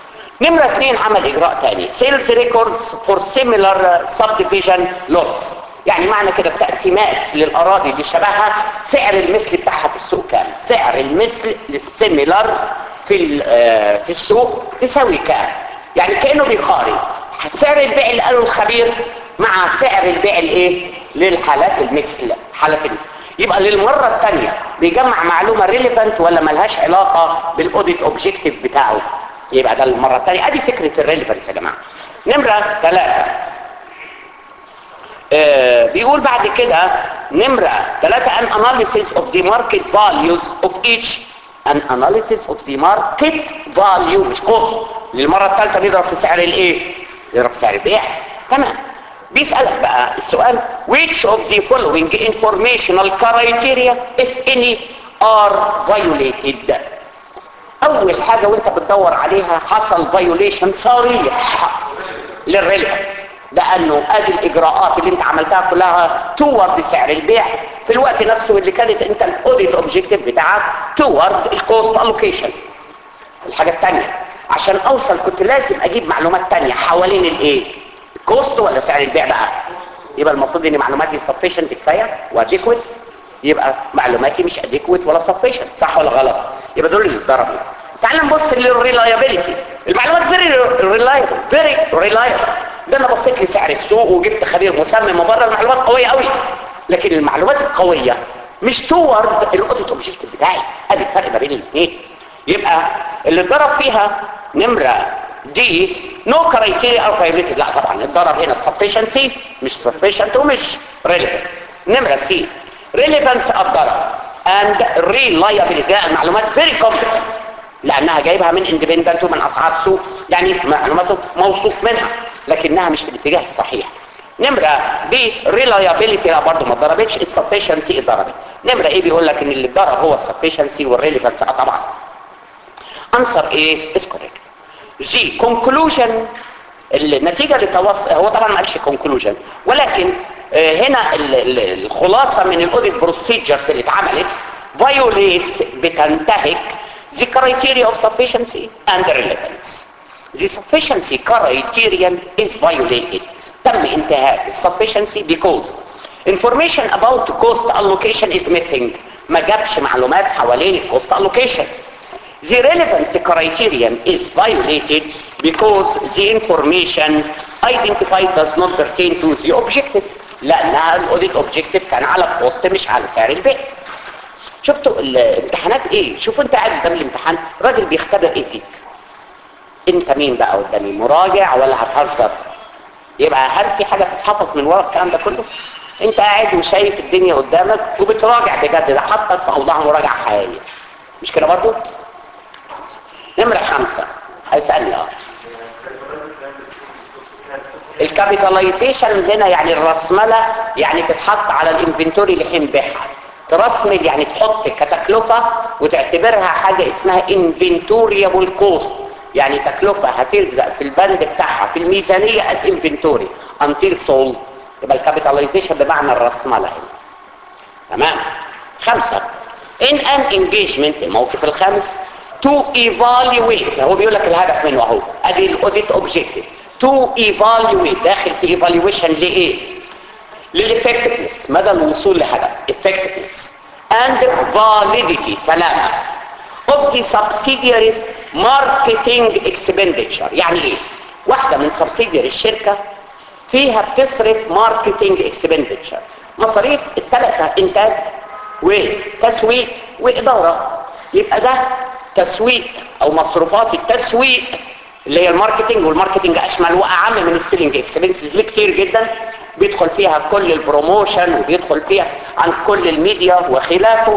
نمرة اثنين عمل اجراء تاني sales records for similar subdivision lots يعني معنى كده التقسيمات للاراضي اللي شبهها سعر المثل بتاعها في السوق كام سعر المثل للسيميلر في ال- آه، في السوق تساوي كام يعني كانه بيقارن سعر البيع اللي قاله الخبير مع سعر البيع الايه للحالات المثل حالات المثل يبقى للمره الثانيه بيجمع معلومه ريليفنت ولا ملهاش علاقه بالاوديت اوبجيكتيف بتاعه يبقى ده المره الثانيه ادي فكره الريليفنس يا جماعه نمره ثلاثة آه بيقول بعد كده نمرة ثلاثة an analysis of the market values of each an analysis of the market value مش cost للمرة الثالثة بيضرب في سعر الايه بيضرب في سعر البيع تمام بيسألك بقى السؤال which of the following informational criteria if any are violated اول حاجة وانت بتدور عليها حصل فايوليشن صريح للريليفنس لانه ادي الاجراءات اللي انت عملتها كلها توورد سعر البيع في الوقت نفسه اللي كانت انت الاوديت اوبجيكتيف بتاعك توورد الكوست الوكيشن الحاجة الثانية عشان اوصل كنت لازم اجيب معلومات تانية حوالين الايه الكوست ولا سعر البيع بقى يبقى المفروض ان معلوماتي sufficient كفاية واديكويت يبقى معلوماتي مش اديكويت ولا sufficient صح ولا غلط يبقى دول اللي اتضربوا تعال نبص للريلايبيليتي المعلومات فيري ريلايبل فيري ريلايبل ده انا بصيت لسعر السوق وجبت خبير مسمى مبرر المعلومات قويه قوي لكن المعلومات القويه مش تورد الاوديت اوبجيكتيف بتاعي ادي الفرق ما بين الاثنين يبقى اللي اتضرب فيها نمره دي نو كرايتيريا او فايبريتد لا طبعا اتضرب هنا sufficiency مش sufficient ومش relevant نمره سي relevance اتضرب and reliability ده المعلومات very competent لانها جايبها من اندبندنت ومن اصحاب سوق يعني معلوماته موثوق منها لكنها مش في الاتجاه الصحيح نمرة بي ريلايابيليتي لا برضه ما اتضربتش السفشنسي اتضربت نمرة ايه بيقول لك ان اللي اتضرب هو السفشنسي والريليفنس اه طبعا انسر ايه از كوريكت جي كونكلوجن النتيجة لتوصل هو طبعا ما قالش كونكلوجن ولكن آه، هنا ال- ال- الخلاصة من الاوديت بروسيجرز اللي اتعملت violates بتنتهك the criteria of sufficiency and relevance. The sufficiency criterion is violated. تم انتهاك ال sufficiency because information about cost allocation is missing. ما جابش معلومات حوالين ال cost allocation. The relevance criterion is violated because the information identified does not pertain to the objective لأنها الاوديت objective كان على الكوست مش على سعر البيع. شفتوا الامتحانات ايه شوفوا انت قاعد قدام الامتحان راجل بيختبر ايه فيك انت مين بقى قدامي مراجع ولا هتهزر يبقى هل في حاجه تتحفظ من ورا الكلام ده كله انت قاعد وشايف الدنيا قدامك وبتراجع بجد ده حطك في اوضاع مراجعه حقيقيه مش كده برضو نمره خمسة هيسالني اه الكابيتاليزيشن هنا يعني الرسمله يعني تتحط على الانفنتوري اللي هنبيعها ترسمل يعني تحط كتكلفة وتعتبرها حاجة اسمها inventoriable cost يعني تكلفة هتلزق في البند بتاعها في الميزانية as inventory until sold يبقى الكابيتاليزيشن بمعنى الرسملة هنا تمام خمسة in an engagement الموقف الخامس to evaluate هو بيقول لك الهدف منه اهو ادي الاوديت اوبجيكتيف to evaluate داخل في evaluation لايه للإفكتفنس مدى الوصول لهدف effectiveness and validity سلامة of the subsidiaries marketing expenditure يعني ايه واحدة من subsidiary الشركة فيها بتصرف marketing expenditure مصاريف الثلاثة انتاج وتسويق وإدارة يبقى ده تسويق او مصروفات التسويق اللي هي الماركتنج والماركتنج اشمل واعم من السيلينج اكسبنسز بكتير جدا بيدخل فيها كل البروموشن وبيدخل فيها عن كل الميديا وخلافه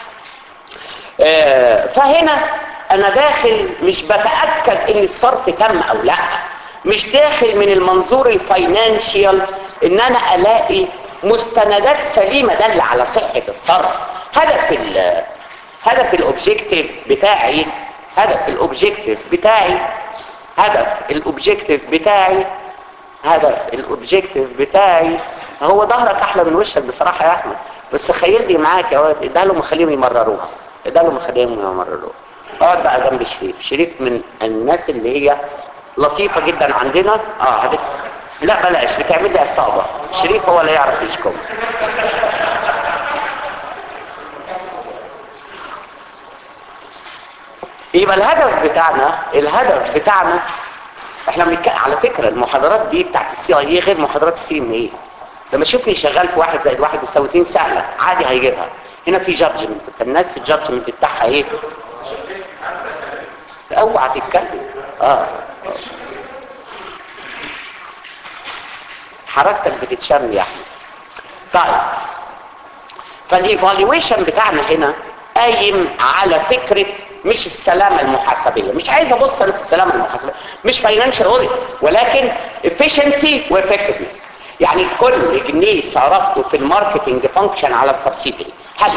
آه، فهنا انا داخل مش بتأكد ان الصرف تم او لا مش داخل من المنظور الفاينانشيال ان انا الاقي مستندات سليمة دل على صحة الصرف هدف ال هدف الاوبجيكتيف بتاعي هدف الاوبجيكتيف بتاعي هدف الاوبجيكتيف بتاعي هدف الاوبجيكتيف بتاعي هو ظهرك احلى من وشك بصراحة يا احمد بس خيلتي معاك يا واد ادها لهم خليهم يمرروها ادها لهم خليهم يمرروها اقعد بقى جنب شريف شريف من الناس اللي هي لطيفة جدا عندنا اه هدك. لا بلاش بتعمل لي عصابة شريف هو اللي يعرف يشكم يبقى الهدف بتاعنا الهدف بتاعنا احنا بنتكلم على فكرة المحاضرات دي بتاعت السي اي اي غير محاضرات السي ام اي لما شوفني شغال في واحد زائد واحد يساوي اتنين سهلة عادي هيجيبها هنا في جادجمنت فالناس الجادجمنت بتاعها ايه اوعى تتكلم اه حركتك بتتشم يا احمد طيب فالايفالويشن بتاعنا هنا قايم على فكرة مش السلامة المحاسبية مش عايز ابص انا في السلامة المحاسبية مش فاينانشال اوديت ولكن efficiency وeffectiveness يعني كل جنيه صرفته في الماركتنج فانكشن على السبسيدري هل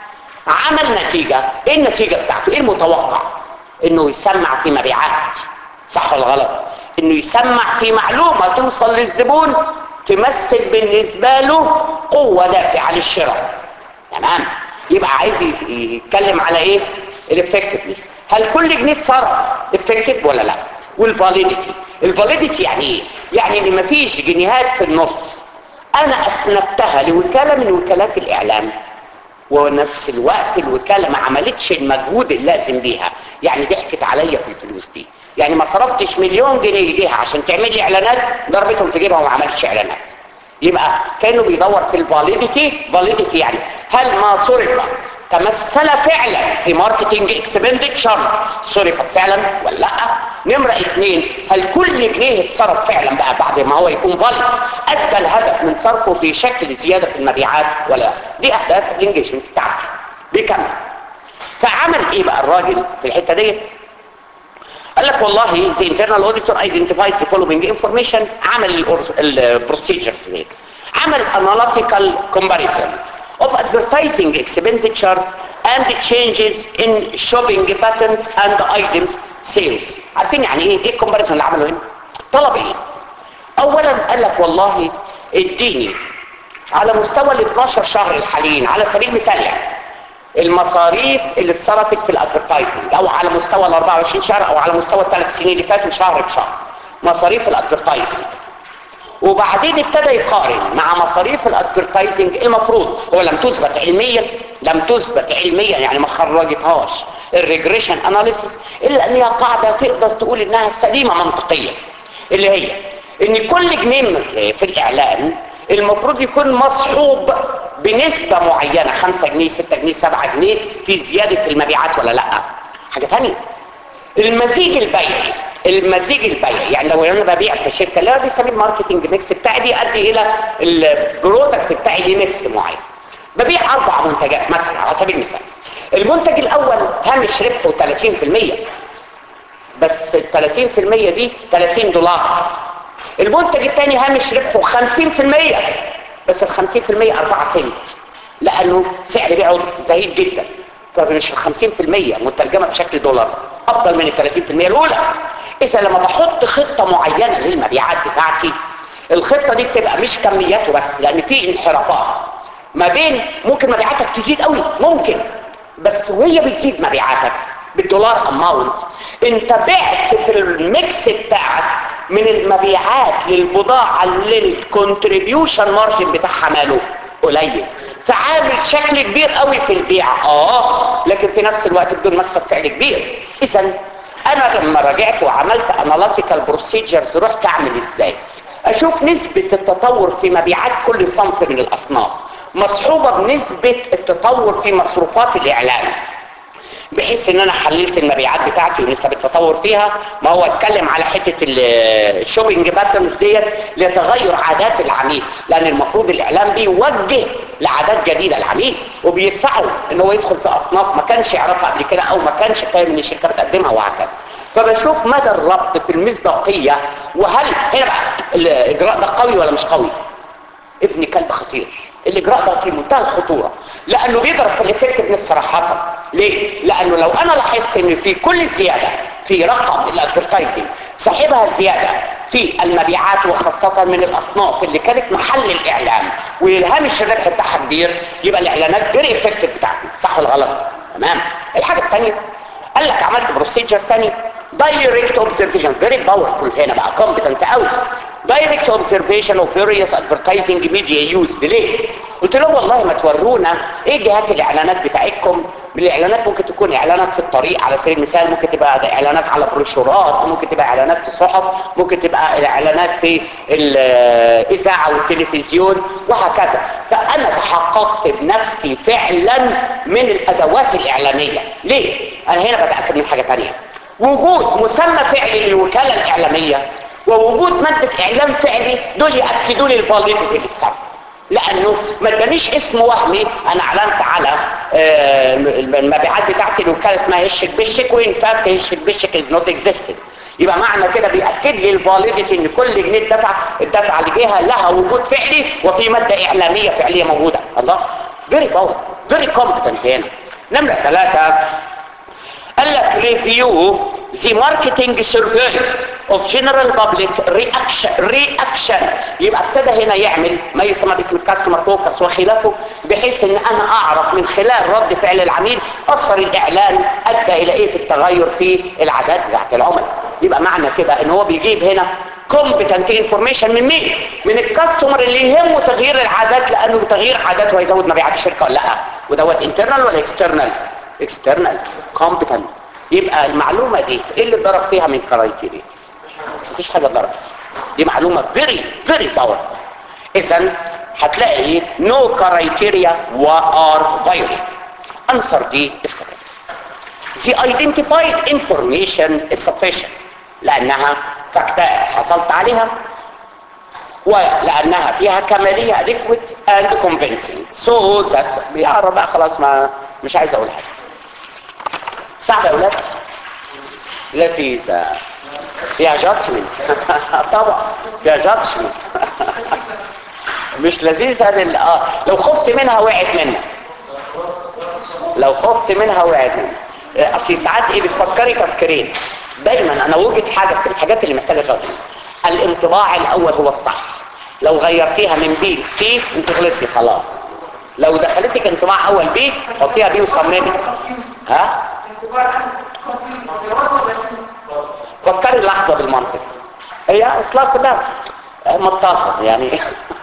عمل نتيجة ايه النتيجة بتاعته ايه المتوقع انه يسمع في مبيعات صح ولا غلط انه يسمع في معلومة توصل للزبون تمثل بالنسبة له قوة دافعة للشراء تمام يبقى عايز يتكلم على ايه الافكتفنس هل كل جنيه اتصرف افكتيف ولا لا والفاليديتي الفاليديتي يعني ايه يعني ان مفيش جنيهات في النص انا اسندتها لوكاله من وكالات الاعلام ونفس الوقت الوكاله ما عملتش المجهود اللازم ليها يعني ضحكت عليا في الفلوس دي يعني ما صرفتش مليون جنيه يجيها عشان تعمل لي اعلانات ضربتهم في جيبها وما عملتش اعلانات يبقى كانوا بيدور في الفاليديتي فاليديتي يعني هل ما صرف تمثل فعلا في ماركتنج اكسبندتشرز صرفت فعلا ولا لا نمرة اثنين هل كل جنيه اتصرف فعلا بقى بعد ما هو يكون فاليد ادى الهدف من صرفه في شكل زيادة في المبيعات ولا لا دي اهداف الانجيجمنت بتاعتي بيكمل فعمل ايه بقى الراجل في الحتة ديت قال لك والله the internal auditor identified the following information عمل البروسيجر هيك عمل analytical comparison of advertising expenditure and changes in shopping patterns and items sales عارفين يعني ايه ايه الكومباريسون اللي عمله هنا طلب ايه اولا قال لك والله اديني على مستوى ال 12 شهر الحاليين على سبيل المثال يعني المصاريف اللي اتصرفت في الادفرتايزنج او على مستوى ال 24 شهر او على مستوى الثلاث سنين اللي فاتوا شهر بشهر مصاريف الادفرتايزنج وبعدين ابتدى يقارن مع مصاريف الادفرتايزنج المفروض هو لم تثبت علميا لم تثبت علميا يعني ما خرجتهاش الريجريشن اناليسيس الا ان هي قاعده تقدر تقول انها سليمه منطقيا اللي هي ان كل جنيه في الاعلان المفروض يكون مصحوب بنسبة معينة 5 جنيه 6 جنيه 7 جنيه في زيادة المبيعات ولا لا حاجة ثانية المزيج البيعي المزيج البيعي يعني لو انا ببيع في شركة اللي هو بيسميه الماركتنج ميكس بتاعي بيؤدي الى البرودكت بتاعي ليه ميكس معين ببيع اربع منتجات مثلا على سبيل المثال المنتج الاول هامش ربحه 30% بس ال 30% دي 30 دولار المنتج الثاني هامش ربحه 50% بس ال 50% 4 سنت لانه سعر بيعه زهيد جدا فمش ال 50% مترجمه بشكل دولار افضل من ال 30% الاولى اذا لما بحط خطه معينه للمبيعات بتاعتي الخطه دي بتبقى مش كمياته بس لان في انحرافات ما بين ممكن مبيعاتك تزيد قوي ممكن بس وهي بتزيد مبيعاتك بالدولار اماونت انت بعت في الميكس بتاعك من المبيعات للبضاعة اللي الكونتريبيوشن مارجن بتاعها ماله قليل فعامل شكل كبير قوي في البيع اه لكن في نفس الوقت بدون مكسب فعل كبير اذا انا لما رجعت وعملت اناليتيكال بروسيجرز رحت اعمل ازاي اشوف نسبة التطور في مبيعات كل صنف من الاصناف مصحوبة بنسبة التطور في مصروفات الاعلان بحيث ان انا حللت المبيعات بتاعتي ونسب التطور فيها ما هو اتكلم على حته الشوبينج باترنز ديت لتغير عادات العميل لان المفروض الاعلام بيوجه لعادات جديده العميل وبيدفعه ان هو يدخل في اصناف ما كانش يعرفها قبل كده او ما كانش فاهم ان الشركه بتقدمها وهكذا فبشوف مدى الربط في المصداقيه وهل هنا بقى الاجراء ده قوي ولا مش قوي ابن كلب خطير الاجراء ده في منتهى الخطوره لانه بيضرب في الافكتفنس صراحه ليه لانه لو انا لاحظت ان في كل زياده في رقم الادفرتايزنج صاحبها زياده في المبيعات وخاصة من الأصناف اللي كانت محل الإعلان والهامش الربح بتاعها كبير يبقى الإعلانات غير افكتيف بتاعتي صح ولا غلط؟ تمام الحاجة الثانية قال لك عملت بروسيجر ثاني direct observation very powerful هنا بقى competent قوي direct observation of various advertising media used ليه قلت لهم والله ما تورونا ايه جهات الاعلانات بتاعتكم من الاعلانات ممكن تكون اعلانات في الطريق على سبيل المثال ممكن تبقى اعلانات على بروشورات ممكن تبقى اعلانات في صحف ممكن تبقى اعلانات في الاذاعه والتلفزيون وهكذا فانا تحققت بنفسي فعلا من الادوات الاعلانيه ليه انا هنا بتاكد من حاجه ثانيه وجود مسمى فعلي للوكاله الاعلاميه ووجود ماده اعلام فعلي دول ياكدوا لي الفاليديتي للصرف لانه ما ادانيش اسم وهمي انا اعلنت على آه، المبيعات بتاعتي الوكاله اسمها هشك بشك وان فاكت هشك بشك از نوت اكزيستنج يبقى معنى كده بياكد لي الفاليديتي ان كل جنيه دفع الدفع لجهه لها وجود فعلي وفي ماده اعلاميه فعليه موجوده الله فيري باور فيري كومبتنت هنا نمره ثلاثه قال لك ريفيو the marketing survey of general public reaction reaction يبقى ابتدى هنا يعمل ما يسمى باسم الكاستمر فوكس وخلافه بحيث ان انا اعرف من خلال رد فعل العميل اثر الاعلان ادى الى ايه في التغير في العادات بتاعت العملاء يبقى معنى كده ان هو بيجيب هنا competent information من مين من الكاستمر اللي يهمه تغيير العادات لانه بتغيير عاداته هيزود مبيعات الشركه ولا لا ودوت internal ولا external external competent يبقى المعلومة دي ايه اللي ضرب فيها من كرايتيريا مفيش حاجة ضرب دي معلومة very very powerful اذا هتلاقي no criteria are violated answer دي is correct the identified information is sufficient لانها فاكتات حصلت عليها ولانها فيها كمالية adequate and convincing so that بيعرف بقى خلاص ما مش عايز اقول حاجة صعب يا اولاد لذيذة فيها جادجمنت طبعا فيها جادجمنت مش لذيذة لل... اه لو خفت منها وقعت منك لو خفت منها وقعت منك آه، اصل ساعات ايه بتفكري تفكيرين دايما انا وجد حاجة في الحاجات اللي محتاجة جادجمنت الانطباع الاول هو الصح لو غيرتيها من بي سي انت غلطتي خلاص لو دخلتك انطباع اول بي حطيها بي وصممي ها فكري لحظة بالمنطق هي اصلا كلها مطاطة يعني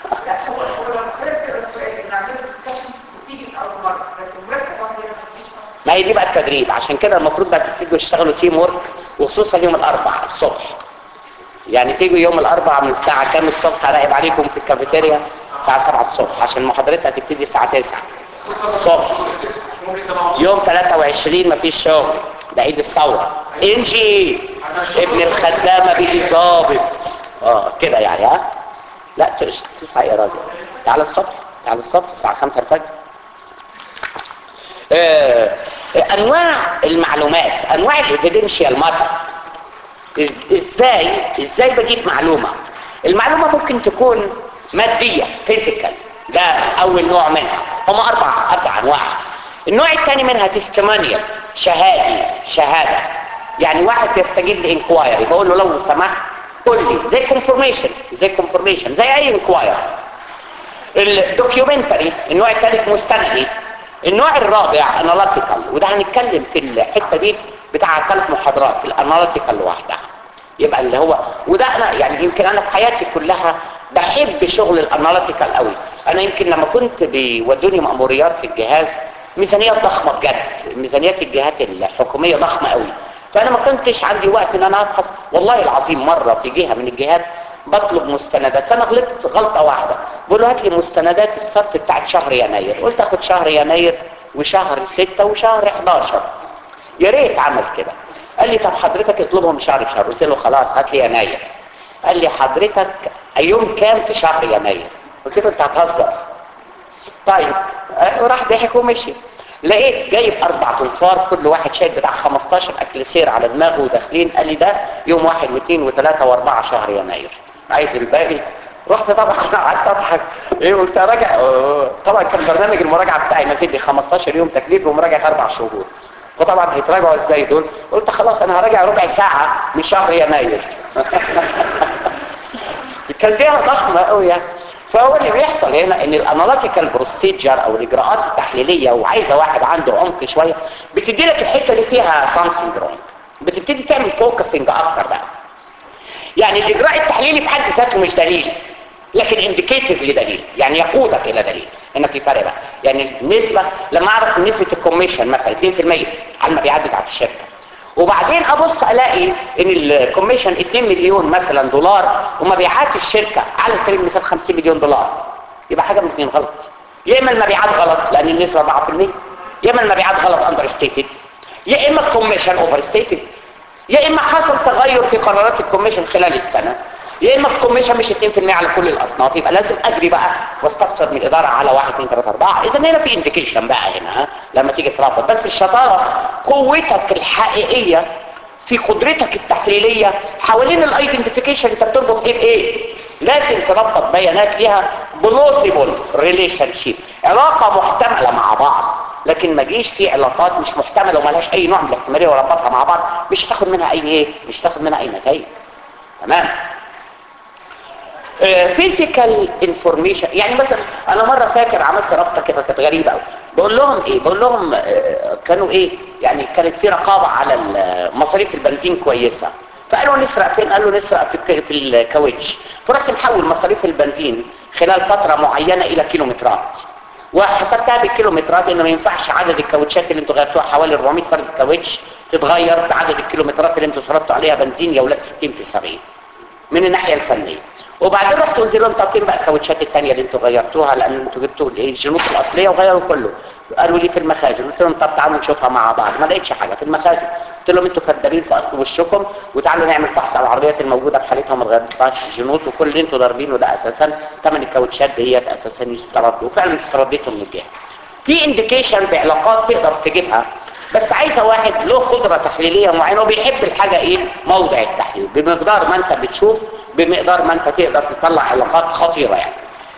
ما هي دي بقى التدريب عشان كده المفروض بقى تبتدوا تشتغلوا تيم ورك وخصوصا يوم الاربعاء الصبح يعني تيجوا يوم الاربعاء من الساعة كام الصبح هراقب عليكم في الكافيتيريا الساعة 7 الصبح عشان محاضرتها هتبتدي الساعة 9 الصبح يوم 23 مفيش شغل ده عيد الثورة انجي ابن الخدامة بيجي ظابط اه كده يعني ها لا تش- تصحى يا راجل تعالى الصبح تعالى الصبح الساعة 5 الفجر آه، انواع المعلومات انواع الايفيدنشال ماتر ازاي ازاي بجيب معلومة المعلومة ممكن تكون مادية فيزيكال ده اول نوع منها هم اربع اربع انواع النوع الثاني منها تستمانيال شهادي شهادة يعني واحد يستجيب لانكوايري بقول له لو سمحت قول لي زي كونفورميشن زي كونفورميشن زي اي انكوايري الدوكيومنتري النوع الثالث مستندي النوع الرابع اناليتيكال وده هنتكلم في الحته دي بتاع ثلاث محاضرات الاناليتيكال لوحدها يبقى اللي هو وده انا يعني يمكن انا في حياتي كلها بحب شغل الاناليتيكال قوي انا يمكن لما كنت بيودوني مأموريات في الجهاز ميزانيات ضخمه بجد ميزانيات الجهات الحكوميه ضخمه قوي فانا ما كنتش عندي وقت ان انا ابحث والله العظيم مره في جهه من الجهات بطلب مستندات فانا غلطت غلطه واحده بقول له هات لي مستندات الصرف بتاعت شهر يناير قلت اخد شهر يناير وشهر 6 وشهر 11 يا ريت عمل كده قال لي طب حضرتك اطلبهم شهر بشهر قلت له خلاص هات لي يناير قال لي حضرتك يوم كام في شهر يناير قلت له انت هتهزر طيب أه، وراح ضحك ومشي لقيت جايب اربع تنفار كل واحد شايل بتاع 15 اكل سير على دماغه وداخلين قال لي ده يوم واحد واثنين وثلاثة واربعة شهر يناير عايز الباقي رحت طبعا قعدت اضحك ايه قلت راجع آه، طبعا كان برنامج المراجعه بتاعي نازل لي 15 يوم تكليف ومراجعه اربع شهور وطبعا هيتراجعوا ازاي دول قلت خلاص انا هراجع ربع ساعه من شهر يناير كان فيها ضخمه قوي يعني فهو اللي بيحصل هنا ان الاناليتيكال بروسيجر او الاجراءات التحليليه وعايزه واحد عنده عمق شويه بتدي لك الحته اللي فيها سان سندروم بتبتدي تعمل فوكسنج اكتر بقى يعني الاجراء التحليلي في حد ذاته مش دليل لكن انديكيتيف لدليل يعني يقودك الى دليل هنا في فرق بقى يعني النسبه لما اعرف نسبه الكوميشن مثلا 2% على المبيعات بتاعت الشركه وبعدين ابص الاقي ان الكوميشن 2 مليون مثلا دولار ومبيعات الشركه على سبيل المثال 50 مليون دولار يبقى حاجه من اثنين غلط يا اما المبيعات غلط لان النسبه 4% يا اما المبيعات غلط اندر ستيتد يا اما الكوميشن اوفر ستيتد يا اما حصل تغير في قرارات الكوميشن خلال السنه يا اما الكوميشن مش 2% على كل الاصناف يبقى لازم اجري بقى واستفسر من الاداره على 1 2 3 4 اذا هنا في انديكيشن بقى هنا ها لما تيجي تربط بس الشطاره قوتك الحقيقيه في قدرتك التحليليه حوالين الايدنتيفيكيشن انت بتربط ايه بايه لازم تربط بيانات ليها بلوثيبل ريليشن شيب علاقه محتمله مع بعض لكن ما جيش في علاقات مش محتمله وما لهاش اي نوع من الاحتماليه وربطها مع بعض مش هتاخد منها اي ايه مش هتاخد منها اي نتائج تمام فيزيكال انفورميشن يعني مثلا انا مره فاكر عملت رابطه كده كانت غريبه قوي بقول لهم ايه بقول لهم آه، كانوا ايه يعني كانت في رقابه على ال- مصاريف البنزين كويسه فقالوا نسرق فين قالوا نسرق في الك- في الكاوتش فرحت محول مصاريف البنزين خلال فتره معينه الى كيلومترات وحسبتها بالكيلومترات انه ما ينفعش عدد الكاوتشات اللي انتوا غيرتوها حوالي 400 فرد كاوتش تتغير بعدد الكيلومترات اللي انتوا صرفتوا عليها بنزين يا ولاد 60 في 70 من الناحيه الفنيه وبعدين رحت قلت لهم طب فين بقى الكاوتشات الثانيه اللي انتوا غيرتوها لان انتوا جبتوا الايه الجنوط الاصليه وغيروا كله قالوا لي في المخازن قلت لهم طب تعالوا نشوفها مع بعض ما لقيتش حاجه في المخازن قلت لهم انتوا كدابين في اصل وشكم وتعالوا نعمل فحص على العربيات الموجوده في حالتها ما اتغيرتش الجنوط وكل اللي انتوا ضاربينه ده اساسا ثمن الكاوتشات ديت اساسا يستردوا وفعلا استرديتهم من الجهه في انديكيشن بعلاقات تقدر تجيبها بس عايزه واحد له قدره تحليليه معينه وبيحب الحاجه ايه موضع التحليل بمقدار ما انت بتشوف بمقدار ما انت تقدر تطلع علاقات خطيره يعني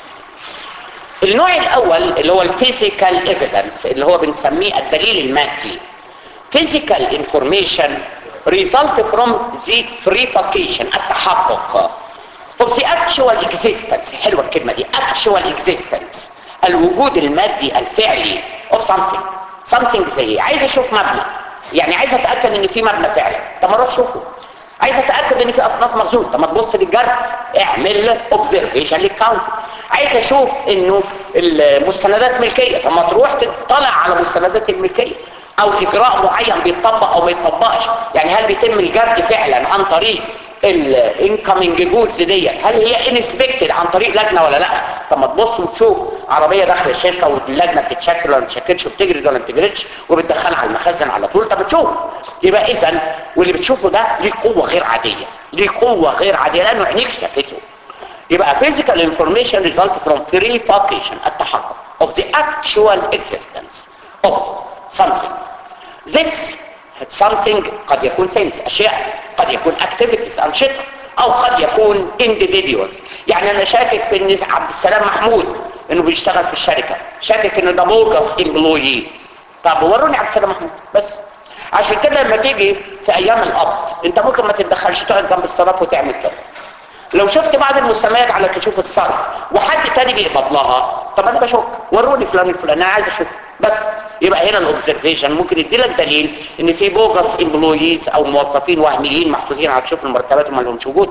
النوع الاول اللي هو الفيزيكال ايفيدنس اللي هو بنسميه الدليل المادي physical information result from the verification التحقق of the actual existence حلوه الكلمه دي actual existence الوجود المادي الفعلي of something something زي ايه عايز اشوف مبنى يعني عايز اتاكد ان في مبنى فعلا طب ما اروح شوفه عايز اتاكد ان في اصناف مخزون طب ما تبص للجرد اعمل اوبزرفيشن للكاونت عايز اشوف انه المستندات ملكيه طب ما تروح تطلع على مستندات الملكيه او اجراء معين بيتطبق او ما يتطبقش يعني هل بيتم الجرد فعلا عن طريق الانكمنج جودز ديت هل هي انسبكتد عن طريق لجنه ولا لا طب ما تبص وتشوف عربيه داخل الشركه واللجنه بتتشكل ولا ما بتتشكلش وبتجري ولا ما بتجريش وبتدخلها على المخزن على طول طب تشوف يبقى اذا واللي بتشوفه ده ليه قوه غير عاديه ليه قوه غير عاديه لانه عينيك شافته يبقى physical information result from verification التحقق of the actual existence of something this something قد يكون things أشياء قد يكون activities أنشطة أو قد يكون individuals يعني أنا شاكك في إن عبد السلام محمود إنه بيشتغل في الشركة شاكك إنه ده بوجس employee طب وروني عبد السلام محمود بس عشان كده لما تيجي في أيام القبض أنت ممكن ما تتدخلش تقعد جنب الصراف وتعمل كده لو شفت بعض المسميات على كشوف الصرف وحد تاني بيقبض لها طب انا بشك وروني فلان الفلاني انا عايز اشوف بس يبقى هنا الاوبزرفيشن ممكن يدي لك دليل ان في بوجس امبلويز او موظفين وهميين محطوطين على كشوف المرتبات وما لهمش وجود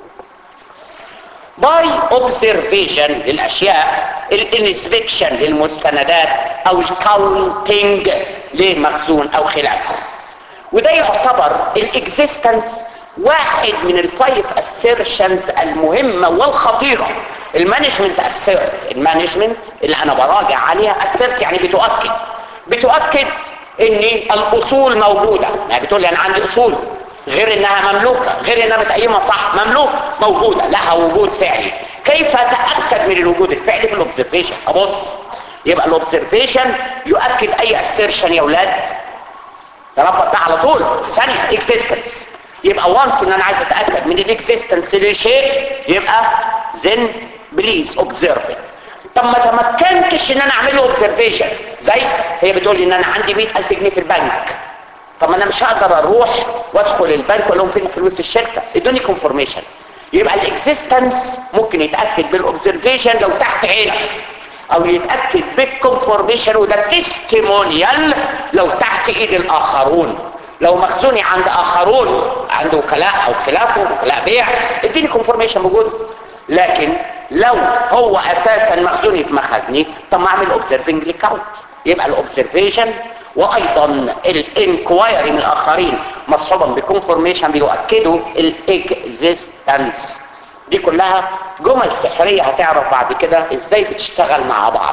باي اوبزرفيشن للاشياء الانسبكشن للمستندات او الكاونتنج لمخزون او خلافه وده يعتبر الاكزيستنس واحد من الفايف assertions المهمة والخطيرة المانجمنت assert المانجمنت اللي انا براجع عليها assert يعني بتؤكد بتؤكد ان الاصول موجودة يعني بتقول لي انا عندي اصول غير انها مملوكة غير انها متقيمة صح مملوك موجودة لها وجود فعلي كيف اتأكد من الوجود الفعلي في الاوبزرفيشن ابص يبقى الاوبزرفيشن يؤكد اي assertion يا ولاد تربط ده على طول في ثانية existence يبقى وانس ان انا عايز اتاكد من الاكزيستنس للشيء يبقى then please observe it طب ما تمكنتش ان انا اعمل له اوبزرفيشن زي هي بتقول لي ان انا عندي 100000 جنيه في البنك طب ما انا مش هقدر اروح وادخل البنك واقول لهم فين فلوس الشركه ادوني كونفورميشن يبقى الاكزيستنس ممكن يتاكد بالاوبزرفيشن لو تحت عينك او يتاكد بالكونفورميشن وده تستيمونيال لو تحت ايد الاخرون لو مخزوني عند اخرون عند وكلاء او خلافه وكلاء بيع اديني كونفورميشن موجود لكن لو هو اساسا مخزوني في مخزني طب ما اعمل اوبزرفنج للكاونت يبقى الاوبزرفيشن وايضا الانكوايري من الاخرين مصحوبا بكونفورميشن بيؤكدوا الاكزيستنس دي كلها جمل سحريه هتعرف بعد كده ازاي بتشتغل مع بعض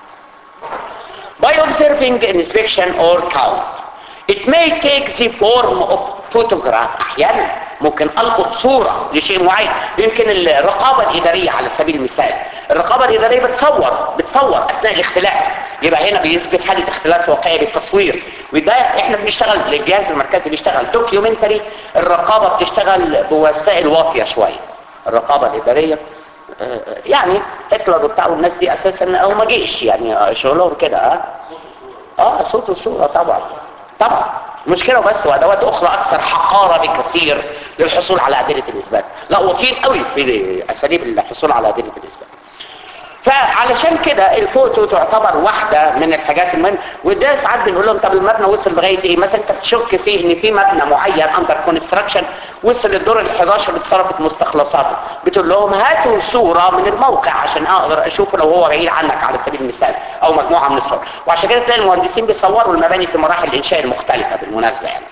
by observing inspection or count it may take the form of photograph احيانا ممكن القط صورة لشيء معين يمكن الرقابة الادارية على سبيل المثال الرقابة الادارية بتصور بتصور اثناء الاختلاس يبقى هنا بيثبت حالة اختلاس واقعي بالتصوير وده احنا بنشتغل الجهاز المركزي بيشتغل دوكيومنتري الرقابة بتشتغل بوسائل واطية شوية الرقابة الادارية آه، يعني هتلر وبتاع والناس دي اساسا او ما جيش يعني شغلهم كده اه اه صوت وصورة طبعا طبعا مشكلة بس وادوات اخرى اكثر حقارة بكثير للحصول على ادلة الاثبات لا وطين قوي في اساليب الحصول على ادلة الاثبات فعلشان كده الفوتو تعتبر واحدة من الحاجات المهمة وده ساعات بنقول لهم طب المبنى وصل لغاية ايه مثلا انت بتشك فيه ان في مبنى معين اندر كونستراكشن وصل للدور ال 11 اتصرفت مستخلصاته بتقول لهم هاتوا صورة من الموقع عشان اقدر اشوفه لو هو بعيد عنك على سبيل المثال او مجموعة من الصور وعشان كده تلاقي المهندسين بيصوروا المباني في مراحل الانشاء المختلفة بالمناسبة يعني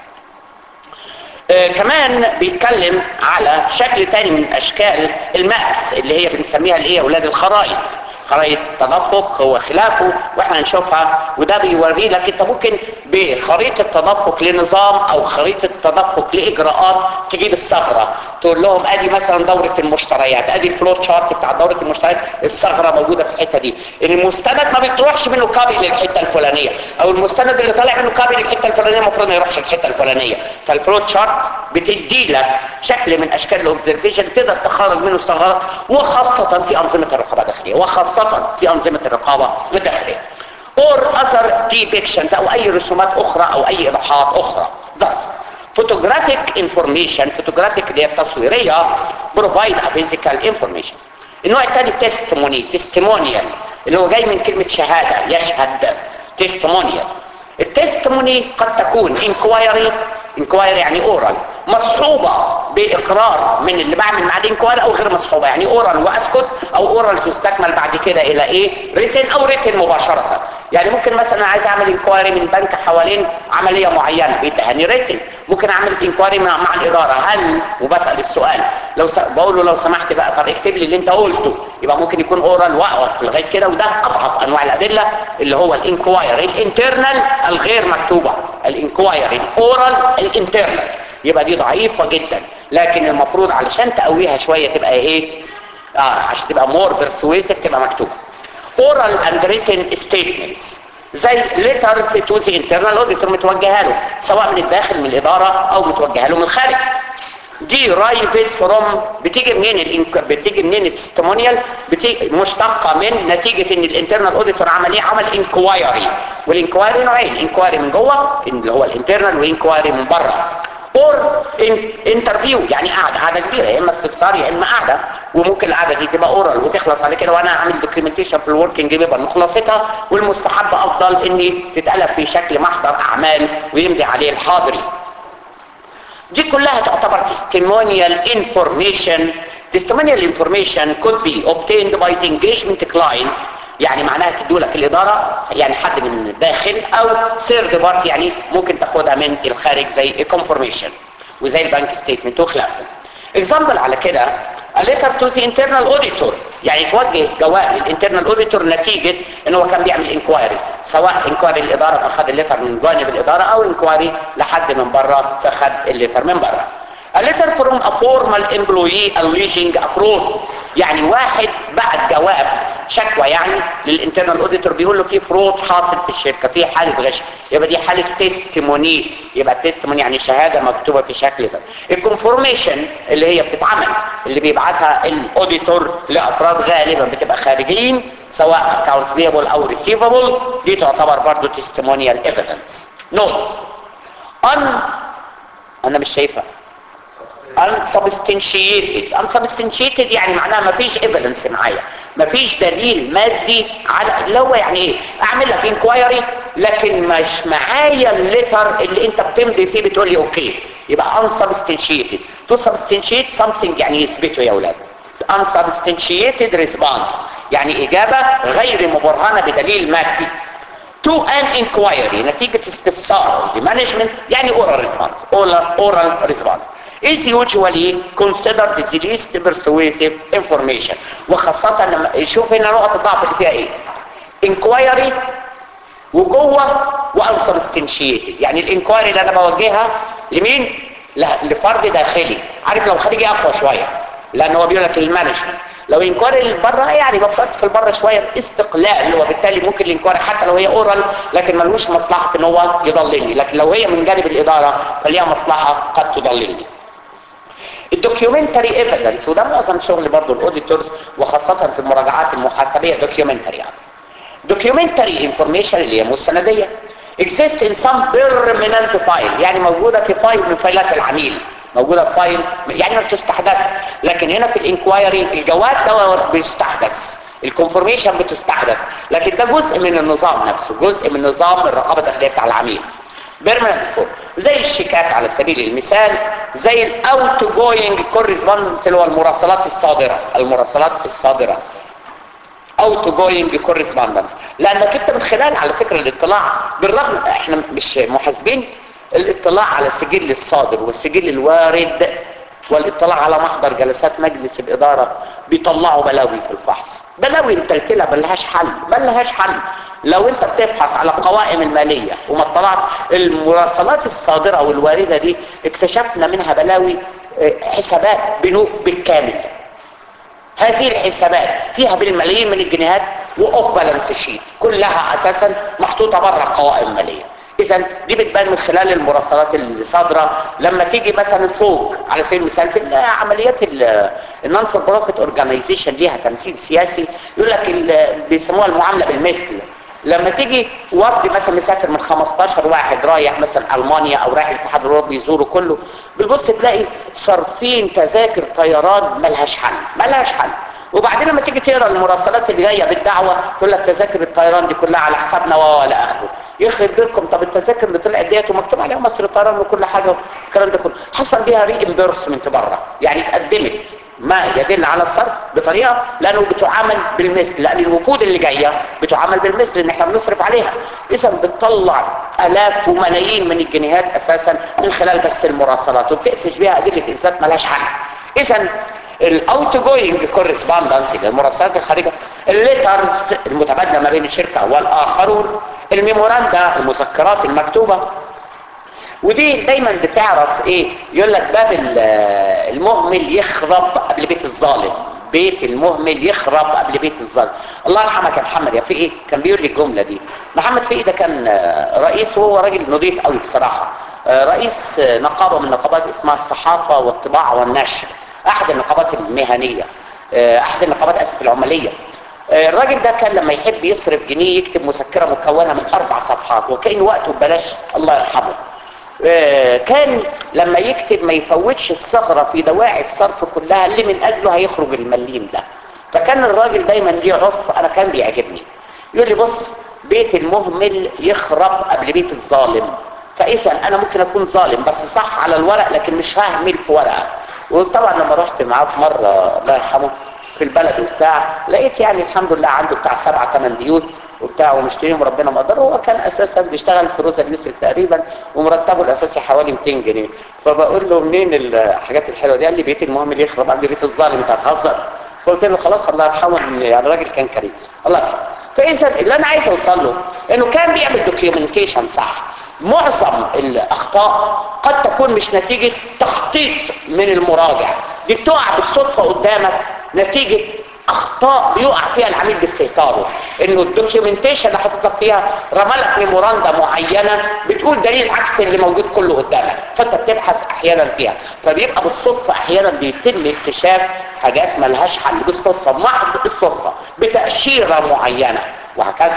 آه كمان بيتكلم على شكل تاني من اشكال المأس اللي هي بنسميها الايه يا اولاد الخرائط خرائط تدفق هو خلافه واحنا هنشوفها وده بيوري لك انت ممكن بخريطة تدفق لنظام او خريطة تدفق لاجراءات تجيب الثغرة تقول لهم ادي مثلا دورة المشتريات ادي الفلوت شارت بتاع دورة المشتريات الثغرة موجودة في الحتة دي المستند ما بيطلعش منه كابي للحتة الفلانية او المستند اللي طالع منه كابي للحتة الفلانية المفروض ما يروحش الحتة الفلانية فالفلوت شارت بتدي لك شكل من اشكال الاوبزرفيشن تقدر تخرج منه الثغرات وخاصة في انظمة الرقابة الداخلية وخاصة في انظمة الرقابة الداخلية or other depictions او اي رسومات اخرى او اي ايضاحات اخرى thus photographic information photographic اللي هي التصويرية provide a physical information النوع الثاني testimony testimonial اللي هو جاي من كلمة شهادة يشهد testimonial التستموني قد تكون inquiry inquiry يعني oral مصحوبة بإقرار من اللي بعمل معاه inquiry أو غير مصحوبة يعني oral وأسكت أو oral تستكمل بعد كده إلى إيه written أو written مباشرة يعني ممكن مثلا عايز أعمل inquiry من بنك حوالين عملية معينة بيدهني written ممكن أعمل inquiry مع, مع الإدارة هل وبسأل السؤال لو س... بقول له لو سمحت بقى طب اكتب لي اللي انت قلته يبقى ممكن يكون اورال واقف لغايه كده وده اضعف انواع الادله اللي هو الانكواير الانترنال الغير مكتوبه الانكواير الاورال الانترنال يبقى دي ضعيفه جدا لكن المفروض علشان تقويها شويه تبقى ايه اه عشان تبقى مور بيرسويسيف تبقى مكتوبه oral and written statements زي letters to the internal auditor متوجهه له سواء من الداخل من الاداره او متوجهه له من الخارج derived from بتيجي منين الانك... بتيجي منين التستمونيال بتيجي مشتقه من نتيجه ان الانترنال اوديتور عمل ايه عمل انكوايري والانكوايري نوعين انكوايري من جوه اللي هو الانترنال وانكوايري من بره اور انترفيو يعني قاعده قاعده كبيره يا اما استفسار يا اما قاعده وممكن القعده دي تبقى اورال وتخلص على كده وانا اعمل دوكيومنتيشن في الوركينج بيبقى مخلصتها والمستحب افضل اني تتالف في شكل محضر اعمال ويمضي عليه الحاضري دي كلها تعتبر testimonial information testimonial information could be obtained by the engagement client يعني معناها تدولك الإدارة يعني حد من الداخل أو third party يعني ممكن تاخدها من الخارج زي confirmation وزي البنك ستيتمنت وخلافه example على كده a letter to the internal auditor يعني توجه جواب للانترنال اوديتور نتيجة ان هو كان بيعمل انكوايري سواء انكوايري الادارة فخد الليتر من جانب الادارة او انكوايري لحد من بره فخد الليتر من بره a letter from a formal employee alleging a fraud يعني واحد بعد جواب شكوى يعني للانترنال اوديتور بيقول له في فرود حاصل في الشركه في حاله غش يبقى دي حاله تيستيموني يبقى التيستيموني يعني شهاده مكتوبه في شكل ده الكونفورميشن اللي هي بتتعمل اللي بيبعتها الاوديتور لافراد غالبا بتبقى خارجيين سواء accounts payable او receivable دي تعتبر برضه testimonial evidence نوت ان انا مش شايفها unsubstantiated unsubstantiated يعني معناها ما فيش evidence معايا ما فيش دليل مادي على اللي هو يعني ايه اعمل لك انكوايري لكن مش معايا الليتر اللي انت بتمضي فيه بتقول لي اوكي يبقى unsubstantiated to substantiate something يعني يثبته يا اولاد unsubstantiated response يعني اجابه غير مبرهنه بدليل مادي to an inquiry نتيجة استفسار of the management يعني oral response oral, oral response is usually considered the least persuasive information وخاصة لما شوف هنا نقطة الضعف اللي فيها ايه inquiry وجوه وانسبستنشيتد يعني الانكوايري اللي انا بوجهها لمين ل- لفرد داخلي عارف لو خارجي اقوى شويه لان هو بيقول لك المانجمنت لو انكواري لبره يعني بفرط في البره شويه استقلال وبالتالي ممكن الانكواري حتى لو هي اورال لكن ملوش مصلحه في ان هو يضللني لكن لو هي من جانب الاداره فليها مصلحه قد تضللني الدوكيومنتري ايفيدنس وده معظم شغل برضه الاوديتورز وخاصه في المراجعات المحاسبيه دوكيومنتري يعني documentary information اللي هي مستندية exist in some permanent file يعني موجودة في فايل من فايلات العميل موجودة في فايل يعني ما بتستحدث لكن هنا في الانكوايري الجواب ده بيستحدث الكونفورميشن بتستحدث لكن ده جزء من النظام نفسه جزء من نظام الرقابة الداخلية بتاع العميل بيرمننت فور زي الشيكات على سبيل المثال زي الاوت جوينج كورسبوندنس اللي هو المراسلات الصادرة المراسلات الصادرة اوت جوينج كورسبوندنس لانك انت من خلال على فكره الاطلاع بالرغم احنا مش محاسبين الاطلاع على السجل الصادر والسجل الوارد والاطلاع على محضر جلسات مجلس الاداره بيطلعوا بلاوي في الفحص بلاوي متلتله ملهاش حل ملهاش حل لو انت بتبحث على القوائم الماليه وما اطلعت المراسلات الصادره والوارده دي اكتشفنا منها بلاوي اه، حسابات بنوك بالكامل هذه الحسابات فيها بالملايين من الجنيهات واوف بالانس شيت كلها اساسا محطوطه بره القوائم الماليه اذا دي بتبان من خلال المراسلات الصادره لما تيجي مثلا فوق على سبيل المثال في عمليات النون فور بروفيت اورجانيزيشن ليها تمثيل سياسي يقول لك ال- بيسموها المعامله بالمثل لما تيجي وفد مثلا مسافر من 15 واحد رايح مثلا المانيا او رايح الاتحاد الاوروبي يزوروا كله بتبص تلاقي صارفين تذاكر طيران ملهاش حل ملهاش حل وبعدين لما تيجي تقرا المراسلات اللي جايه بالدعوه تقول لك تذاكر الطيران دي كلها على حسابنا ولا اخره يخرب بيتكم طب التذاكر اللي طلعت ديت ومكتوب عليها مصر طيران وكل حاجه الكلام ده كله حصل بيها ري امبيرسمنت بره يعني اتقدمت ما يدل على الصرف بطريقه لانه بتعامل بالمثل لان الوفود اللي جايه بتعامل بالمثل ان احنا بنصرف عليها اذا بتطلع الاف وملايين من الجنيهات اساسا من خلال بس المراسلات وبتقفش بيها ادله اثبات ملهاش حل اذا الاوت جوينج كورسبوندنس المراسلات الخارجه الليترز المتبادله ما بين الشركه والاخرون الميموراندا المذكرات المكتوبه ودي دايما بتعرف ايه يقول لك باب ال- المهمل يخرب قبل بيت الظالم بيت المهمل يخرب قبل بيت الظالم الله يرحمك يا محمد يا في ايه كان بيقول لي الجمله دي محمد في ده كان آه، رئيس وهو راجل نظيف قوي بصراحه آه، رئيس آه، نقابه من نقابات اسمها الصحافه والطباعه والنشر احد النقابات المهنيه آه، احد النقابات اسف العماليه آه، الراجل ده كان لما يحب يصرف جنيه يكتب مذكره مكونه من اربع صفحات وكان وقته ببلاش الله يرحمه آه، كان لما يكتب ما يفوتش الثغرة في دواعي الصرف كلها اللي من أجله هيخرج المليم ده فكان الراجل دايما ليه عرف أنا كان بيعجبني يقول لي بص بيت المهمل يخرب قبل بيت الظالم فإذا أنا ممكن أكون ظالم بس صح على الورق لكن مش ههمل في ورقة وطبعا لما رحت معاه في مرة الله يرحمه في البلد وبتاع لقيت يعني الحمد لله عنده بتاع سبعة ثمان بيوت وبتاع ومشتريهم ربنا مقدره هو كان اساسا بيشتغل في روزا اليوسف تقريبا ومرتبه الاساسي حوالي 200 جنيه فبقول له منين الحاجات الحلوه دي قال لي بيت المهم اللي يخرب عندي بيت الظالم انت هتهزر فقلت له خلاص الله يرحمه يعني الراجل كان كريم الله يرحمه فاذا اللي انا عايز اوصل له انه كان بيعمل دوكيومنتيشن صح معظم الاخطاء قد تكون مش نتيجه تخطيط من المراجع دي بتقع بالصدفه قدامك نتيجه اخطاء بيقع فيها العميل باستهتاره انه الدوكيومنتيشن اللي حاططك فيها رملك ميموراندا معينه بتقول دليل عكس اللي موجود كله قدامك فانت بتبحث احيانا فيها فبيبقى بالصدفه احيانا بيتم اكتشاف حاجات ملهاش حل بالصدفه محض الصدفه بتاشيره معينه وهكذا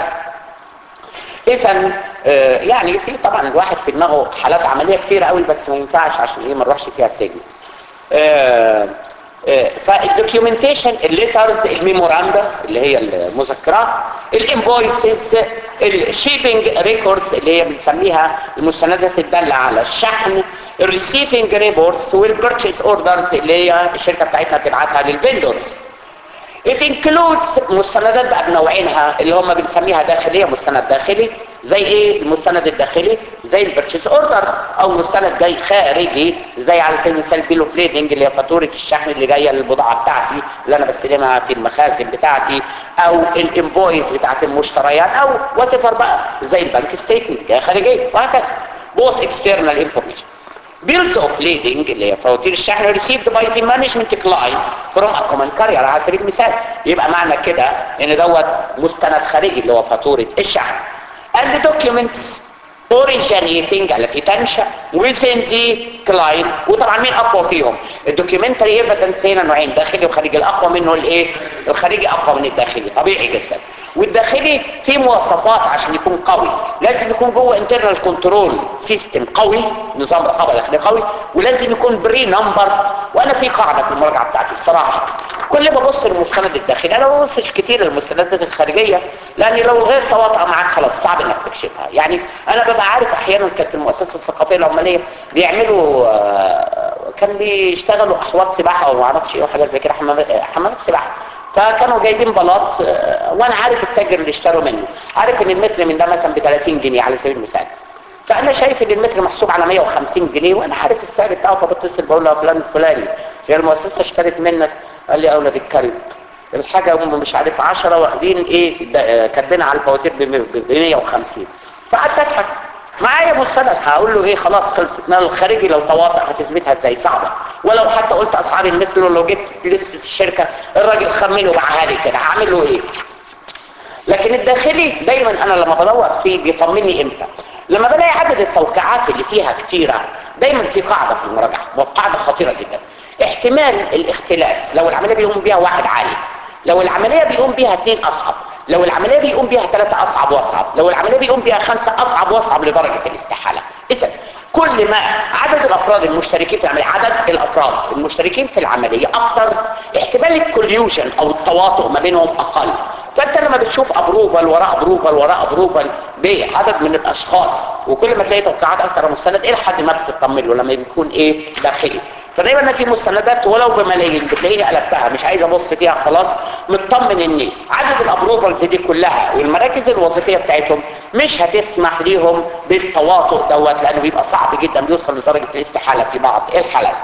اذا آه، يعني في طبعا الواحد في دماغه حالات عمليه كتير قوي بس ما ينفعش عشان ايه ما نروحش فيها سجن آه، آه، فالدوكيومنتيشن الليترز الميموراندا اللي هي المذكرات الانفويسز الشيبنج ريكوردز اللي هي بنسميها المستندات الداله على الشحن الريسيفنج ريبورتس والبرتشيز اوردرز اللي هي الشركه بتاعتنا بتبعتها للفيندورز It includes مستندات بقى بنوعينها اللي هم بنسميها داخلية مستند داخلي زي ايه المستند الداخلي زي البرتشيز اوردر او مستند جاي خارجي زي على سبيل المثال بيلو بليدنج اللي هي فاتوره الشحن اللي جايه للبضاعه بتاعتي اللي انا بستلمها في المخازن بتاعتي او الانفويس بتاعت المشتريات او وات بقى زي البنك ستيتمنت جايه خارجيه وهكذا بوث اكسترنال انفورميشن bills of lading اللي هي فواتير الشحن received by the management client from a common carrier على سبيل المثال يبقى معنى كده ان دوت مستند خارجي اللي هو فاتورة الشحن and documents originating التي تنشأ within the client وطبعا مين اقوى فيهم الدوكيومنتري ايفيدنس هنا نوعين داخلي وخارجي الاقوى منه الايه الخارجي اقوى من الداخلي طبيعي جدا والداخلي فيه مواصفات عشان يكون قوي لازم يكون جوه انترنال كنترول سيستم قوي نظام رقابه داخلي قوي ولازم يكون بري نمبر وانا في قاعده في المراجعه بتاعتي الصراحه كل ما ابص للمستند الداخلي انا ما ببصش كتير للمستندات الخارجيه لان لو الغير تواطأ معاك خلاص صعب انك تكشفها يعني انا ببقى عارف احيانا كانت المؤسسه الثقافيه العماليه بيعملوا آه، كان بيشتغلوا احواض سباحه او ما اعرفش ايه وحاجات زي كده حمامات حمامات سباحه فكانوا جايبين بلاط آه، وانا عارف التاجر اللي اشتروا منه عارف ان المتر من ده مثلا ب 30 جنيه على سبيل المثال فانا شايف ان المتر محسوب على 150 جنيه وانا عارف السعر بتاعه فبتصل بقول له يا فلان الفلاني هي المؤسسه اشترت منك قال لي اولاد الكلب الحاجه هم مش عارف 10 واخدين ايه ده- آه، كاتبينها على الفواتير ب 150 فقعدت اضحك معايا مستند هقول له ايه خلاص خلصت ما الخارجي لو تواطئ هتثبتها ازاي صعبه ولو حتى قلت اسعار المثل ولو جبت لستة الشركه الراجل خمنه وباعها لي كده هعمل له ايه لكن الداخلي دايما انا لما بدور فيه بيطمني امتى لما بلاقي عدد التوقيعات اللي فيها كتيرة دايما في قاعدة في المراجعة وقاعدة خطيرة جدا احتمال الاختلاس لو العملية بيقوم بيها واحد عالي لو العملية بيقوم بيها اثنين اصعب لو العملية بيقوم بيها ثلاثة اصعب واصعب لو العملية بيقوم بيها خمسة اصعب واصعب لدرجة الاستحالة اذا كل ما عدد الافراد المشتركين في العملية عدد الافراد المشتركين في العملية اكثر احتمال الكوليوشن او التواطؤ ما بينهم اقل فانت لما بتشوف ابروفال وراء ابروفال وراء ابروفال بعدد من الاشخاص وكل ما تلاقي توقيعات اكتر مستند الى حد ما بتطمن له لما بيكون ايه داخلي فدايما في مستندات ولو بملايين بتلاقيني قلبتها مش عايز ابص فيها خلاص مطمن ان عدد الابروفالز دي كلها والمراكز الوظيفيه بتاعتهم مش هتسمح ليهم بالتواطؤ دوت لانه بيبقى صعب جدا بيوصل لدرجه الاستحاله في بعض الحالات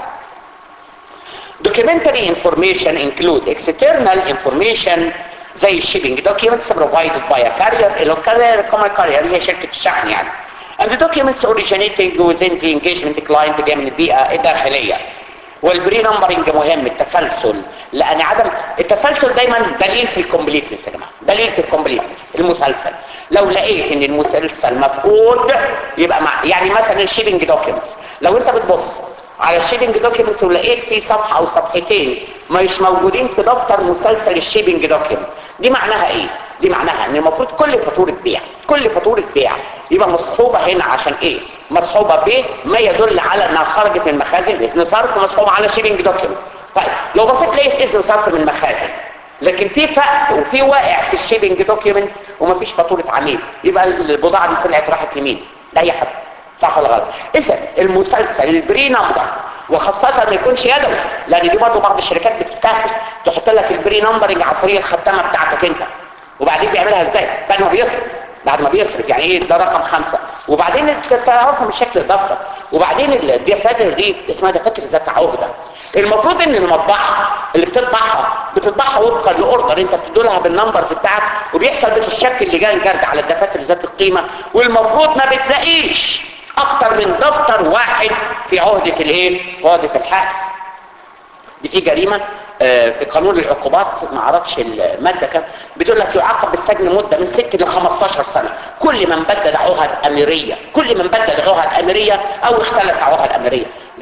Documentary information include external information زي الشيبنج documents provided by a carrier اللي هو carrier common carrier هي شركة الشحن يعني and the documents originating within the engagement client جاي من البيئة الداخلية والبري نمبرنج مهم التسلسل لان عدم التسلسل دايما دليل في الكومبليتنس يا جماعه دليل في الكومبليتنس المسلسل لو لقيت ان المسلسل مفقود يبقى مع يعني مثلا الشيبنج دوكيومنتس لو انت بتبص على الشيبنج دوكيومنتس ولقيت في صفحه او صفحتين مش موجودين في دفتر مسلسل الشيبنج دوكيومنت دي معناها ايه دي معناها ان المفروض كل فاتوره بيع كل فاتوره بيع يبقى مصحوبه هنا عشان ايه مصحوبه ب ما يدل على انها خرجت من مخازن اذن صرف مصحوبه على شيبنج دوكيومنت طيب لو بصيت لقيت اذن صرف من مخازن لكن في فق وفي واقع في الشيبنج دوكيومنت ومفيش فاتوره عميل يبقى البضاعه دي طلعت راحت لمين لاي حد صح ولا غلط اذا المسلسل البري نمبر وخاصة ما يكونش يدوي لان دي برضه بعض الشركات بتستهدف تحط لك البري نمبرنج على طريق الختامة بتاعتك انت وبعدين بيعملها ازاي بعد ما بيصرف بعد ما بيصرف يعني ايه ده رقم خمسة وبعدين انت تعرفها من شكل الدفتر وبعدين الدفاتر دي اسمها دفاتر ذات عهدة المفروض ان المطبعة اللي بتطبعها بتطبعها وفقا لاوردر انت بتدولها بالنمبرز بتاعك وبيحصل بس الشكل اللي جاي جرد على الدفاتر ذات القيمة والمفروض ما بتلاقيش اكتر من دفتر واحد في عهدة الايه في عهدة الحبس دي في جريمة آه، في قانون العقوبات ما اعرفش المادة كام بتقول لك يعاقب بالسجن مدة من 6 ل 15 سنة كل من بدد عهد اميرية كل من بدد عهد اميرية او اختلس عهد اميرية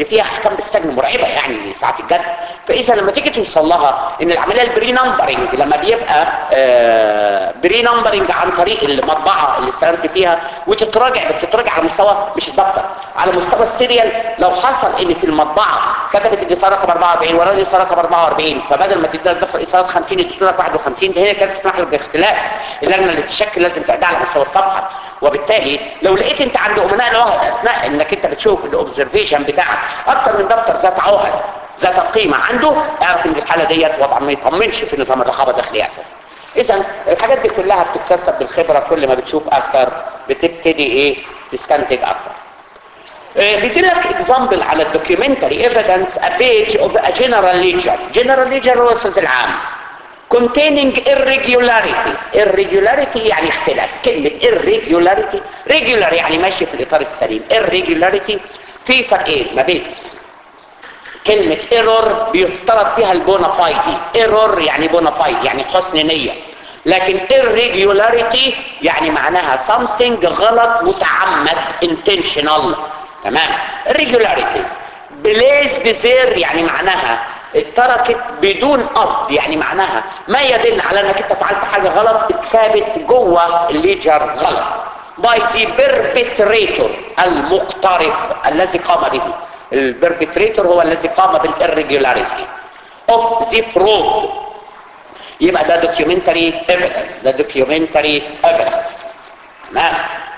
دي فيها احكام بالسجن مرعبه يعني ساعات الجد فاذا لما تيجي توصل لها ان العمليه البري نمبرنج لما بيبقى آه بري نمبرنج عن طريق المطبعه اللي استلمت فيها وتتراجع بتتراجع على مستوى مش الدفتر على مستوى السيريال لو حصل ان في المطبعه كتبت الاصابه رقم 44 ورا الاصابه رقم 44 فبدل ما تديها الدفتر اصابه 50 اديتوا لك 51 ده هي كانت تسمح لك باختلاس اللجنه اللي تشكل لازم تعدها على مستوى الصفحه وبالتالي لو لقيت انت عند امناء العهد اثناء انك انت بتشوف الاوبزرفيشن بتاعك اكتر من دفتر ذات عهد ذات قيمه عنده اعرف ان الحاله ديت وضع ما يطمنش في نظام الرقابه الداخليه اساسا اذا الحاجات دي كلها بتكتسب بالخبره كل ما بتشوف اكتر بتبتدي ايه تستنتج اكتر بيدي لك اكزامبل على الدوكيومنتري ايفيدنس ا بيج اوف ا جنرال ليجر جنرال ليجر هو الاستاذ العام containing irregularities irregularity يعني اختلاس كلمة irregularity regular يعني ماشي في الإطار السليم irregularity في فرقين ما بين كلمة error بيفترض فيها البونافايدي error يعني بونافايد يعني حسن نية لكن irregularity يعني معناها something غلط متعمد intentional تمام irregularities blazed there يعني معناها اتركت بدون قصد يعني معناها ما يدل على انك انت فعلت حاجة غلط اتثابت جوه الليجر غلط by the perpetrator المقترف الذي قام به البربتريتور هو الذي قام بالirregularity of the fraud يبقى ده documentary evidence ده documentary evidence تمام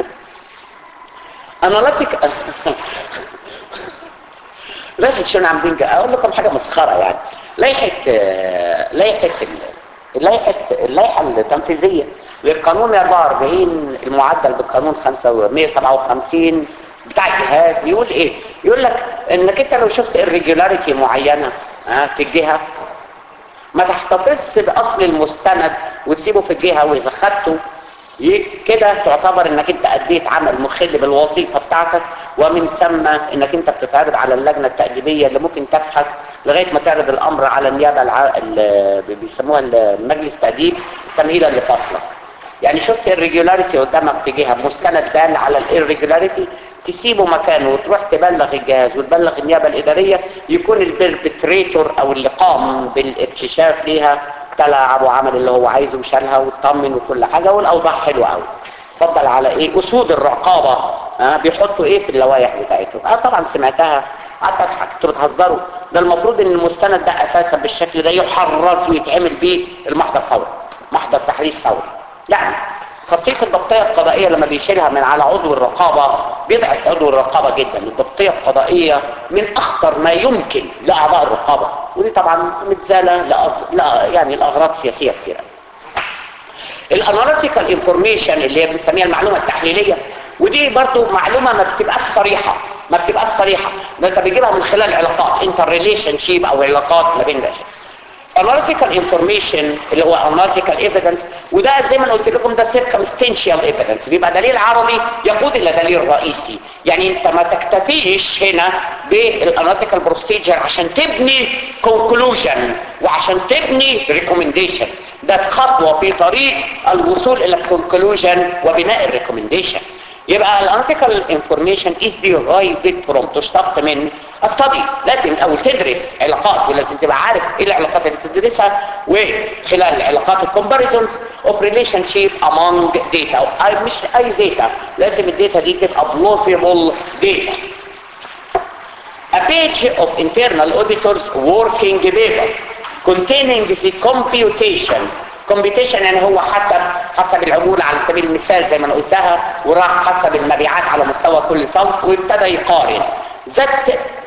analytic لائحة شون عاملين اقول لكم حاجة مسخرة يعني لائحة لائحة اللائحة اللائحة التنفيذية للقانون 144 المعدل بالقانون 157 بتاع الجهاز يقول ايه يقول لك انك انت لو شفت irregularity معينة ها في الجهة ما تحتفظش باصل المستند وتسيبه في الجهة واذا خدته كده تعتبر انك انت اديت عمل مخل بالوظيفة بتاعتك ومن ثم انك انت بتتعرض على اللجنة التأديبية اللي ممكن تبحث لغاية ما تعرض الامر على النيابة الع... اللي بيسموها المجلس تأديب تمهيدا لفصلك يعني شفت الريجولاريتي قدامك في جهة مستند دال على الريجولاريتي تسيبه مكانه وتروح تبلغ الجهاز وتبلغ النيابة الإدارية يكون البربتريتور أو اللي قام بالاكتشاف ليها تلعب وعمل اللي هو عايزه وشالها وطمن وكل حاجة والأوضاع حلوة قوي اتفضل على ايه اسود الرقابة اه بيحطوا ايه في اللوائح بتاعتهم اه طبعا سمعتها قعدت اضحك انتوا بتهزروا ده المفروض ان المستند ده اساسا بالشكل ده يحرز ويتعمل بيه المحضر فوري محضر تحريز فوري يعني خاصية الضبطية القضائية لما بيشيلها من على عضو الرقابة بيضعف عضو الرقابة جدا الضبطية القضائية من أخطر ما يمكن لأعضاء الرقابة ودي طبعا متزالة لأغ... لا يعني لأغراض سياسية كثيرة الاناليتيكال انفورميشن اللي هي بنسميها المعلومة التحليلية ودي برضو معلومة ما بتبقاش صريحة ما بتبقاش صريحة ده انت بتجيبها من خلال علاقات انتر ريليشن شيب او علاقات ما بين رجل analytical information اللي هو analytical evidence وده زي ما قلت لكم ده circumstantial evidence بيبقى دليل عرضي يقود الى دليل رئيسي يعني انت ما تكتفيش هنا بالاناليتيكال بروسيجر عشان تبني conclusion وعشان تبني recommendation ده خطوة في طريق الوصول الى conclusion وبناء الريكومنديشن يبقى الاناليتيكال انفورميشن از derived from تشتق من استدي لازم الاول تدرس علاقات ولازم تبقى عارف ايه العلاقات اللي بتدرسها وخلال علاقات الكومباريزونز اوف ريليشن شيب among data أي مش اي داتا لازم الداتا دي تبقى بلوفيبل داتا A page of internal auditors working paper containing the computations كومبيتيشن يعني هو حسب حسب العمولة على سبيل المثال زي ما انا قلتها وراح حسب المبيعات على مستوى كل صنف وابتدى يقارن ذات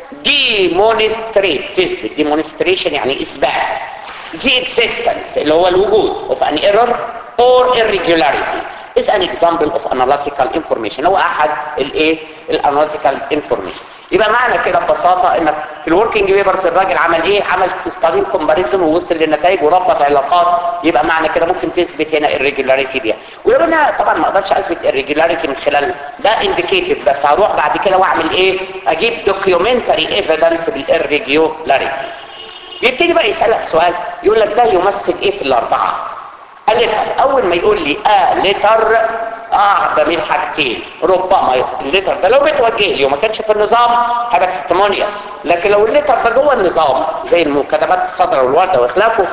demonstrate تثبت demonstration يعني اثبات the existence اللي هو الوجود of an error or irregularity is an example of analytical information هو احد الايه الاناليتيكال انفورميشن يبقى معنى كده ببساطة انك في الوركينج بيبرز الراجل عمل ايه عمل استخدام كومباريزون ووصل للنتائج وربط علاقات يبقى معنى كده ممكن تثبت هنا الريجولاريتي دي ولو انا طبعا ما اقدرش اثبت الريجولاريتي من خلال ده انديكيتيف بس هروح بعد كده واعمل ايه اجيب دوكيومنتري ايفيدنس بالريجولاريتي يبتدي بقى يسالك سؤال يقول لك ده يمثل ايه في الاربعه الليتر اول ما يقول لي اه ليتر اه بميل حاجتين ربما الليتر ده لو متوجه لي وما كانش في النظام هيبقى تستمونيا لكن لو الليتر ده جوه النظام زي المكتبات الصدر والورده واخلافه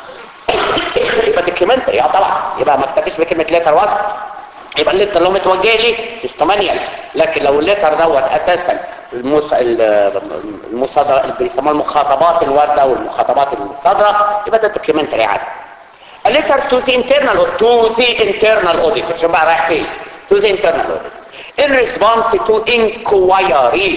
يبقى دوكيومنت يا طبعا يبقى ما اكتفيش بكلمه ليتر وصف يبقى الليتر لو متوجه لي تستمونيا لكن لو الليتر دوت اساسا المص... المصادر اللي بيسموها المخاطبات الوارده والمخاطبات الصادره يبقى ده دوكيومنتري عادي A letter to the internal to the internal auditor شوف بقى رايح فين to the internal auditor in response to inquiry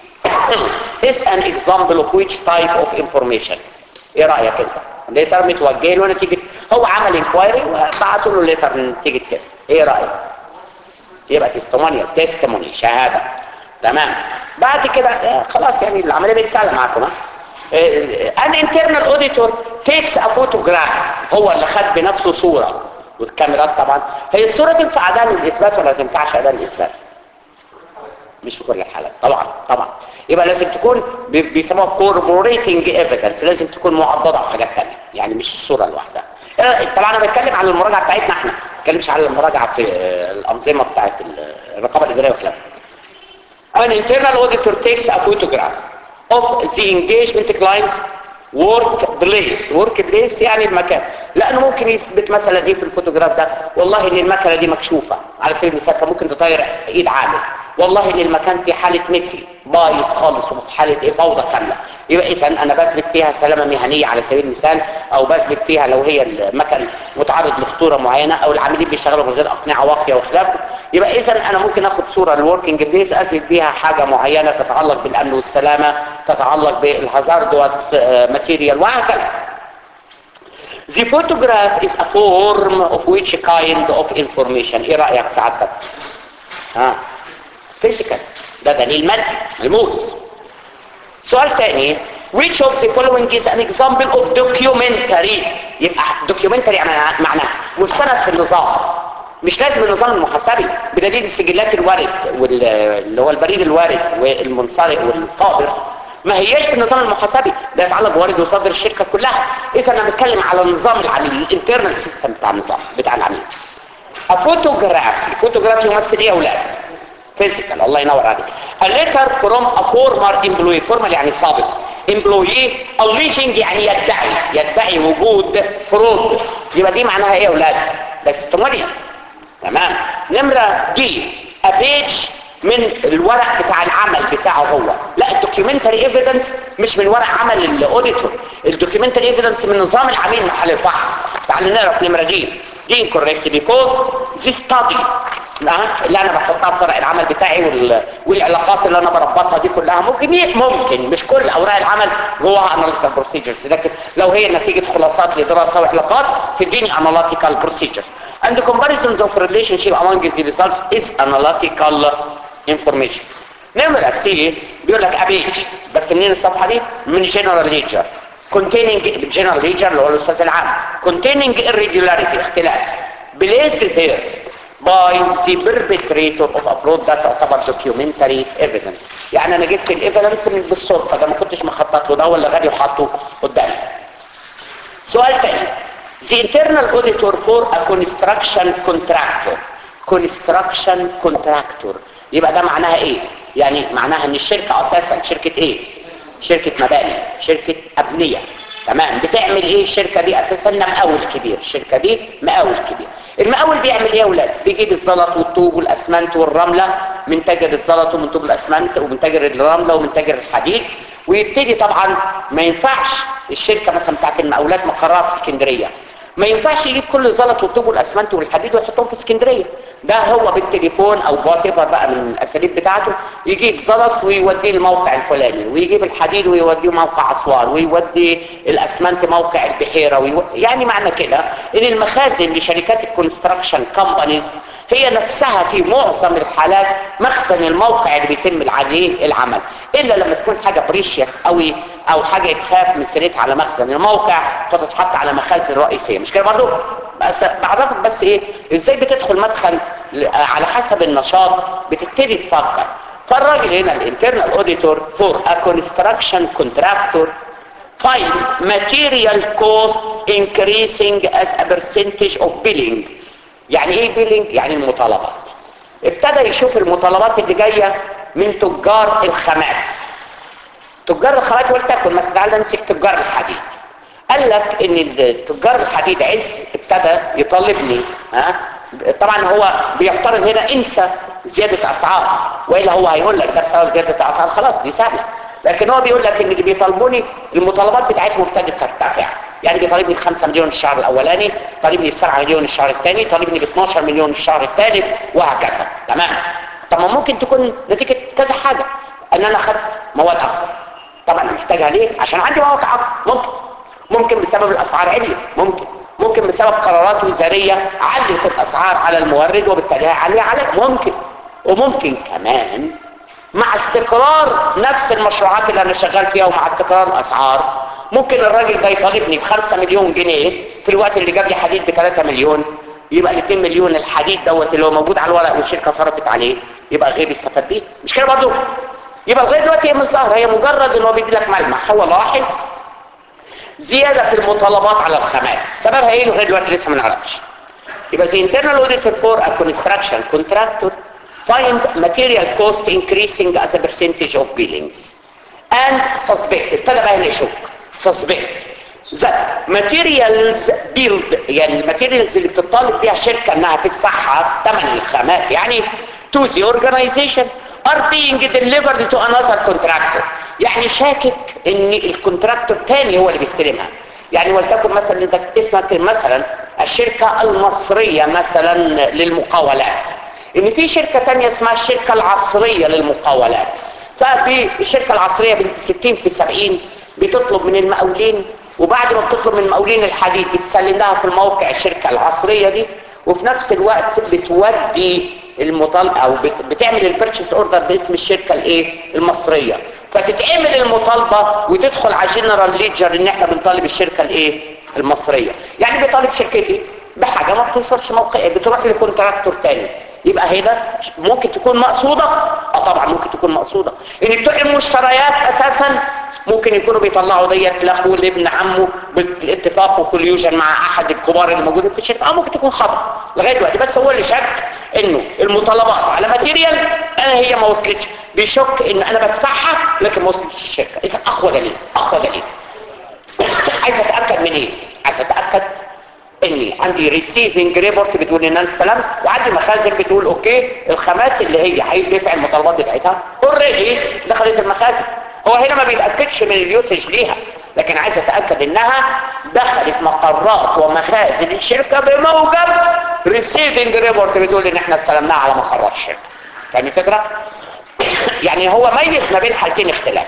is an example of which type of information ايه رايك انت ليتر متوجه له نتيجه هو عمل انكوايري وبعتوا له ليتر نتيجه كده ايه رايك يبقى تستمونيال تستموني شهاده تمام بعد كده آه خلاص يعني العمليه بقت سهله معاكم ها ان انترنال اوديتور تيكس ا فوتوجراف هو اللي خد بنفسه صوره والكاميرات طبعا هي الصوره تنفع اداه للاثبات ولا ما تنفعش اداه للاثبات مش في كل الحالات طبعا طبعا يبقى لازم تكون بي- بيسموها كوربوريتنج ايفيدنس لازم تكون معضده بحاجات ثانيه يعني مش الصوره لوحدها آه، طبعا انا بتكلم على المراجعه بتاعتنا احنا ما بتكلمش على المراجعه في آه، الانظمه بتاعت الرقابه الاداريه وخلافه An internal auditor takes a photograph of the engagement client's work place work place يعني المكان لانه ممكن يثبت مثلا ايه في الفوتوغراف ده والله ان المكنه دي مكشوفه على سبيل المثال فممكن تطير ايد عامل والله ان المكان في حاله ميسي بايظ خالص وفي حاله ايه فوضى كامله يبقى اذا انا بثبت فيها سلامه مهنيه على سبيل المثال او بثبت فيها لو هي المكن متعرض لخطوره معينه او العاملين بيشتغلوا من غير اقنعه واقيه وخلافه يبقى اذا انا ممكن اخد صوره للوركينج بليس اثبت بيها حاجه معينه تتعلق بالامن والسلامه تتعلق بالهازاردوس ماتيريال وهكذا The photograph is a form of which kind of information ايه رأيك سعادتك ها physical ده دليل مادي ملموس سؤال تاني which of the following is an example of documentary يبقى documentary يعني معناه مستند في النظام مش لازم النظام المحاسبي بدليل السجلات الوارد وال- اللي هو البريد الوارد والمنصرف والصادر ما هياش في النظام المحاسبي ده يتعلق بوارد وصادر الشركه كلها اذا انا بتكلم على نظام العميل الانترنال سيستم بتاع النظام بتاع العميل الفوتوغراف الفوتوغراف يمثل ايه يا اولاد فيزيكال الله ينور عليك a letter from a former employee former يعني سابق employee alleging يعني يدعي يدعي وجود فرود يبقى دي معناها ايه يا اولاد ده testimonial تمام نمرة دي a page من الورق بتاع العمل بتاعه هو لا الدوكيومنتري ايفيدنس مش من ورق عمل الاوديتور الدوكيومنتري ايفيدنس من نظام العميل محل الفحص تعالوا نعرف نمرة دي دي incorrect because this study آه، اللي انا بحطها في ورق العمل بتاعي وال... والعلاقات اللي انا بربطها دي كلها ممكن ي- ممكن مش كل اوراق العمل جواها analytical procedures لكن لو هي نتيجة خلاصات لدراسة وعلاقات تديني analytical procedures and the comparisons of relationship among the results is analytical information نمرة سي بيقول لك ابيج بس منين الصفحة دي من general ledger containing general ledger اللي هو الاستاذ العام containing irregularity اختلاف placed there by the perpetrator of a fraud ده تعتبر documentary evidence يعني انا جبت الايفيدنس من بالصدفه ده ما كنتش مخطط له ده ولا غبي وحاطه قدامي سؤال تاني the internal auditor for a construction contractor construction contractor يبقى ده معناها ايه يعني معناها ان الشركه اساسا شركه ايه شركه مباني شركه ابنيه تمام بتعمل ايه الشركه دي اساسا مقاول كبير الشركه دي مقاول كبير المقاول بيعمل ايه يا اولاد بيجيب الزلط والطوب والاسمنت والرمله من تاجر الزلط ومن طوب الاسمنت ومن تاجر الرمله ومن تاجر الحديد ويبتدي طبعا ما ينفعش الشركه مثلا بتاعت المقاولات مقرها في اسكندريه ما ينفعش يجيب كل الزلط والطوب والاسمنت والحديد ويحطهم في اسكندريه ده هو بالتليفون او وات بقى من الاساليب بتاعته يجيب زلط ويوديه الموقع الفلاني ويجيب الحديد ويوديه موقع اسوان ويودي الاسمنت موقع البحيره ويو... يعني معنى كده ان المخازن لشركات الكونستراكشن كومبانيز هي نفسها في معظم الحالات مخزن الموقع اللي بيتم عليه العمل الا لما تكون حاجه بريشيس قوي او حاجه يتخاف من سيرتها على مخزن الموقع فتتحط على مخازن رئيسيه مش كده برضه بس بعرفك بس ايه ازاي بتدخل مدخل ل- على حسب النشاط بتبتدي تفكر فالراجل هنا الانترنال اوديتور فور ا كونستراكشن كونتراكتور find material costs increasing as a percentage of billing يعني ايه بيلينج يعني المطالبات ابتدى يشوف المطالبات اللي جايه من تجار الخامات تجار الخامات ولتكن مثلا تعالى نمسك تجار الحديد قال لك ان تجار الحديد عز ابتدى يطالبني ها طبعا هو بيفترض هنا انسى زياده اسعار والا هو هيقول لك ده بسبب زياده الاسعار خلاص دي سهله لكن هو بيقول لك ان اللي بيطالبوني المطالبات بتاعتهم ابتدت ترتفع يعني بيطالبني ب 5 مليون الشهر الاولاني طالبني ب 7 مليون الشهر الثاني طالبني ب 12 مليون الشهر الثالث وهكذا تمام طب ما ممكن تكون نتيجه كذا حاجه ان انا اخذت مواد اكتر طبعا انا محتاجها ليه عشان عندي مواد اكتر ممكن ممكن بسبب الاسعار عليت ممكن ممكن بسبب قرارات وزاريه علت الاسعار على المورد وبالتالي عليها عليه ممكن وممكن كمان مع استقرار نفس المشروعات اللي انا شغال فيها ومع استقرار الاسعار ممكن الراجل ده يطالبني ب 5 مليون جنيه في الوقت اللي جاب لي حديد ب 3 مليون يبقى ال 2 مليون الحديد دوت اللي هو موجود على الورق والشركه صرفت عليه يبقى غير يستفاد بيه مش كده برضه يبقى لغايه دلوقتي هي مش ظاهره هي مجرد ان هو بيدي لك ملمح هو لاحظ زياده في المطالبات على الخامات سببها ايه لغايه دلوقتي لسه ما نعرفش يبقى the internal auditor for a construction contractor find material cost increasing as a percentage of billings and suspect ابتدى بقى هنا يشك suspect that materials build يعني الماتيريالز اللي بتطالب بيها الشركه انها تدفعها ثمن الخامات يعني to the organization are being delivered to another contractor يعني شاكك ان الكونتراكتور تاني هو اللي بيستلمها يعني ولتكن مثلا انت اسمك مثلا الشركة المصرية مثلا للمقاولات ان في شركة تانية اسمها الشركة العصرية للمقاولات ففي الشركة العصرية بنت 60 في 70 بتطلب من المقاولين وبعد ما بتطلب من المقاولين الحديد بتسلم لها في الموقع الشركة العصرية دي وفي نفس الوقت بتودي المطالبة او بت- بتعمل البيرتشيس اوردر باسم الشركة الايه المصرية فتتعمل المطالبة وتدخل على جنرال ليدجر ان احنا بنطالب الشركة الايه المصرية يعني بيطالب شركتي بحاجة ما بتوصلش موقعي بتروح لكونتراكتور تاني يبقى هنا ممكن تكون مقصودة اه طبعا ممكن تكون مقصودة ان بتوع المشتريات اساسا ممكن يكونوا بيطلعوا ديت لاخوه لابن عمه بالاتفاق وكوليوجن مع احد الكبار اللي موجودين في الشركه اه ممكن تكون خطا لغايه دلوقتي بس هو اللي شك انه المطالبات على ماتيريال انا هي ما وصلتش بيشك ان انا بدفعها لكن ما وصلتش الشركه اذا اقوى دليل اقوى دليل عايز اتاكد من ايه عايز اتاكد اني عندي ريسيفنج ريبورت بتقول ان انا استلمت وعندي مخازن بتقول اوكي الخامات اللي هي هيدفع المطالبات بتاعتها اوريدي دخلت المخازن هو هنا ما بيتاكدش من اليوسج ليها لكن عايز اتاكد انها دخلت مقرات ومخازن الشركه بموجب ريسيفنج ريبورت بتقول ان احنا استلمناها على مقرات الشركه فاهم الفكره يعني هو ميز ما بين حالتين اختلاف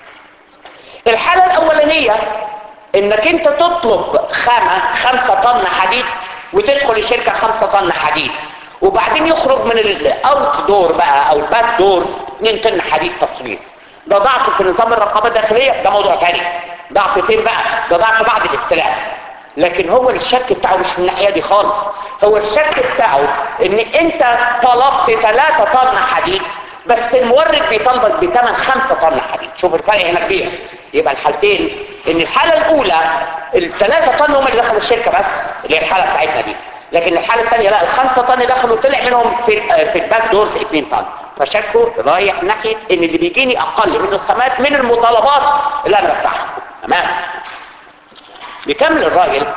الحالة الأولانية انك انت تطلب خامة خمسة طن حديد وتدخل الشركة خمسة طن حديد وبعدين يخرج من الاوت دور بقى او الباك دورز 2 طن حديد تصريف ده ضعف في نظام الرقابة الداخلية ده موضوع تاني ضعف فين بقى ده ضعف بعد الاستلام لكن هو الشك بتاعه مش من الناحية دي خالص هو الشك بتاعه ان انت طلبت 3 طن حديد بس المورد بيطالبك بثمن 5 طن حديد شوف الفرق هنا كبير يبقى الحالتين ان الحالة الاولى الثلاثة طن هم اللي دخلوا الشركة بس اللي هي الحالة بتاعتنا دي لكن الحالة الثانية لا الخمسة طن دخلوا طلع منهم في في الباك دورز 2 طن فشكوا رايح ناحية ان اللي بيجيني اقل من الخامات من المطالبات اللي انا بدفعها تمام بيكمل الراجل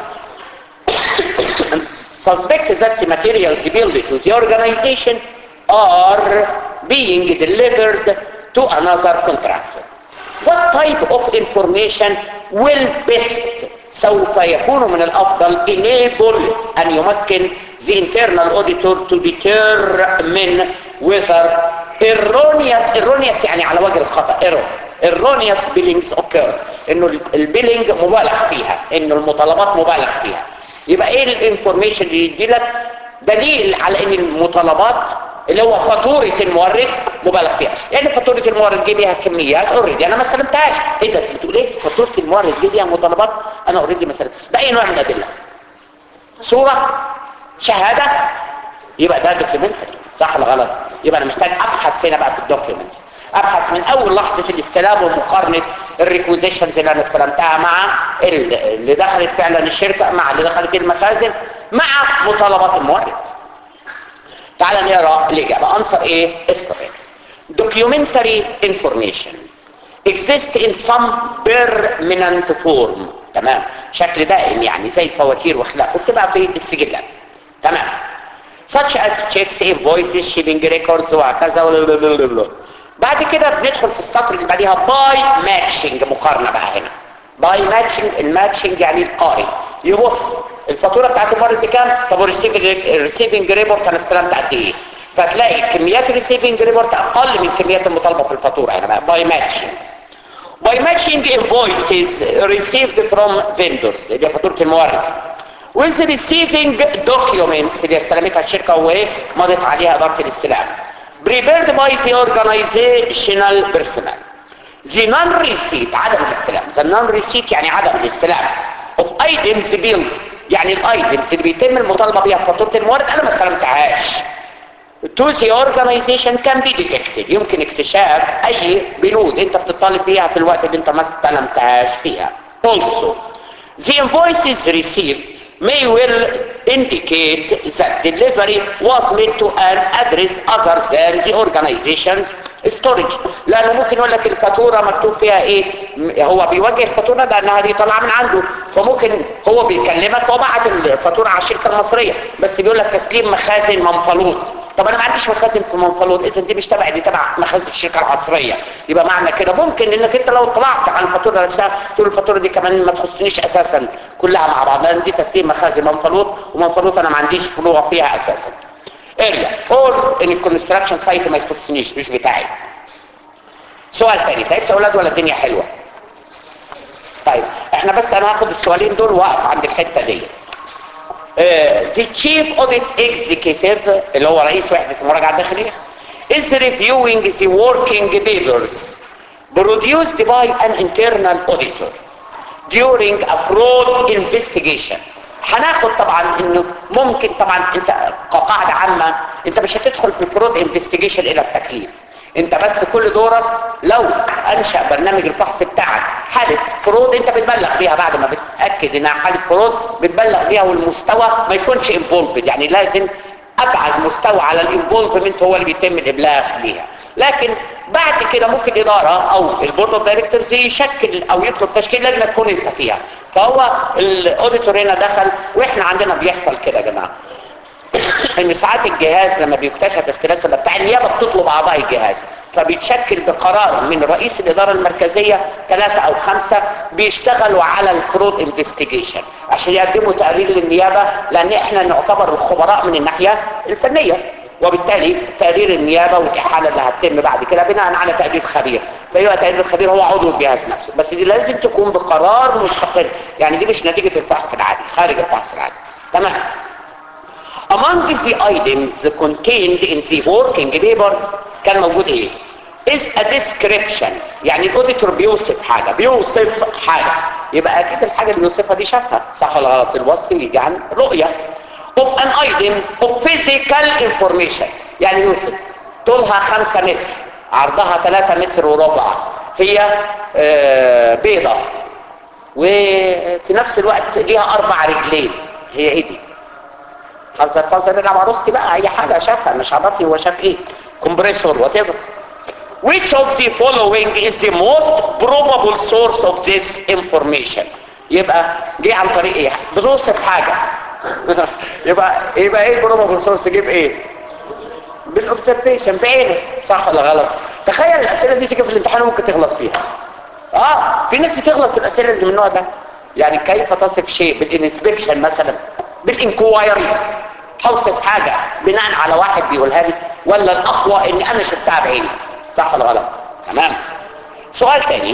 suspect that the materials billed to the organization are being delivered to another contractor. What type of information will best سوف يكون من الأفضل enable أن يمكن the internal auditor to determine whether erroneous erroneous يعني على وجه الخطأ error erroneous billings occur انه البيلينج مبالغ فيها انه المطالبات مبالغ فيها يبقى ايه الانفورميشن اللي يدي لك دليل على ان المطالبات اللي هو فاتورة المورد مبالغ فيها يعني فاتورة المورد جه بيها كميات اوريدي انا ما استلمتهاش ايه ده بتقول ايه فاتورة المورد جه بيها مطالبات انا اوريدي ما استلمت ده اي نوع من الادله صورة شهادة يبقى ده دوكيومنتري صح ولا غلط يبقى انا محتاج ابحث هنا بقى في الدوكيومنتس ابحث من اول لحظة الاستلام ومقارنة الريكوزيشنز اللي انا استلمتها مع اللي دخلت فعلا الشركة مع اللي دخلت المخازن مع مطالبات المورد تعال نقرا الاجابه انسر ايه is correct documentary information exist in some permanent form تمام شكل دائم يعني زي فواتير وخلافه بتبقى في السجلات تمام such as checks invoices shipping records وهكذا ولولولولولو. بعد كده بندخل في السطر اللي بعديها باي ماتشنج مقارنه بقى هنا باي ماتشنج الماتشنج يعني القارن يبص الفاتوره بتاعت المورد بكام طب الريسيفنج ريبورت انا استلمت قد ايه فتلاقي كميات الريسيفنج ريبورت اقل من كميات المطالبه في الفاتوره هنا بقى باي ماتشنج by matching invoices received from vendors اللي هي فاتوره المورد with receiving documents اللي استلمتها الشركه وايه مضت عليها اداره الاستلام prepared by the organizational personnel the non-receipt عدم الاستلام the non-receipt يعني عدم الاستلام of items billed يعني الايتمز اللي بيتم المطالبه بيها في فاتوره المورد انا ما استلمتهاش to the organization can be detected يمكن اكتشاف اي بنود انت بتطالب بيها في الوقت اللي انت ما استلمتهاش فيها also the invoices received may well indicate that delivery was made to an address other than the organization's storage لانه ممكن يقول لك الفاتوره مكتوب فيها ايه م- هو بيوجه الفاتوره لانها دي طالعه من عنده فممكن هو بيكلمك وبعت الفاتوره على الشركه المصريه بس بيقول لك تسليم مخازن منفلوط طب انا ما عنديش مخازن في منفلوط اذا دي مش تبع دي تبع مخازن الشركه العصريه يبقى معنى كده ممكن انك انت لو طلعت على الفاتوره نفسها تقول الفاتوره دي كمان ما تخصنيش اساسا كلها مع بعض لان دي تسليم مخازن منفلوط ومنفلوط انا ما عنديش فروع فيها اساسا اريا قول ان الكونستراكشن سايت ما يخصنيش مش بتاعي سؤال تاني تعبت يا اولاد ولا الدنيا حلوه طيب احنا بس انا هاخد السؤالين دول واقف عند الحته ديت the chief audit executive اللي هو رئيس وحدة المراجعة الداخلية is reviewing the working papers produced by an internal auditor during a fraud investigation هناخد طبعا انه ممكن طبعا انت كقاعدة عامة انت مش هتدخل في فرود انفستيجيشن الى التكليف انت بس كل دورك لو انشأ برنامج الفحص بتاعك حالة فرود انت بتبلغ بيها بعد ما بتأكد انها حالة فرود بتبلغ بيها والمستوى ما يكونش انفولفد يعني لازم ابعد مستوى على الانفولفمنت هو اللي بيتم الابلاغ بيها لكن بعد كده ممكن الاداره او البورد اوف دايركتورز يشكل او يطلب تشكيل لجنه تكون انت فيها فهو الاوديتور هنا دخل واحنا عندنا بيحصل كده يا جماعه ان ساعات الجهاز لما بيكتشف اختلاس ولا بتاع النيابه بتطلب اعضاء الجهاز فبيتشكل بقرار من رئيس الاداره المركزيه ثلاثه او خمسه بيشتغلوا على الفرود انفستيجيشن عشان يقدموا تقرير للنيابه لان احنا نعتبر الخبراء من الناحيه الفنيه وبالتالي تقرير النيابه والاحاله اللي هتتم بعد كده بناء على تقرير خبير فيبقى تقرير الخبير هو عضو الجهاز نفسه بس دي لازم تكون بقرار مستقل يعني دي مش نتيجه الفحص العادي خارج الفحص العادي تمام among the items contained in the working papers كان موجود ايه is a description يعني الاوديتور بيوصف حاجة بيوصف حاجة يبقى اكيد الحاجة اللي بيوصفها دي شافها صح ولا غلط الوصف يجي عن رؤية of an item of physical information يعني يوصف طولها خمسة متر عرضها ثلاثة متر وربع هي آه بيضة وفي نفس الوقت ليها اربع رجلين هي ايه دي حذر حذر نلعب عروستي بقى اي حاجه شافها مش عرفني هو شاف ايه كومبريسور وات ايفر which of the following is the most probable source of this information يبقى جه عن طريق ايه بنوصف حاجه يبقى يبقى ايه البروبابل سورس جيب ايه بالاوبزرفيشن بعينك صح ولا غلط تخيل الاسئله دي تيجي في الامتحان وممكن تغلط فيها اه في ناس بتغلط في الاسئله اللي من النوع ده يعني كيف تصف شيء بالانسبكشن مثلا بالانكوايري توصف حاجة بناء على واحد بيقولها لي ولا الاقوى ان انا شفتها بعيني صح ولا غلط تمام سؤال تاني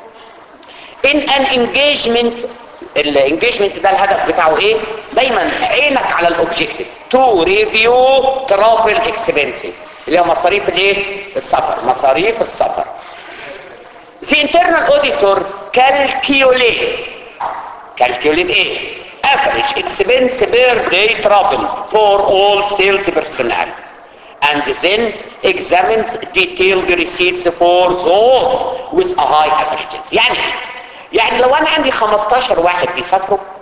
in an engagement الانجيجمنت ده الهدف بتاعه ايه دايما عينك على الاوبجيكتيف تو ريفيو ترافل اكسبنسز اللي هي مصاريف الايه السفر مصاريف السفر The internal auditor calculate calculate ايه average expense per day travel for all sales personnel and then examines detailed receipts for those with a high averages يعني يعني لو انا عندي 15 واحد بيسافروا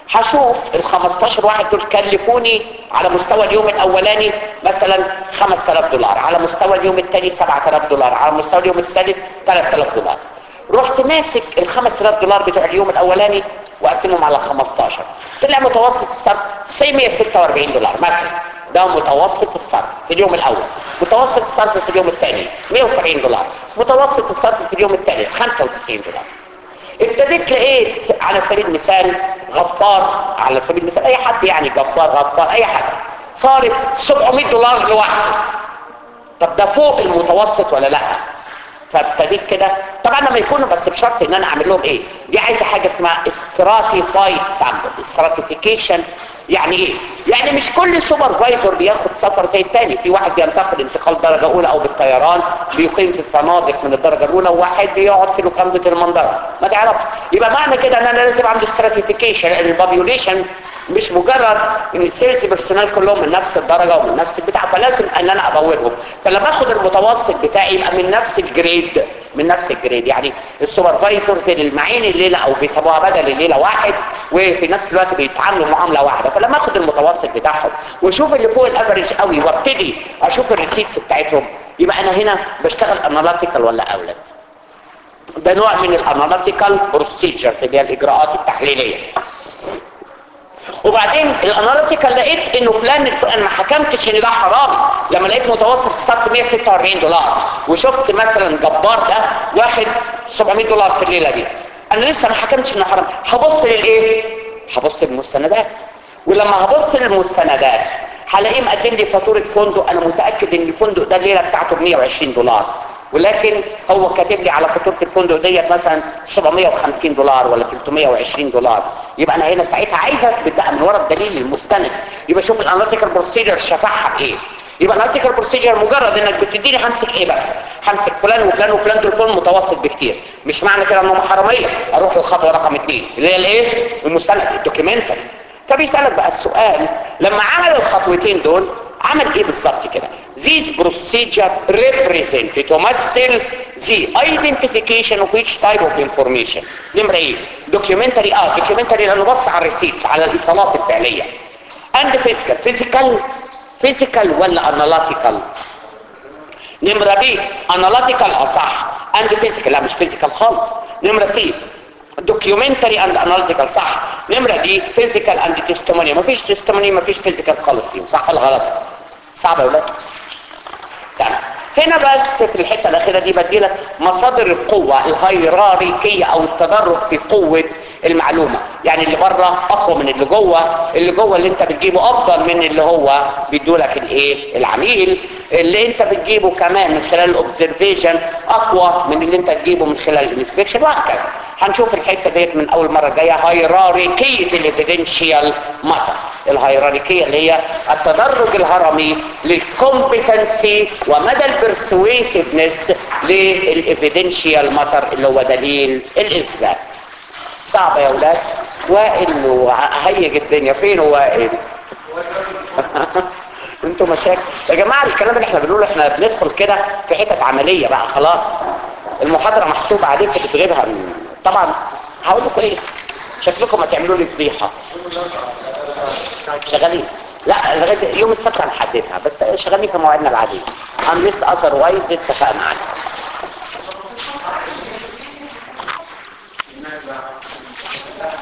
هشوف ال 15 واحد دول كلفوني على مستوى اليوم الاولاني مثلا 5000 دولار على مستوى اليوم الثاني 7000 دولار على مستوى اليوم الثالث 3000 دولار رحت ماسك ال 5000 دولار بتوع اليوم الاولاني واقسمهم على 15 طلع متوسط الصرف سي 146 دولار مثلا ده متوسط الصرف في اليوم الاول متوسط الصرف في اليوم الثاني 170 دولار متوسط الصرف في اليوم الثالث 95 دولار ابتديت لقيت على سبيل المثال غفار على سبيل المثال اي حد يعني جبار غفار اي حد صارف 700 دولار لوحده طب ده فوق المتوسط ولا لا فابتديت كده طبعا لما يكونوا بس بشرط ان انا اعمل لهم ايه دي عايزه حاجه اسمها استراتيفايد سامبل استراتيفيكيشن يعني ايه يعني مش كل سوبرفايزر بياخد سفر زي التاني في واحد بينتقل انتقال درجه اولى او بالطيران بيقيم في الفنادق من الدرجه الاولى وواحد بيقعد في لوكانده المنظره ما تعرفش يبقى معنى كده ان انا لازم عندي استراتيفيكيشن البابيوليشن مش مجرد ان السيلز بيرسونال كلهم من نفس الدرجه ومن نفس البتاع فلازم ان انا ابوبهم فلما اخد المتوسط بتاعي يبقى من نفس الجريد من نفس الجريد يعني السوبرفايزرز المعين الليله او بيسموها بدل الليله واحد وفي نفس الوقت بيتعاملوا معامله واحده فلما اخد المتوسط بتاعهم واشوف اللي فوق الافريج قوي وابتدي اشوف الريسيتس بتاعتهم يبقى انا هنا بشتغل اناليتيكال ولا اولاد ده نوع من الاناليتيكال بروسيجرز اللي هي الاجراءات التحليليه وبعدين الاناليتيكال لقيت انه فلان انا ما حكمتش ان ده حرام لما لقيت متوسط الصرف 146 دولار وشفت مثلا جبار ده واخد 700 دولار في الليله دي انا لسه ما حكمتش انه حرام هبص للايه هبص للمستندات ولما هبص للمستندات هلاقيه مقدم لي فاتوره فندق انا متاكد ان الفندق ده الليله بتاعته ب 120 دولار ولكن هو كاتب لي على فاتوره الفندق ديت مثلا 750 دولار ولا 320 دولار يبقى انا هنا ساعتها عايز اثبت بقى من ورا الدليل المستند يبقى شوف الاناليتيكال بروسيجر شفعها بايه يبقى الاناليتيكال بروسيجر مجرد انك بتديني همسك ايه بس همسك فلان وفلان وفلان دول فلان متوسط بكتير مش معنى كده انهم حراميه اروح للخطوه رقم اثنين اللي هي الايه المستند الدوكيومنتري فبيسالك بقى السؤال لما عمل الخطوتين دول عمل ايه بالظبط كده This procedure represent تمثل the identification of which type of information نمرة ايه documentary اه documentary لانه بص على الريسيتس على الايصالات الفعلية and physical physical physical ولا analytical نمرة بي analytical اصح and physical لا مش physical خالص نمرة سي documentary and analytical صح نمرة دي physical and testimony مفيش testimony مفيش physical خالص فيهم صح ولا غلط صعب يا ولاد تمام هنا بس في الحته الاخيره دي بدي لك مصادر القوه الهيراريكيه او التدرج في قوه المعلومه يعني اللي بره اقوى من اللي جوه اللي جوه اللي انت بتجيبه افضل من اللي هو بيدولك الايه العميل اللي انت بتجيبه كمان من خلال الاوبزرفيشن اقوى من اللي انت تجيبه من خلال الانسبكشن وهكذا هنشوف الحته ديت من اول مره جايه هيراريكيه الايفيدنشال ماتر الهيراريكيه اللي هي التدرج الهرمي للكومبتنسي ومدى البرسويسيفنس للايفيدنشال ماتر اللي هو دليل الاثبات صعب يا اولاد وائل وهيج الدنيا فين وائل انتوا مشاكل يا جماعه الكلام اللي احنا بنقوله احنا بندخل كده في حتت عمليه بقى خلاص المحاضره محسوبه عليك بتغيبها من طبعا هقول لكم ايه شكلكم هتعملوا لي فضيحه شغالين لا لغايه يوم السبت هنحددها بس شغالين في مواعيدنا العاديه هنلس اثر وايز اتفقنا عليه